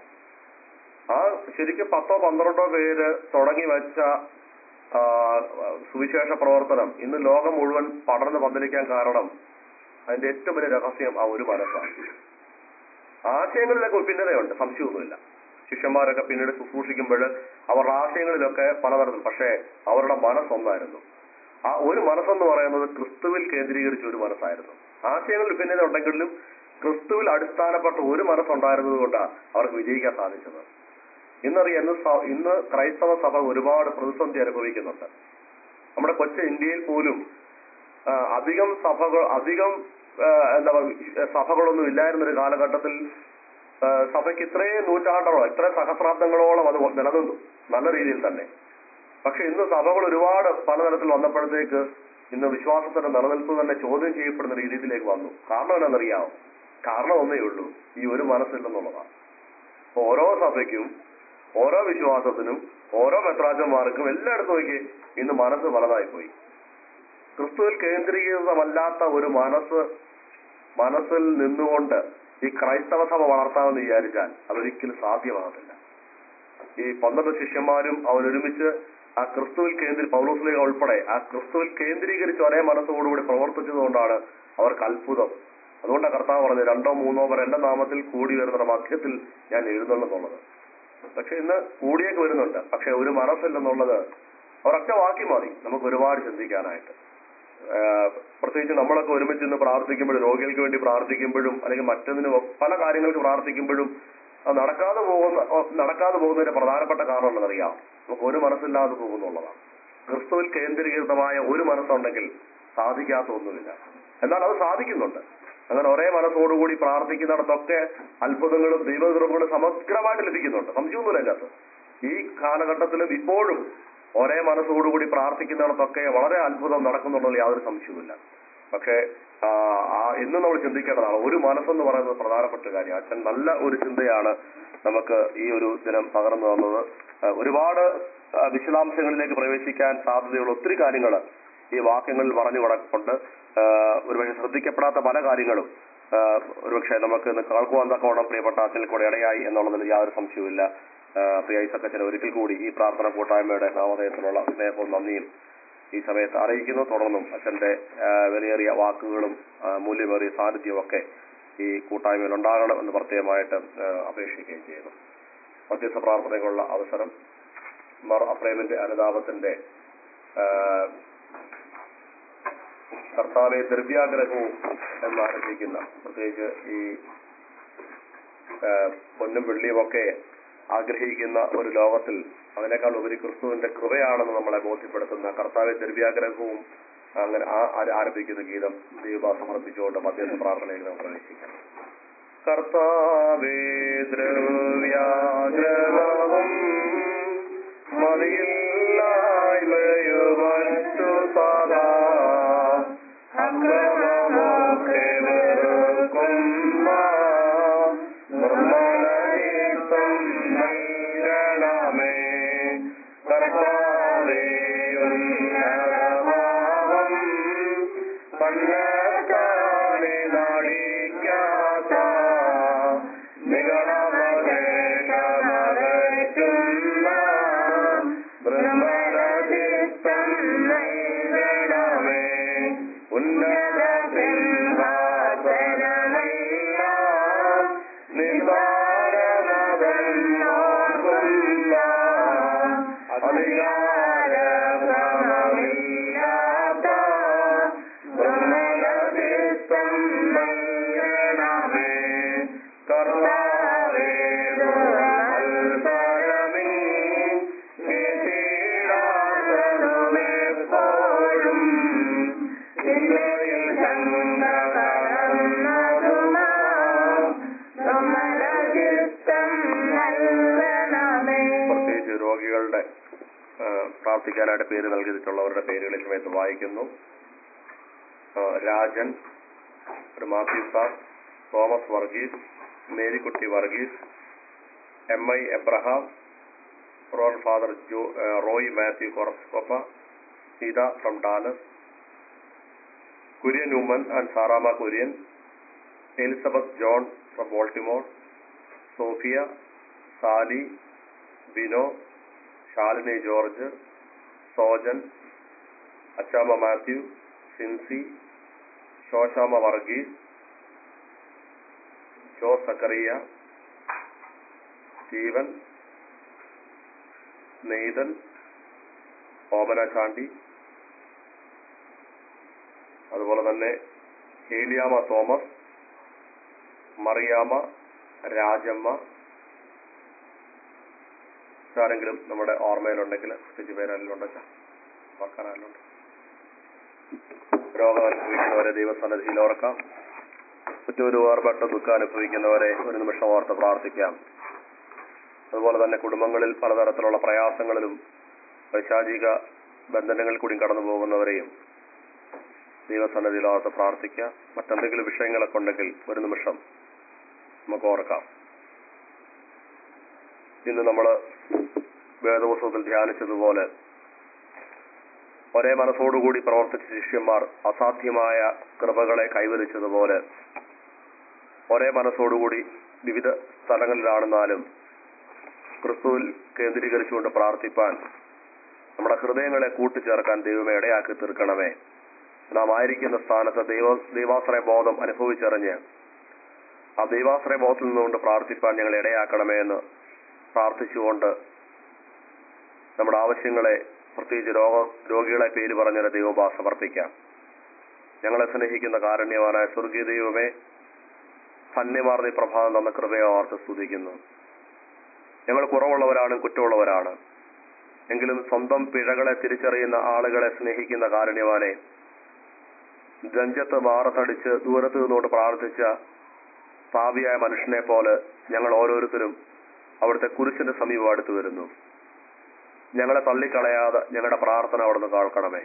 ആ ശരിക്കും പത്തോ പന്ത്രണ്ടോ പേര് തുടങ്ങി വെച്ച ആ, സുവിശേഷ പ്രവർത്തനം ഇന്ന് ലോകം മുഴുവൻ പടർന്ന് പന്തലിക്കാൻ കാരണം അതിന്റെ ഏറ്റവും വലിയ രഹസ്യം ആ ഒരു മനസ്സാണ് ആശയങ്ങളിലൊക്കെ ഭിന്നതയുണ്ട് സംശയമൊന്നുമില്ല ശിഷ്യന്മാരൊക്കെ പിന്നീട് ശുശ്രൂഷിക്കുമ്പോൾ അവരുടെ ആശയങ്ങളിലൊക്കെ പലതരത്തിൽ പക്ഷേ അവരുടെ മനസ്സൊന്നായിരുന്നു ആ ഒരു മനസ്സെന്ന് പറയുന്നത് ക്രിസ്തുവിൽ കേന്ദ്രീകരിച്ച ഒരു മനസ്സായിരുന്നു ആശയങ്ങളിൽ ഭിന്നത ഉണ്ടെങ്കിലും ക്രിസ്തുവിൽ അടിസ്ഥാനപ്പെട്ട ഒരു മനസ്സുണ്ടായിരുന്നത് കൊണ്ടാണ് അവർക്ക് വിജയിക്കാൻ സാധിച്ചത് ഇന്നറിയാം ഇന്ന് സ- ഇന്ന് ക്രൈസ്തവ സഭ ഒരുപാട് പ്രതിസന്ധി അനുഭവിക്കുന്നുണ്ട് നമ്മുടെ കൊച്ചു ഇന്ത്യയിൽ പോലും ആ, അധികം സഭകൾ അധികം ആ, എന്താ പറയുക സഭകളൊന്നും ഇല്ലായിരുന്ന ഒരു കാലഘട്ടത്തിൽ ആ, സഭയ്ക്ക് ഇത്രയും നൂറ്റാണ്ടോളം ഇത്രയും സഹസ്രാബ്ദങ്ങളോളം അത് നിലനിന്നു നല്ല രീതിയിൽ തന്നെ പക്ഷെ ഇന്ന് സഭകൾ ഒരുപാട് പലതരത്തിൽ വന്നപ്പോഴത്തേക്ക് ഇന്ന് വിശ്വാസത്തിന്റെ നിലനിൽപ്പ് തന്നെ ചോദ്യം ചെയ്യപ്പെടുന്ന രീതിയിലേക്ക് വന്നു കാരണം എന്താണെന്നറിയാമോ കാരണം ഒന്നേ ഉള്ളൂ ഈ ഒരു മനസ്സില്ലെന്നുള്ളതാണ് അപ്പൊ ഓരോ സഭയ്ക്കും ഓരോ വിശ്വാസത്തിനും ഓരോ മെത്രാജന്മാർക്കും എല്ലായിടത്തും നോക്കി ഇന്ന് മനസ്സ് പലതായി പോയി ക്രിസ്തുവിൽ കേന്ദ്രീകൃതമല്ലാത്ത ഒരു മനസ്സ് മനസ്സിൽ നിന്നുകൊണ്ട് ഈ ക്രൈസ്തവ സഭ വളർത്താമെന്ന് വിചാരിച്ചാൽ അതൊരിക്കലും സാധ്യമാകത്തില്ല ഈ പന്ത്രണ്ട് ശിഷ്യന്മാരും അവരൊരുമിച്ച് ആ ക്രിസ്തുവിൽ കേന്ദ്രീ പൗലോസ്ലിക ഉൾപ്പെടെ ആ ക്രിസ്തുവിൽ കേന്ദ്രീകരിച്ച് ഒരേ മനസ്സോടുകൂടി പ്രവർത്തിച്ചതുകൊണ്ടാണ് അവർക്ക് അത്ഭുതം അതുകൊണ്ടാണ് കർത്താവ് പറഞ്ഞത് രണ്ടോ മൂന്നോ പേർ എന്റെ നാമത്തിൽ കൂടി വരുന്ന മധ്യത്തിൽ ഞാൻ എഴുന്നള്ളുന്നുള്ളത് പക്ഷെ ഇന്ന് കൂടിയൊക്കെ വരുന്നുണ്ട് പക്ഷെ ഒരു മനസ്സില്ലെന്നുള്ളത് ഒരൊറ്റ വാക്കി മതി നമുക്ക് ഒരുപാട് ചിന്തിക്കാനായിട്ട് ആഹ് പ്രത്യേകിച്ച് നമ്മളൊക്കെ ഒരുമിച്ച് നിന്ന് പ്രാർത്ഥിക്കുമ്പോഴും രോഗികൾക്ക് വേണ്ടി പ്രാർത്ഥിക്കുമ്പോഴും അല്ലെങ്കിൽ മറ്റൊന്നിനും പല കാര്യങ്ങൾക്ക് പ്രാർത്ഥിക്കുമ്പോഴും അത് നടക്കാതെ പോകുന്ന ഓ, നടക്കാതെ പോകുന്നതിന്റെ പ്രധാനപ്പെട്ട കാരണം ഉള്ളതറിയാം നമുക്ക് ഒരു മനസ്സില്ലാതെ പോകുന്നുള്ളതാണ് ക്രിസ്തുവിൽ കേന്ദ്രീകൃതമായ ഒരു മനസ്സുണ്ടെങ്കിൽ സാധിക്കാത്ത ഒന്നുമില്ല എന്നാൽ അത് സാധിക്കുന്നുണ്ട് അങ്ങനെ ഒരേ മനസ്സോടുകൂടി പ്രാർത്ഥിക്കുന്നിടത്തൊക്കെ അത്ഭുതങ്ങളും ദൈവകൃപകളും സമഗ്രമായിട്ട് ലഭിക്കുന്നുണ്ട് സംശയമൊന്നുമില്ല അതിനകത്ത് ഈ കാലഘട്ടത്തിലും ഇപ്പോഴും ഒരേ മനസ്സോടുകൂടി പ്രാർത്ഥിക്കുന്നിടത്തൊക്കെ വളരെ അത്ഭുതം നടക്കുന്നുള്ളതിൽ യാതൊരു സംശയവുമില്ല പക്ഷേ ആ, ആ ഇന്ന് നമ്മൾ ചിന്തിക്കേണ്ടതാണ് ഒരു മനസ്സെന്ന് പറയുന്നത് പ്രധാനപ്പെട്ട കാര്യം അച്ഛൻ നല്ല ഒരു ചിന്തയാണ് നമുക്ക് ഈ ഒരു ദിനം പകർന്നു തന്നത് ആ, ഒരുപാട് ആ, വിശദാംശങ്ങളിലേക്ക് പ്രവേശിക്കാൻ സാധ്യതയുള്ള ഒത്തിരി കാര്യങ്ങൾ ഈ വാക്യങ്ങളിൽ പറഞ്ഞു കിടപ്പുണ്ട് ആ, ഒരുപക്ഷെ ശ്രദ്ധിക്കപ്പെടാത്ത പല കാര്യങ്ങളും ആ, ഒരുപക്ഷെ നമുക്ക് ഇന്ന് കേൾക്കുവാൻ തക്കവണ്ണം പ്രിയപ്പെട്ട അച്ഛനിൽ കൂടെ ഇടയായി എന്നുള്ളതിൽ യാതൊരു സംശയവുമില്ല ആ, പ്രിയ ഐസക്കച്ചൻ ഒരിക്കൽ കൂടി ഈ പ്രാർത്ഥന കൂട്ടായ്മയുടെ നാമധേയത്തിലുള്ള സ്നേഹവും നന്ദിയും ഈ സമയത്ത് അറിയിക്കുന്നു തുടർന്നും അച്ഛന്റെ ആ, വിലയേറിയ വാക്കുകളും ആ, മൂല്യമേറിയ സാന്നിധ്യവും ഒക്കെ ഈ കൂട്ടായ്മയിൽ ഉണ്ടാകണം എന്ന് പ്രത്യേകമായിട്ട് ആ, അപേക്ഷിക്കുകയും ചെയ്യുന്നു മധ്യസ്ഥ പ്രാർത്ഥനയ്ക്കുള്ള അവസരം മർ അപ്രേമിന്റെ അനുതാപത്തിന്റെ ആ, കർത്താവെ ദ്രവ്യാഗ്രഹവും എന്നാരംഭിക്കുന്ന പ്രത്യേകിച്ച് ഈ ആ, പൊന്നും വെള്ളിയും ഒക്കെ ആഗ്രഹിക്കുന്ന ഒരു ലോകത്തിൽ അതിനേക്കാൾ ഉപരി ക്രിസ്തുവിന്റെ കൃപയാണെന്ന് നമ്മളെ ബോധ്യപ്പെടുത്തുന്ന കർത്താവെ ദ്രവ്യാഗ്രഹവും അങ്ങനെ ആ- ആ- ആരംഭിക്കുന്ന ഗീതം ദൈവ സമർപ്പിച്ചുകൊണ്ട് മധ്യസ്ഥ പ്രാർത്ഥനയിൽ നമുക്ക് പ്രവേശിക്കാം കർത്താവേ ദ്രവ്യാഗ്രഹവും മതിയില്ലായ്മയുമറ്റു സദാ അക്രമമൊക്കെ വെറുക്കുന്ന നിർമ്മലഹിതം നൽകണമേ കർത്താവേ ഉന്നതഭാവം പന്നക്കാണി നാടിക്കാത്ത നിഗണമകേഷമകറ്റുന്ന ബ്രഹ്മരഹിതം നൽകണമേ ഉന്നത സിംഹാസനമെല്ലാം നിസാരമതെന്നോർക്കുന്ന അധികാരഭ്രമമില്ലാത്ത ബ്രഹ്മരഹിതം നൽകണമേ കർത്താവേ ദുർമത്സരമേ നിശീലാസനമെപ്പോഴും ചിന്തയിൽ ചന്ദ്ര കടന്നതുമാ സമരചിത്തം നൽകണമേ പ്രത്യേകിച്ച് രോഗികളുടെ ആ, പ്രാർത്ഥിക്കാനായിട്ട് പേര് നൽകിയിട്ടുള്ളവരുടെ പേരുകൾ ഈ സമയത്ത് വായിക്കുന്നു ആ, രാജൻ ഒരു Mathew sir Thomas Varghese Marykutty Varghese M I Abraham Ron father Jo ആ, Roy Mathew Corepiscopa Seetha from Dallas Kurian Oommen and Saramma Kurian Elizabeth John from Baltimore Sophia Sally Bino Shalini George Sojan Achamma Mathew Sincy Sosamma Varghese Jo Zachariah Steven Nathan Omana Chandy അതുപോലെ തന്നെ ഹേലിയാമ തോമസ് മറിയാമ രാജമ്മ ആരെങ്കിലും നമ്മുടെ ഓർമ്മയിലുണ്ടെങ്കിൽ പ്രത്യേകിച്ച് പേരെല്ലാം ഉണ്ടല്ലോ ഓർക്കാനാരുണ്ട് രോഗം അനുഭവിക്കുന്നവരെ ദൈവസന്നിധിയിൽ ഓർക്കാം മറ്റൊരു വേർപെട്ട ദുഃഖം അനുഭവിക്കുന്നവരെ ഒരു നിമിഷം ഓർത്ത് പ്രാർത്ഥിക്കാം അതുപോലെ തന്നെ കുടുംബങ്ങളിൽ പലതരത്തിലുള്ള പ്രയാസങ്ങളിലും പൈശാചിക ബന്ധനങ്ങളിൽ കൂടി കടന്നു പോകുന്നവരെയും ദൈവസന്നിധിയിൽ ഓർത്ത് പ്രാർത്ഥിക്കാം മറ്റെന്തെങ്കിലും വിഷയങ്ങളൊക്കെ ഉണ്ടെങ്കിൽ ഒരു നിമിഷം നമുക്ക് ഓർക്കാം ഇന്ന് നമ്മൾ വേദപുസ്തകത്തിൽ ധ്യാനിച്ചതുപോലെ ഒരേ മനസ്സോടുകൂടി പ്രവർത്തിച്ച ശിഷ്യന്മാർ അസാധ്യമായ കൃപകളെ കൈവരിച്ചതുപോലെ ഒരേ മനസ്സോടുകൂടി വിവിധ സ്ഥലങ്ങളിലാണെന്നാലും ക്രിസ്തുവിൽ കേന്ദ്രീകരിച്ചുകൊണ്ട് പ്രാർത്ഥിപ്പാൻ നമ്മുടെ ഹൃദയങ്ങളെ കൂട്ടിച്ചേർക്കാൻ ദൈവമേ ഇടയാക്കി തീർക്കണമേ നാം ആയിരിക്കുന്ന സ്ഥാനത്ത് ദൈവ ദൈവാശ്രയ ബോധം അനുഭവിച്ചറിഞ്ഞ് ആ ദൈവാശ്രയ ബോധത്തിൽ നിന്നുകൊണ്ട് പ്രാർത്ഥിപ്പാൻ ഞങ്ങൾ ഇടയാക്കണമേ എന്ന് പ്രാർത്ഥിച്ചുകൊണ്ട് നമ്മുടെ ആവശ്യങ്ങളെ പ്രത്യേകിച്ച് രോഗ രോഗികളെ പേര് പറഞ്ഞൊരു ദൈവഭാ സമർപ്പിക്കാം ഞങ്ങളെ സ്നേഹിക്കുന്ന കാരുണ്യവാനായ സ്വർഗീയ ദൈവമേ ധന്യമാർന്ന ഈ പ്രഭാതം തന്ന കൃപയെ ഓർത്ത് സ്തുതിക്കുന്നു ഞങ്ങൾ കുറവുള്ളവരാണ് കുറ്റമുള്ളവരാണ് എങ്കിലും സ്വന്തം പിഴകളെ തിരിച്ചറിയുന്ന ആളുകളെ സ്നേഹിക്കുന്ന കാരുണ്യവാനെ ജഞ്ചത്ത് മാറത്തടിച്ച് ദൂരത്ത് നിന്നുകൊണ്ട് പ്രാർത്ഥിച്ച പാപിയായ മനുഷ്യനെ പോലെ ഞങ്ങൾ ഓരോരുത്തരും അവിടുത്തെ കുരിശിന്റെ സമീപം അടുത്ത് വരുന്നു ഞങ്ങളെ തള്ളിക്കളയാതെ ഞങ്ങളുടെ പ്രാർത്ഥന അവിടുന്ന് കേൾക്കണമേ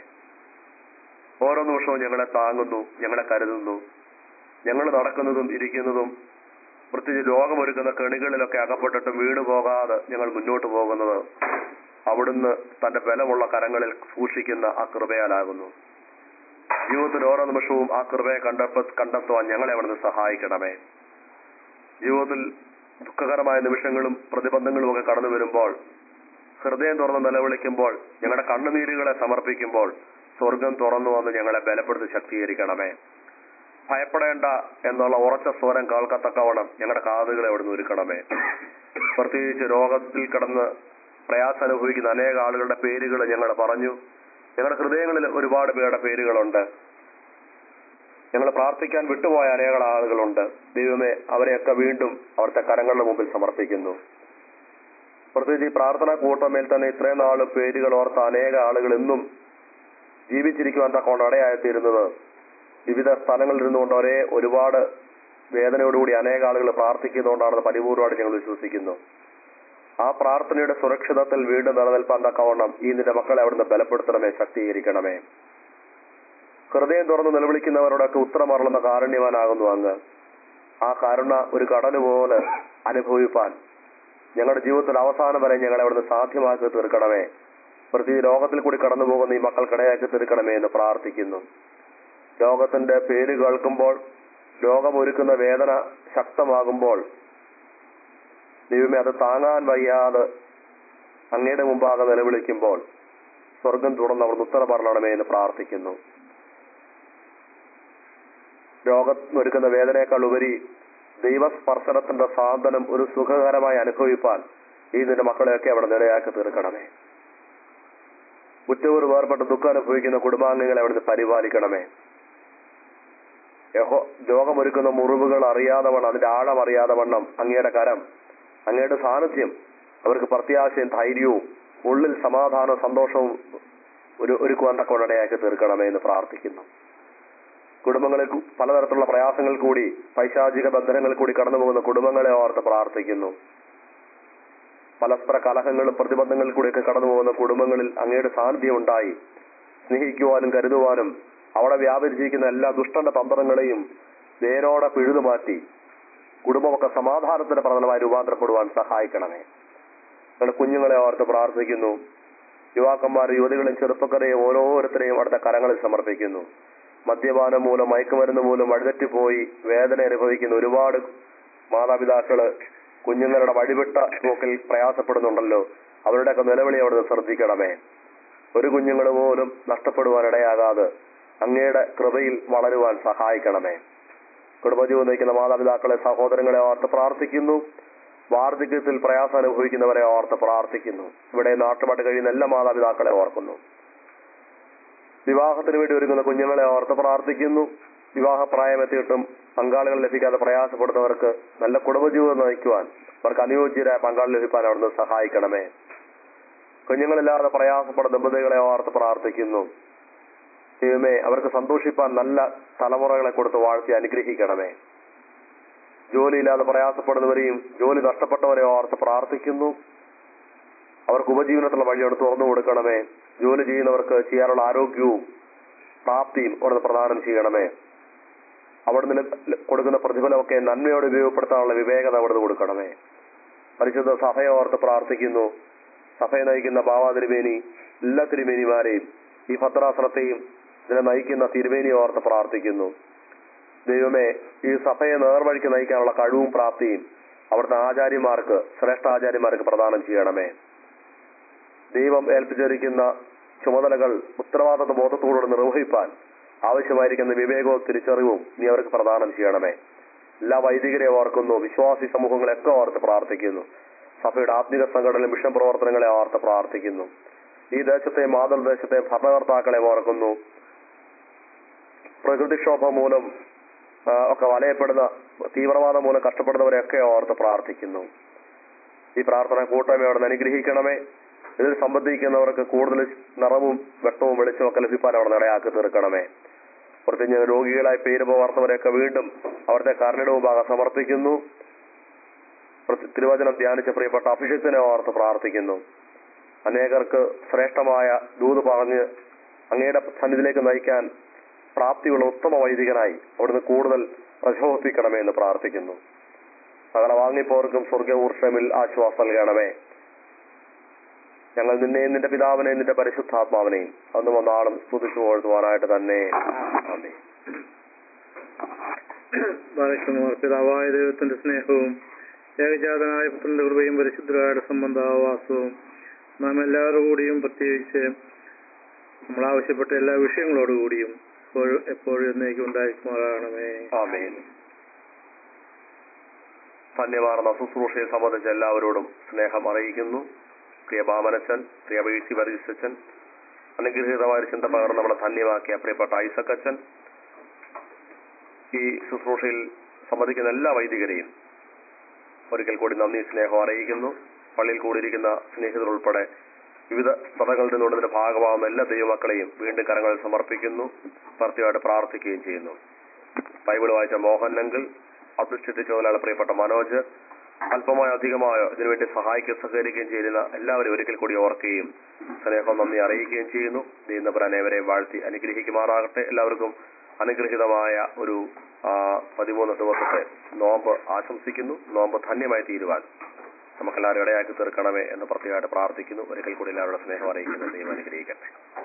ഓരോ നിമിഷവും ഞങ്ങളെ താങ്ങുന്നു ഞങ്ങളെ കരുതുന്നു ഞങ്ങൾ നടക്കുന്നതും ഇരിക്കുന്നതും പ്രത്യേകിച്ച് രോഗമൊരുക്കുന്ന കെണികളിലൊക്കെ അകപ്പെട്ടിട്ട് വീണു പോകാതെ ഞങ്ങൾ മുന്നോട്ട് പോകുന്നത് അവിടുന്ന് തന്റെ ബലമുള്ള കരങ്ങളിൽ സൂക്ഷിക്കുന്ന ആ കൃപയാലാകുന്നു ജീവിതത്തിൽ ഓരോ നിമിഷവും ആ കൃപയെ കണ്ടപ്പ കണ്ടെത്തുവാൻ ഞങ്ങളെ അവിടുന്ന് സഹായിക്കണമേ ജീവിതത്തിൽ ദുഃഖകരമായ നിമിഷങ്ങളും പ്രതിബന്ധങ്ങളും ഒക്കെ കടന്നു വരുമ്പോൾ ഹൃദയം തുറന്ന് നിലവിളിക്കുമ്പോൾ ഞങ്ങളുടെ കണ്ണുനീരുകളെ സമർപ്പിക്കുമ്പോൾ സ്വർഗം തുറന്നു വന്ന് ഞങ്ങളെ ബലപ്പെടുത്തി ശക്തീകരിക്കണമേ ഭയപ്പെടേണ്ട എന്നുള്ള ഉറച്ച സ്വരം കേൾക്കത്തക്കവണ്ണം ഞങ്ങളുടെ കാതുകളെ അവിടുന്ന് ഒരുക്കണമേ പ്രത്യേകിച്ച് രോഗത്തിൽ കിടന്ന് പ്രയാസം അനുഭവിക്കുന്ന അനേക ആളുകളുടെ പേരുകൾ ഞങ്ങൾ പറഞ്ഞു ഞങ്ങളുടെ ഹൃദയങ്ങളിൽ ഒരുപാട് പേരുടെ പേരുകളുണ്ട് ഞങ്ങൾ പ്രാർത്ഥിക്കാൻ വിട്ടുപോയ അനേക ആളുകളുണ്ട് ദൈവമേ അവരെയൊക്കെ വീണ്ടും അവിടുത്തെ കരങ്ങളുടെ മുമ്പിൽ സമർപ്പിക്കുന്നു പ്രത്യേകിച്ച് ഈ പ്രാർത്ഥനാ കൂട്ടമേൽ തന്നെ ഇത്രയും നാള് പേരുകൾ ഓർത്ത അനേക ആളുകൾ ഇന്നും ജീവിച്ചിരിക്കുവാൻ തക്കോണ്ട് ഇടയായിത്തീരുന്നത് വിവിധ സ്ഥലങ്ങളിൽ ഇരുന്നുകൊണ്ട് ഒരേ ഒരുപാട് വേദനയോടുകൂടി അനേക ആളുകൾ പ്രാർത്ഥിക്കുന്നതുകൊണ്ടാണെന്ന് പരിപൂർവ്വമായിട്ട് ഞങ്ങൾ വിശ്വസിക്കുന്നു ആ പ്രാർത്ഥനയുടെ സുരക്ഷിതത്തിൽ വീണ്ടും നിലനിൽപ്പാൻ തക്കവണ്ണം ഈ നിന്റെ മക്കളെ അവിടുന്ന് ബലപ്പെടുത്തണമേ ശക്തീകരിക്കണമേ ഹൃദയം തുറന്ന് നിലവിളിക്കുന്നവരോടൊക്കെ ഉത്തരമറളുന്ന കാരുണ്യവാനാകുന്നു അങ്ങ് ആ കരുണ ഒരു കടല് പോലെ അനുഭവിപ്പാൻ ഞങ്ങളുടെ ജീവിതത്തിൽ അവസാനം വരെ ഞങ്ങളെ അവിടുന്ന് സാധ്യമാക്കി തീർക്കണമേ പ്രതി ലോകത്തിൽ കൂടി കടന്നു പോകുന്ന ഈ മക്കൾക്കിടയാക്കി തീർക്കണമേ എന്ന് പ്രാർത്ഥിക്കുന്നു രോഗത്തിന്റെ പേര് കേൾക്കുമ്പോൾ രോഗമൊരുക്കുന്ന വേദന ശക്തമാകുമ്പോൾ ദൈവമേ അത് താങ്ങാൻ വയ്യാതെ അങ്ങയുടെ മുമ്പാകെ നിലവിളിക്കുമ്പോൾ സ്വർഗം തുറന്ന് അവിടുന്ന് ഉത്തരം പറഞ്ഞണമേ എന്ന് പ്രാർത്ഥിക്കുന്നു രോഗം ഒരുക്കുന്ന വേദനയേക്കാൾ ഉപരി ദൈവസ്പർശനത്തിന്റെ സാധനം ഒരു സുഖകരമായി അനുഭവിപ്പാൻ ഈ നിന്റെ മക്കളെയൊക്കെ അവിടെ നിലയാക്കി തീർക്കണമേ ഉറ്റവർ വേർപെട്ട് ദുഃഖം അനുഭവിക്കുന്ന കുടുംബാംഗങ്ങളെ അവിടുന്ന് പരിപാലിക്കണമേ യഹോ രോഗമൊരുക്കുന്ന മുറിവുകൾ അറിയാതെ വണ്ണം അതിന്റെ ആഴം അറിയാതെ വണ്ണം അങ്ങയുടെ കരം അങ്ങയുടെ സാന്നിധ്യം അവർക്ക് പ്രത്യാശയും ധൈര്യവും ഉള്ളിൽ സമാധാനവും സന്തോഷവും ഒരു ഒരുക്കുവാൻ തക്കവണ്ണടയാക്കി തീർക്കണമേ എന്ന് പ്രാർത്ഥിക്കുന്നു കുടുംബങ്ങളിൽ കു- പലതരത്തിലുള്ള പ്രയാസങ്ങൾ കൂടി പൈശാചിക ബന്ധനങ്ങൾ കൂടി കടന്നു പോകുന്ന കുടുംബങ്ങളെ ഓർത്ത് പ്രാർത്ഥിക്കുന്നു പരസ്പര കലഹങ്ങളും പ്രതിബന്ധങ്ങളിൽ കൂടിയൊക്കെ കടന്നു പോകുന്ന കുടുംബങ്ങളിൽ അങ്ങയുടെ സാന്നിധ്യം ഉണ്ടായി സ്നേഹിക്കുവാനും കരുതുവാനും അവിടെ വ്യാപരിച്ചിരിക്കുന്ന എല്ലാ ദുഷ്ടന്റെ തന്ത്രങ്ങളെയും നേരോടെ പിഴുതു മാറ്റി കുടുംബമൊക്കെ സമാധാനത്തിന്റെ പ്രധാനമായി രൂപാന്തരപ്പെടുവാൻ സഹായിക്കണമേ ഞങ്ങളുടെ കുഞ്ഞുങ്ങളെ ഓർത്ത് പ്രാർത്ഥിക്കുന്നു യുവാക്കന്മാർ യുവതികളെയും ചെറുപ്പക്കാരെയും ഓരോരുത്തരെയും അടുത്ത കരങ്ങളിൽ സമർപ്പിക്കുന്നു മദ്യപാനം മൂലം മയക്കുമരുന്ന് മൂലം വഴിതെറ്റിപ്പോയി വേദന അനുഭവിക്കുന്ന ഒരുപാട് മാതാപിതാക്കള് കുഞ്ഞുങ്ങളുടെ വഴിവിട്ട പോക്കിൽ പ്രയാസപ്പെടുന്നുണ്ടല്ലോ അവരുടെയൊക്കെ നിലവിളി അവിടുന്ന് ശ്രദ്ധിക്കണമേ ഒരു കുഞ്ഞുങ്ങൾ പോലും നഷ്ടപ്പെടുവാൻ ഇടയാകാതെ അങ്ങയുടെ കൃപയിൽ വളരുവാൻ സഹായിക്കണമേ കുടുംബജീവൻ നയിക്കുന്ന മാതാപിതാക്കളെ സഹോദരങ്ങളെ ഓർത്ത് പ്രാർത്ഥിക്കുന്നു വാർദ്ധക്യത്തിൽ പ്രയാസം അനുഭവിക്കുന്നവരെ ഓർത്ത് പ്രാർത്ഥിക്കുന്നു ഇവിടെ നാട്ടുപാട്ട് കഴിയുന്ന എല്ലാ മാതാപിതാക്കളെ ഓർക്കുന്നു വിവാഹത്തിന് വേണ്ടി ഒരുങ്ങുന്ന കുഞ്ഞുങ്ങളെ ഓർത്ത് പ്രാർത്ഥിക്കുന്നു വിവാഹപ്രായമെത്തിയിട്ടും പങ്കാളികൾ ലഭിക്കാതെ പ്രയാസപ്പെടുന്നവർക്ക് നല്ല കുടുംബജീവിതം നയിക്കുവാൻ അവർക്ക് അനുയോജ്യരായ പങ്കാളി ലഭിക്കാൻ അവിടുന്ന് സഹായിക്കണമേ കുഞ്ഞുങ്ങളില്ലാതെ പ്രയാസപ്പെടുന്ന ദമ്പതികളെ ഓർത്ത് പ്രാർത്ഥിക്കുന്നു ദൈവമേ അവർക്ക് സന്തോഷിപ്പാൻ നല്ല തലമുറകളെ കൊടുത്ത് വാഴ്ത്തി അനുഗ്രഹിക്കണമേ ജോലിയില്ലാതെ പ്രയാസപ്പെടുന്നവരെയും ജോലി നഷ്ടപ്പെട്ടവരെ ഓർത്ത് പ്രാർത്ഥിക്കുന്നു അവർക്ക് ഉപജീവനത്തിലുള്ള വഴിയോട് തുറന്നു കൊടുക്കണമേ ജോലി ചെയ്യുന്നവർക്ക് ചെയ്യാനുള്ള ആരോഗ്യവും പ്രാപ്തിയും അവിടുന്ന് പ്രദാനം ചെയ്യണമേ അവിടുന്ന് ലഭ- കൊടുക്കുന്ന പ്രതിഫലമൊക്കെ നന്മയോടെ ഉപയോഗപ്പെടുത്താനുള്ള വിവേകത അവിടുന്ന് കൊടുക്കണമേ പരിശുദ്ധ സഭയെ ഓർത്ത് പ്രാർത്ഥിക്കുന്നു സഭയെ നയിക്കുന്ന ബാബാ തിരുമേനി എല്ലാ തിരുമേനിമാരെയും ഈ ഭദ്രാസനത്തെയും ഇതിനെ നയിക്കുന്ന തിരുമേനിയെ ഓർത്ത് പ്രാർത്ഥിക്കുന്നു ദൈവമേ ഈ സഭയെ നേർവഴിക്ക് നയിക്കാനുള്ള കഴിവും പ്രാപ്തിയും അവിടുത്തെ ആചാര്യന്മാർക്ക് ശ്രേഷ്ഠ ആചാര്യന്മാർക്ക് പ്രദാനം ചെയ്യണമേ ദൈവം ഏൽപ്പിച്ചിരിക്കുന്ന ചുമതലകൾ ഉത്തരവാദിത്ത ബോധത്തോടുകൂടി നിർവഹിപ്പാൻ ആവശ്യമായിരിക്കുന്ന വിവേകവും തിരിച്ചറിവും നീ അവർക്ക് പ്രദാനം ചെയ്യണമേ എല്ലാ വൈദികരെ ഓർക്കുന്നു വിശ്വാസി സമൂഹങ്ങളെയൊക്കെ ഓർത്ത് പ്രാർത്ഥിക്കുന്നു സഭയുടെ ആത്മിക സംഘടന മിഷൻ പ്രവർത്തനങ്ങളെ ഓർത്ത് പ്രാർത്ഥിക്കുന്നു ഈ ദേശത്തെ മാതൃദേശത്തെ ഭരണകർത്താക്കളെ ഓർക്കുന്നു പ്രകൃതിക്ഷോഭം മൂലം ആ, ഒക്കെ വലയപ്പെടുന്ന തീവ്രവാദം മൂലം കഷ്ടപ്പെടുന്നവരെയൊക്കെ ഓർത്ത് പ്രാർത്ഥിക്കുന്നു ഈ പ്രാർത്ഥന കൂട്ടമയോടെ അനുഗ്രഹിക്കണമേ ഇതിൽ സംബന്ധിക്കുന്നവർക്ക് കൂടുതൽ നിറവും വെട്ടവും വെളിച്ചവും ഒക്കെ ലഭിക്കാൻ അവിടെ നിടയാക്കി തീർക്കണമേ പ്രത്യേക രോഗികളായി പേര് പകർന്നവരെയൊക്കെ വീണ്ടും അവിടുത്തെ കാരണയുടെ ഭാഗം സമർപ്പിക്കുന്നു പ്രതി- തിരുവചനം ധ്യാനിച്ച പ്രിയപ്പെട്ട അഭിഷേകത്തിനെ ഓർത്ത് പ്രാർത്ഥിക്കുന്നു അനേകർക്ക് ശ്രേഷ്ഠമായ ദൂത് പറഞ്ഞ് അങ്ങയുടെ സന്നിധിയിലേക്ക് നയിക്കാൻ പ്രാപ്തിയുള്ള ഉത്തമ വൈദികനായി അവിടുന്ന് കൂടുതൽ പ്രചോദിപ്പിക്കണമേ എന്ന് പ്രാർത്ഥിക്കുന്നു സകല വാങ്ങിപ്പോർക്കും സ്വർഗഊർഷമിൽ ആശ്വാസം നൽകണമേ ഞങ്ങൾ നിന്നെയും നിന്റെ പിതാവിനെയും നിന്റെ പരിശുദ്ധാത്മാവിനെയും അന്ന് വന്നാളും സ്തുതിച്ചു പോഴുവാനായിട്ട് തന്നെ ആമേൻ. ബാലകൃഷ്ണമോർ പിതാവായ ദൈവത്തിന്റെ സ്നേഹവും ഏകജാതനായ പുത്രന്റെ കൃപയും പരിശുദ്ധരായുടെ സംബന്ധാവാസവും നാം എല്ലാവരോടുകൂടിയും പ്രത്യേകിച്ച് നമ്മൾ ആവശ്യപ്പെട്ട എല്ലാ വിഷയങ്ങളോടുകൂടിയും എപ്പോഴും എപ്പോഴും എന്നേക്കും ഉണ്ടായിരിക്കുമാറാകണമേ ആമേൻ ധന്യമാർന്ന ശുശ്രൂഷയെ സംബന്ധിച്ച് എല്ലാവരോടും സ്നേഹം അറിയിക്കുന്നു പ്രിയ ബാമനച്ചൻ പ്രിയ വീഴ്ച വരിച്ചൻ അനുഗ്രഹീതമായ ഒരു ചിന്ത പകർന്ന് നമ്മളെ ധന്യമാക്കിയ പ്രിയപ്പെട്ട ഐസക്കച്ചൻ ഈ ശുശ്രൂഷയിൽ സംബന്ധിക്കുന്ന എല്ലാ വൈദികരെയും ഒരിക്കൽ കൂടി നന്ദി സ്നേഹം അറിയിക്കുന്നു പള്ളിയിൽ കൂടിയിരിക്കുന്ന സ്നേഹിതർ ഉൾപ്പെടെ വിവിധ സ്ഥലങ്ങളിൽ നിന്നുള്ളതിന്റെ ഭാഗമാകുന്ന എല്ലാ ദൈവമക്കളെയും വീണ്ടും കരങ്ങളിൽ സമർപ്പിക്കുന്നു ഭർത്തിയായിട്ട് പ്രാർത്ഥിക്കുകയും ചെയ്യുന്നു ബൈബിൾ വായിച്ച മോഹൻ അങ്കിൾ അധിഷ്ഠിത ചോദനാണ് പ്രിയപ്പെട്ട മനോജ് അല്പമായോ അധികമായോ ഇതിനുവേണ്ടി സഹായിക്കുകയും സഹകരിക്കുകയും ചെയ്യുന്ന എല്ലാവരും ഒരിക്കൽ കൂടി ഓർക്കുകയും സ്നേഹം നന്ദി അറിയിക്കുകയും ചെയ്യുന്നു നീന്തപുരാൻ ഏവരെയും വാഴ്ത്തി അനുഗ്രഹിക്കുമാറാകട്ടെ എല്ലാവർക്കും അനുഗ്രഹീതമായ ഒരു ആ, പതിമൂന്ന് ദിവസത്തെ നോമ്പ് ആശംസിക്കുന്നു നോമ്പ് ധന്യമായി തീരുവാൻ നമുക്കെല്ലാവരും ഇടയാക്കി തീർക്കണമേ എന്ന് പ്രത്യേകമായിട്ട് പ്രാർത്ഥിക്കുന്നു ഒരിക്കൽ കൂടി എല്ലാവരുടെ സ്നേഹം അറിയിക്കുന്നു ദൈവം അനുഗ്രഹിക്കട്ടെ